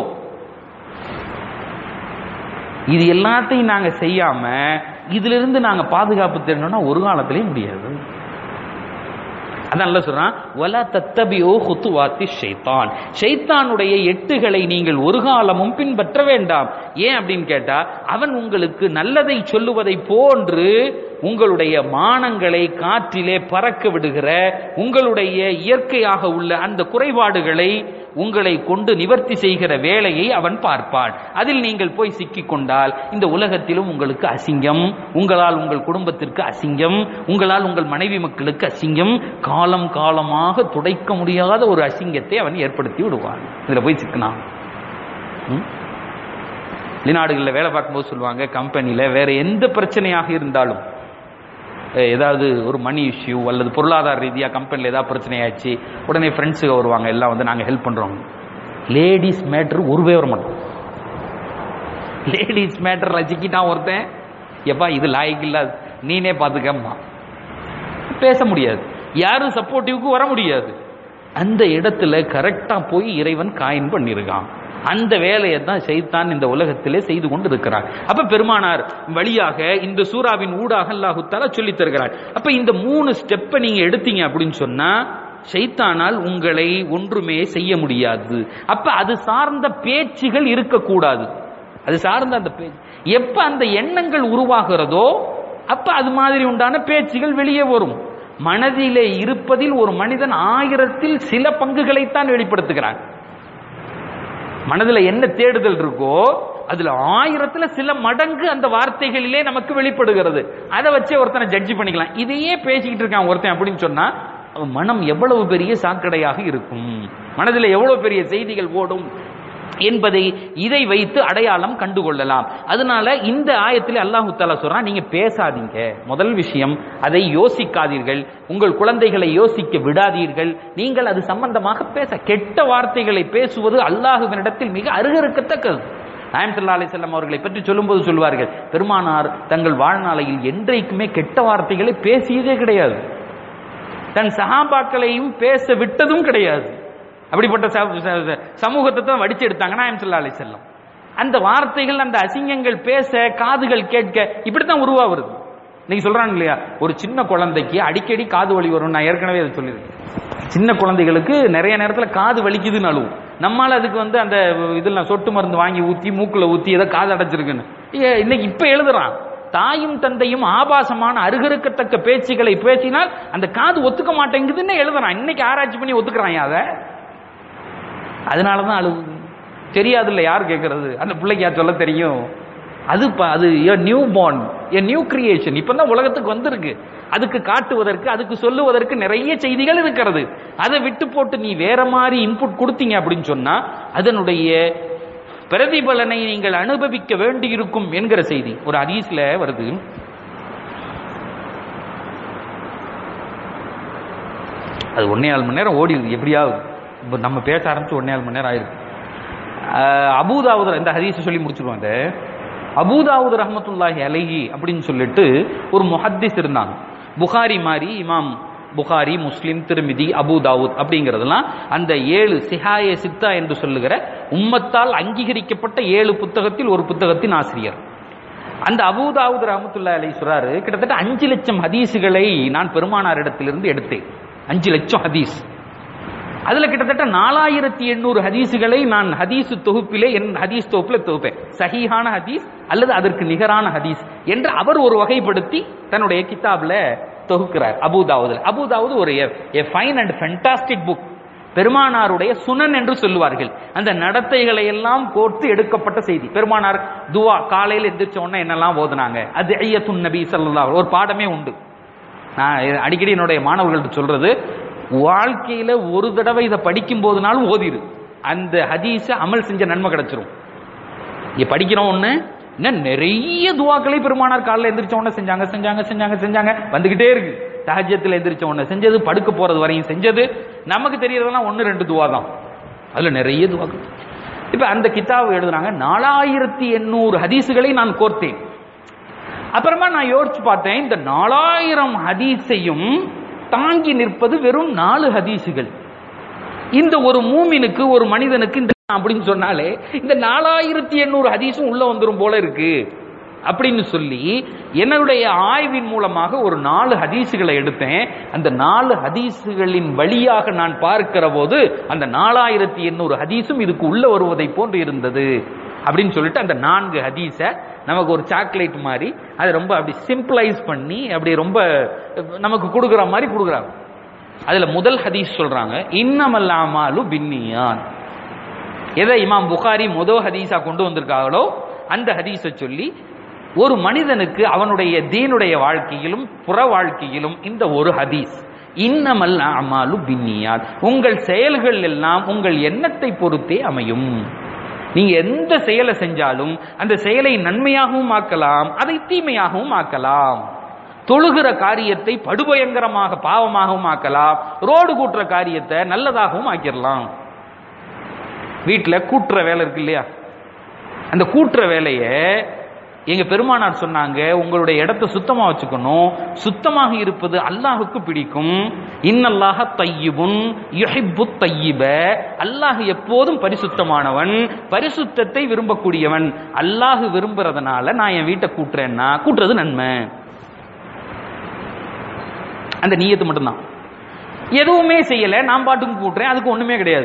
இது எல்லாத்தையும் நாங்க செய்யாம இதுல இருந்து நாங்க பாதுகாப்பு தேடணும்னா ஒரு காலத்திலே முடியாது அதான் நல்லா சொல்றான் வலா தத்தபியோ ஹுத்துவாத்தி ஷைத்தான் ஷைத்தானுடைய எட்டுகளை நீங்கள் ஒரு காலமும் பின்பற்ற வேண்டாம் ஏன் அப்படின்னு கேட்டா அவன் உங்களுக்கு நல்லதை சொல்லுவதை போன்று உங்களுடைய மானங்களை காற்றிலே பறக்க விடுகிற உங்களுடைய இயற்கையாக உள்ள அந்த குறைபாடுகளை உங்களை கொண்டு நிவர்த்தி செய்கிற வேலையை அவன் பார்ப்பான் அதில் நீங்கள் போய் சிக்கிக் கொண்டால் இந்த உலகத்திலும் உங்களுக்கு அசிங்கம் உங்களால் உங்கள் குடும்பத்திற்கு அசிங்கம் உங்களால் உங்கள் மனைவி மக்களுக்கு அசிங்கம் காலம் காலமாக துடைக்க முடியாத ஒரு அசிங்கத்தை அவன் ஏற்படுத்தி விடுவான் இதுல போய் சிக்கினான் ம்? வெளிநாடுகளில் வேலை பார்க்கும்போது சொல்லுவாங்க கம்பெனியில் வேற எந்த பிரச்சனையாக இருந்தாலும் அஹ், ஏதாவது ஒரு மணி இஷ்யூ அல்லது பொருளாதார ரீதியாக கம்பெனியில் ஏதாவது பிரச்சனை ஆச்சு உடனே ஃப்ரெண்ட்ஸுங்க வருவாங்க எல்லாம் வந்து நாங்கள் ஹெல்ப் பண்ணுறோம் லேடிஸ் மேட்ரு ஒருவே வர மாட்டோம் லேடிஸ் மேட்டரில் சிக்கிட்டான் ஒருத்தன் எப்பா இது லாய்க்கு இல்லாது நீனே பார்த்துக்கம்மா பேச முடியாது யாரும் சப்போர்ட்டிவ்க்கு வர முடியாது அந்த இடத்துல கரெக்டா போய் இறைவன் காயின் பண்ணிருக்கான் அந்த வேலையை தான் செய்தான் இந்த உலகத்திலே செய்து கொண்டு இருக்கிறார் அப்ப பெருமானார் வழியாக இந்த சூறாவின் ஊடாக அல்லாஹுத்தாலா சொல்லி தருகிறார் அப்ப இந்த மூணு ஸ்டெப்பை நீங்க எடுத்தீங்க அப்படின்னு சொன்னா ஷைத்தானால் உங்களை ஒன்றுமே செய்ய முடியாது அப்ப அது சார்ந்த பேச்சுகள் இருக்கக்கூடாது அது சார்ந்த அந்த பேச்சு எப்ப அந்த எண்ணங்கள் உருவாகிறதோ அப்ப அது மாதிரி உண்டான பேச்சுகள் வெளியே வரும் மனதிலே இருப்பதில் ஒரு மனிதன் ஆயிரத்தில் சில பங்குகளைத்தான் வெளிப்படுத்துகிறான் மனதில் என்ன தேடுதல் இருக்கோ அதுல ஆயிரத்துல சில மடங்கு அந்த வார்த்தைகளிலே நமக்கு வெளிப்படுகிறது அதை வச்சே ஒருத்தனை ஜட்ஜ் பண்ணிக்கலாம் இதையே பேசிக்கிட்டு இருக்கான் ஒருத்தன் அப்படின்னு சொன்னா அவன் மனம் எவ்வளவு பெரிய சாக்கடையாக இருக்கும் மனதில் எவ்வளவு பெரிய செய்திகள் ஓடும் என்பதை இதை வைத்து அடையாளம் கண்டுகொள்ளலாம் அதனால இந்த ஆயத்தில் அல்லாஹு தாலா சொல்றான் நீங்க பேசாதீங்க முதல் விஷயம் அதை யோசிக்காதீர்கள் உங்கள் குழந்தைகளை யோசிக்க விடாதீர்கள் நீங்கள் அது சம்பந்தமாக பேச கெட்ட வார்த்தைகளை பேசுவது அல்லாஹுவினிடத்தில் மிக அருகருக்கத்தக்கது நாயம் சல்லா அலிசல்லாம் அவர்களை பற்றி சொல்லும்போது சொல்வார்கள் பெருமானார் தங்கள் வாழ்நாளையில் என்றைக்குமே கெட்ட வார்த்தைகளை பேசியதே கிடையாது தன் சகாபாக்களையும் பேச விட்டதும் கிடையாது அப்படிப்பட்ட ச- ச- சமூகத்தை தான் வடிச்சு எடுத்தாங்க நாயம் சல்லா அலி செல்லம் அந்த வார்த்தைகள் அந்த அசிங்கங்கள் பேச காதுகள் கேட்க இப்படித்தான் உருவாகுது இன்னைக்கு சொல்றாங்க இல்லையா ஒரு சின்ன குழந்தைக்கு அடிக்கடி காது வலி வரும் நான் ஏற்கனவே அதை சொல்லியிருக்கேன் சின்ன குழந்தைகளுக்கு நிறைய நேரத்துல காது வலிக்குதுன்னு அழுவும் நம்மால அதுக்கு வந்து அந்த இதெல்லாம் சொட்டு மருந்து வாங்கி ஊத்தி மூக்குல ஊத்தி ஏதோ காது அடைச்சிருக்குன்னு ஏ, இன்னைக்கு இப்ப எழுதுறான் தாயும் தந்தையும் ஆபாசமான அருகருக்கத்தக்க பேச்சுகளை பேசினால் அந்த காது ஒத்துக்க மாட்டேங்குதுன்னு எழுதுறான் இன்னைக்கு ஆராய்ச்சி பண்ணி ஒத்துக்கிறான் அதை அதனாலதான் அழுகுது தெரியாதுல்ல யார் கேட்கறது அந்த பிள்ளைக்கு யார் சொல்ல தெரியும் அது ப- அது new born a new creation இப்பதான் உலகத்துக்கு வந்திருக்கு அதுக்கு காட்டுவதற்கு அதுக்கு சொல்லுவதற்கு நிறைய செய்திகள் இருக்கிறது அதை விட்டு போட்டு நீ வேற மாதிரி இன்புட் கொடுத்தீங்க அப்படின்னு சொன்னா அதனுடைய பிரதிபலனை நீங்கள் அனுபவிக்க வேண்டியிருக்கும் என்கிற செய்தி ஒரு ஹதீஸ்ல வருது அது ஒன்னே நாலு மணி நேரம் ஓடிடுது எப்படியாவது இப்போ நம்ம பேச ஆரம்பிச்சு ஒன்னே நாலு மணி நேரம் ஆயிருக்கு ஆஹ் அபூதாவுத் இந்த ஹதீஸ் சொல்லி முடிச்சிருவோம் இந்த அபூதாவுத் ரஹமத்துல்லாஹி அலைஹி அப்படின்னு சொல்லிட்டு ஒரு முஹத்திஸ் இருந்தாங்க புகாரி மாதிரி இமாம் Bukhari Muslim Tirmidhi Abu Dawood அப்படிங்கிறதெல்லாம் அந்த ஏழு சிஹாய சித்தா என்று சொல்லுகிற உம்மத்தால் அங்கீகரிக்கப்பட்ட ஏழு புத்தகத்தில் ஒரு புத்தகத்தின் ஆசிரியர் அந்த அபூதாவுத் ரஹமத்துல்லா அலை சொல்றாரு கிட்டத்தட்ட அஞ்சு லட்சம் ஹதீஸுகளை நான் பெருமானாரிடத்திலிருந்து எடுத்தேன் அஞ்சு லட்சம் ஹதீஸ் அதுல கிட்டத்தட்ட நாலாயிரத்தி எண்ணூறு ஹதீஸுகளை நான் ஹதீஸ் தொகுப்பிலே என் ஹதீஸ் தொகுப்புல தொகுப்பேன் சஹீஹான ஹதீஸ் அல்லது அதற்கு நிகரான ஹதீஸ் என்று அவர் ஒரு வகைப்படுத்தி தன்னுடைய கிதாப்ல தொகுக்கிறார் அபுதாவுதுல அபுதாவுது ஒரு a fine and fantastic book பெருமானாருடைய சுனன் என்று சொல்லுவார்கள் அந்த நடத்தைகளை எல்லாம் கோர்த்து எடுக்கப்பட்ட செய்தி பெருமானார் துவா காலையில் எந்திரிச்ச உடனே என்னெல்லாம் ஓதுனாங்க அது ஐயத்துன் நபி ஸல்லல்லாஹு ஒரு பாடமே உண்டு நான் இது அடிக்கடி என்னுடைய மாணவர்கள்ட்ட சொல்றது வாழ்க்கையில ஒரு தடவை இதை படிக்கும் போதுனாலும் ஓதிரு அந்த ஹதீஸ அமல் செஞ்ச நன்மை கிடைச்சிரும் இங்க படிக்கிறோம் ஒண்ணு இன்னும் நிறைய துவாக்களை பெருமானார் காலைல எந்திரிச்ச உடனே செஞ்சாங்க செஞ்சாங்க செஞ்சாங்க செஞ்சாங்க வந்துகிட்டே இருக்கு தஹஜத்துல எந்திரிச்ச உடனே செஞ்சது படுக்க போறது வரையும் செஞ்சது நமக்கு தெரியறதெல்லாம் ஒன்னு ரெண்டு துவா தான் அதுல நிறைய துவாக்கள் இப்ப அந்த கிதாப் எழுதுறாங்க நாலாயிரத்தி எண்ணூறு ஹதீஸுகளை நான் கோர்த்தேன் அப்புறமா நான் யோசிச்சு பார்த்தேன் இந்த நாலாயிரம் ஹதீஸையும் தாங்கி நிற்பது வெறும் நாலு ஹதீஸுகள் இந்த ஒரு மூமினுக்கு ஒரு மனிதனுக்கு இந்த அப்படின்னு சொன்னாலே இந்த நாலாயிரத்தி எண்ணூறு ஹதீஸும் உள்ள வந்துரும் போல இருக்கு அப்படின்னு சொல்லி என்னுடைய ஆய்வின் மூலமாக ஒரு நாலு ஹதீஸுகளை எடுத்தேன் அந்த நாலு ஹதீஸுகளின் வழியாக நான் பார்க்கிற போது அந்த நாலாயிரத்தி எண்ணூறு ஹதீஸும் இதுக்கு உள்ள வருவதை போன்று இருந்தது அப்படின்னு சொல்லிட்டு அந்த நான்கு ஹதீஸை நமக்கு ஒரு சாக்லேட் மாதிரி அதை ரொம்ப அப்படி சிம்பிளைஸ் பண்ணி அப்படி ரொம்ப நமக்கு கொடுக்குற மாதிரி கொடுக்குறாங்க அதுல முதல் ஹதீஸ் சொல்றாங்க இன்னமல்லாமாலு பின்னியான் எதை இமாம் புகாரி முதல் ஹதீஸா கொண்டு வந்திருக்காங்களோ அந்த ஹதீஸை சொல்லி ஒரு மனிதனுக்கு அவனுடைய தீனுடைய வாழ்க்கையிலும் புற வாழ்க்கையிலும் இந்த ஒரு ஹதீஸ் இன்னமல் அமாலு பின்னியான் உங்கள் செயல்கள் எல்லாம் உங்கள் எண்ணத்தை பொறுத்தே அமையும் நீங்க எந்த செயலை செஞ்சாலும் அந்த செயலை நன்மையாகவும் ஆக்கலாம் அதை தீமையாகவும் ஆக்கலாம் தொழுகிற காரியத்தை படுபயங்கரமாக பாவமாகவும் ஆக்கலாம் ரோடு கூட்டுற காரியத்தை நல்லதாகவும் ஆக்கிடலாம் வீட்டில் கூட்டுற வேலை இருக்கு இல்லையா அந்த கூட்டுற வேலையை எங்க பெருமானார் சொன்னாங்க உங்களுடைய இடத்தை சுத்தமா வச்சுக்கணும் சுத்தமாக இருப்பது அல்லாஹுக்கு பிடிக்கும் இன்னல்லாஹ தையிபுன் யுஹிப்பு தையிப அல்லாஹ் எப்போதும் பரிசுத்தமானவன் பரிசுத்தத்தை விரும்பக்கூடியவன் அல்லாஹ் விரும்புறதுனால நான் என் வீட்டை கூட்டுறேன்னா கூட்டுறது நன்மை அந்த நீயத்து மட்டும்தான் எதுவுமே செய்யல நான் பாட்டுக்கு கூட்டுறேன் அதுக்கு ஒண்ணுமே கிடையாது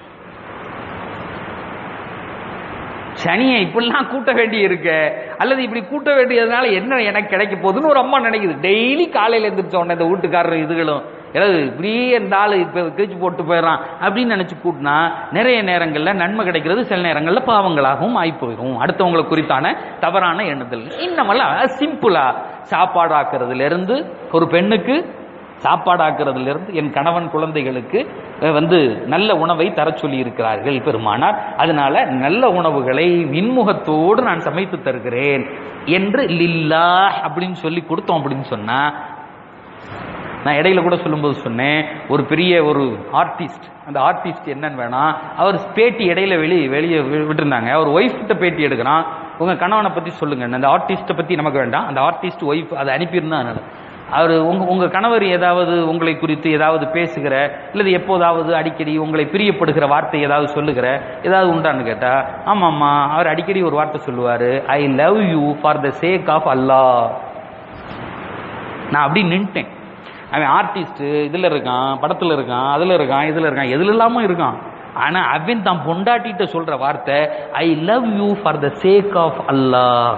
சனியை இப்படிலாம் கூட்ட வேண்டி இருக்க அல்லது இப்படி கூட்ட வேண்டியதுனால என்ன எனக்கு கிடைக்க போகுதுன்னு ஒரு அம்மா நினைக்குது டெய்லி காலையில எந்திரிச்ச உடனே இந்த வீட்டுக்காரர் இதுகளும் ஏதாவது இப்படியே இந்த ஆளு இப்ப கிழிச்சு போட்டு போயிடறான் அப்படின்னு நினைச்சு கூட்டினா நிறைய நேரங்கள்ல நன்மை கிடைக்கிறது சில நேரங்கள்ல பாவங்களாகவும் ஆகி போயிடும் அடுத்தவங்களை குறித்தான தவறான எண்ணுதல் இன்னமெல்லாம் சிம்பிளா சாப்பாடு ஆக்குறதுல இருந்து ஒரு பெண்ணுக்கு சாப்பாடாக்குறதுல இருந்து என் கணவன் குழந்தைகளுக்கு அஹ், வந்து நல்ல உணவை தர சொல்லி இருக்கிறார்கள் பெருமானார் அதனால நல்ல உணவுகளை இன்முகத்தோடு நான் சமைத்து தருகிறேன் என்று லில்லா அப்படின்னு சொல்லி கொடுத்தோம் அப்படின்னு சொன்னா நான் இடையில கூட சொல்லும்போது சொன்னேன் ஒரு பெரிய ஒரு ஆர்டிஸ்ட் அந்த ஆர்டிஸ்ட் என்னன்னு வேணா அவர் பேட்டி இடையில வெளியே வெளியே வி- விட்டிருந்தாங்க அவர் ஒய்ஃப் கிட்ட பேட்டி எடுக்கிறான் உங்க கணவனை பத்தி சொல்லுங்க அந்த ஆர்டிஸ்ட்டை பத்தி நமக்கு வேண்டாம் அந்த ஆர்டிஸ்ட் ஒய்ஃப் அதை அனுப்பியிருந்தா அதனால அவர் உங்க உங்க கணவர் ஏதாவது உங்களை குறித்து ஏதாவது பேசுகிற இல்லது எப்போதாவது அடிக்கடி உங்களை பிரியப்படுகிற வார்த்தை ஏதாவது சொல்லுகிற ஏதாவது உண்டான்னு கேட்டா ஆமாம்மா அவர் அடிக்கடி ஒரு வார்த்தை சொல்லுவாரு I love you for the sake of Allah நான் அப்படி நின்ட்டேன் அவன் ஆர்டிஸ்ட் இதுல இருக்கான் படத்துல இருக்கான் அதுல இருக்கான் இதுல இருக்கான் எதுல இல்லாம இருக்கான் ஆனா அவன் தான் பொண்டாட்டிட்ட சொல்ற வார்த்தை I love you for the sake of Allah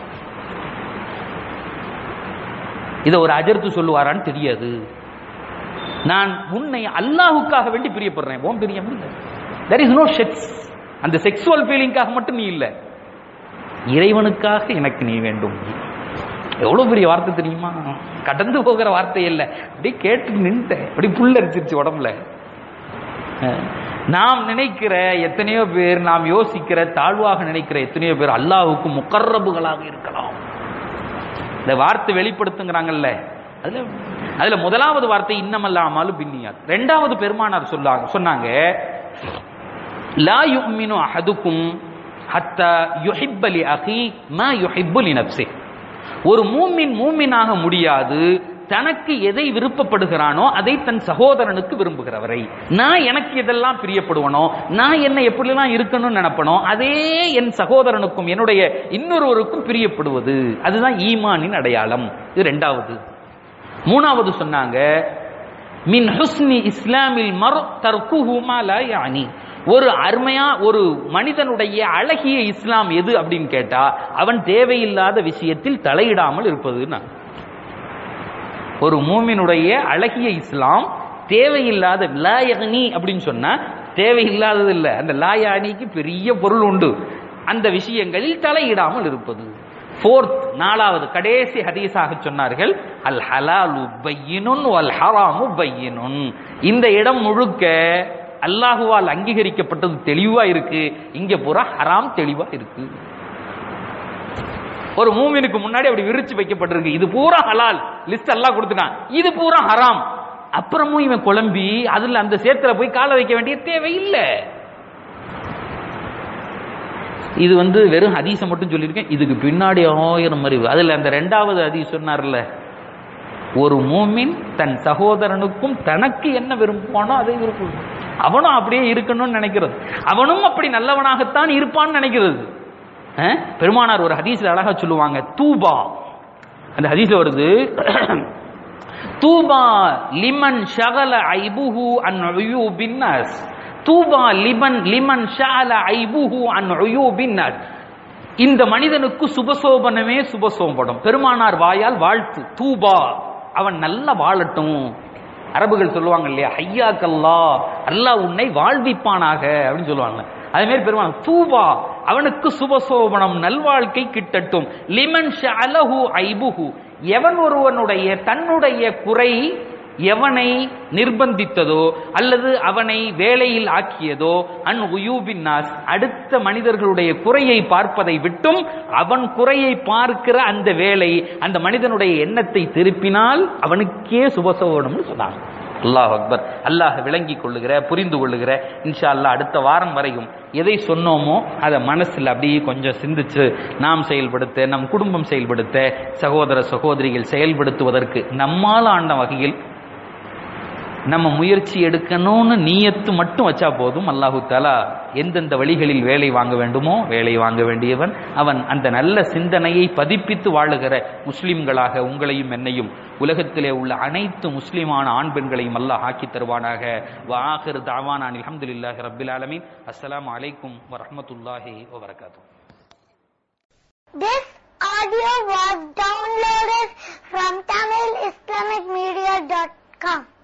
இதை ஒரு அஜர்த்து சொல்லுவாரான்னு தெரியாது நான் உன்னை அல்லாஹுக்காக வேண்டி பிரியப்படுறேன் உன் பிரியம் இல்லை தெர் இஸ் நோ செக்ஸ் அந்த செக்ஸுவல் ஃபீலிங்காக மட்டும் நீ இல்லை இறைவனுக்காக எனக்கு நீ வேண்டும் எவ்வளவு பெரிய வார்த்தை தெரியுமா கடந்து போகிற வார்த்தை இல்ல அப்படி கேட்டு நின்ட்டேன் அப்படி புல்லரிச்சிருச்சு உடம்புல அஹ், நாம் நினைக்கிற எத்தனையோ பேர் நாம் யோசிக்கிற தாழ்வாக நினைக்கிற எத்தனையோ பேர் அல்லாஹ்வுக்கு முகர்ரபுகளாக இருக்கலாம் இந்த வார்த்தை வெளிப்படுத்துங்கிறாங்கல்ல அதுல அதுல முதலாவது வார்த்தை இன்னமல்லாமலும் பின்னியார் ரெண்டாவது பெருமானார் சொல்லாங்க சொன்னாங்க லா யுமினு அஹதுக்கும் ஹத்தா யுஹிப்ப லி அஹி மா யுஹிப்பு லி நஃப்ஸி ஒரு மூமின் மூமினாக முடியாது தனக்கு எதை விருப்பப்படுகிறானோ அதை தன் சகோதரனுக்கு விரும்புகிறவரை நான் எனக்கு எதெல்லாம் பிரியப்படுவனோ நான் என்ன எப்படிலாம் இருக்கணும்னு நினைப்பனோ அதே என் சகோதரனுக்கும் என்னுடைய இன்னொருவருக்கும் பிரியப்படுவது அதுதான் ஈமானின் அடையாளம் இது ரெண்டாவது மூணாவது சொன்னாங்க மின் ஹுஸ்னி இஸ்லாமில் மர் தர்குஹு மா லா யானி ஒரு அருமையா ஒரு மனிதனுடைய அழகிய இஸ்லாம் எது அப்படின்னு கேட்டா அவன் தேவையில்லாத விஷயத்தில் தலையிடாமல் இருப்பதுன்னா ஒரு மூமினுடைய அழகிய இஸ்லாம் தேவையில்லாத லாயகனி அப்படின்னு சொன்னா தேவையில்லாதது இல்ல அந்த லாயானிக்கு பெரிய பொருள் உண்டு அந்த விஷயங்களில் தலையிடாமல் இருப்பது ஃபோர்த் நாலாவது கடைசி ஹதீஸாக சொன்னார்கள் அல் ஹலாலு பையினுன் வல் ஹராமு பையினுன் இந்த இடம் முழுக்க அல்லாஹுவால் அங்கீகரிக்கப்பட்டது தெளிவா இருக்கு இங்க பூரா ஹராம் தெளிவா இருக்கு ஒரு மூமினுக்கு முன்னாடி அப்படி விரிச்சு வைக்கப்பட்டிருக்கு இது பூரா ஹலால் லிஸ்ட் எல்லாம் கொடுத்துட்டான் இது பூரா ஹராம் அப்புறமும் இவன் குழம்பி அதுல அந்த சேத்துல போய் காலை வைக்க வேண்டிய தேவையில்லை இது வந்து வெறும் ஹதீஸை மட்டும் சொல்லியிருக்கேன் இதுக்கு பின்னாடி ஆயிரம் அறிவு அதுல அந்த ரெண்டாவது ஹதீஸ் சொன்னார்ல ஒரு மூமின் தன் சகோதரனுக்கும் தனக்கு என்ன விரும்புவானோ அதை விரும்பும் அவனும் அப்படியே இருக்கணும்னு நினைக்கிறது அவனும் அப்படி நல்லவனாகத்தான் இருப்பான்னு நினைக்கிறது அஹ்? பெருமானார் ஒரு ஹதீஸ்ல அழகா சொல்லுவாங்க தூபா அந்த ஹதீஸ்ல வருது தூபா லிமன் ஷகல ஐபுஹு அன் உயூபின் நாஸ் தூபா லிமன் லிமன் ஷால ஐபுஹு அன் உயூபின் நாஸ் இந்த மனிதனுக்கு சுபசோபனமே சுபசோபனம் பெருமானார் வாயால் வாழ்த்து தூபா அவன் நல்லா வாழட்டும் அரபுகள் சொல்லுவாங்க இல்லையா ஐயாக்கல்லா அல்லாஹ் உன்னை வாழ்விப்பானாக அப்படின்னு சொல்லுவாங்க அதே மாதிரி பெருமாள் தூபா அவனுக்கு சுபசோபனம் நல்வாழ்க்கை கிட்டட்டும் லிமன் ஷஅலஹு ஐபுஹு எவன் ஒருவனுடைய தன்னுடைய குறை எவனை நிர்பந்தித்ததோ அல்லது அவனை வேலையில் ஆக்கியதோ அன் உயூபின் நாஸ் அடுத்த மனிதர்களுடைய குறையை பார்ப்பதை விட்டும் அவன் குறையை பார்க்கிற அந்த வேலை அந்த மனிதனுடைய எண்ணத்தை திருப்பினால் அவனுக்கே சுபசோகனம்னு சொன்னாங்க அல்லாஹ் அக்பர் அல்லாஹ் விளங்கி கொள்ளுகிற புரிந்து கொள்ளுகிற இன்ஷா அல்லாஹ் அடுத்த வாரம் வரையும் எதை சொன்னோமோ அதை மனசுல அப்படியே கொஞ்சம் சிந்திச்சு நாம் செயல்படுத்த நம் குடும்பம் செயல்படுத்த சகோதர சகோதரிகள் செயல்படுத்துவதற்கு நம்மால் ஆண்ட வகையில் நம்ம முயற்சி எடுக்கணும்னு நீயத்து மட்டும் வச்சா போதும் அல்லாஹு தாலா எந்தெந்த வழிகளில் வேலை வாங்க வேண்டுமோ வேலை வாங்க வேண்டியவன் அவன் அந்த நல்ல சிந்தனையை பதிப்பித்து வாழுகிற முஸ்லிம்களாக உங்களையும் என்னையும் உலகத்திலே உள்ள அனைத்து முஸ்லிமான ஆண் பெண்களையும் அல்லாஹ் ஆக்கி தருவானாக வாஹிர் தாவானான் அல்ஹம்துலில்லாஹி ரப்பில் ஆலமீன் அஸ்ஸலாமு அலைக்கும் வரஹ்மத்துல்லாஹி வபரகாத்துஹு This audio was downloaded from TamilIslamicMedia.com.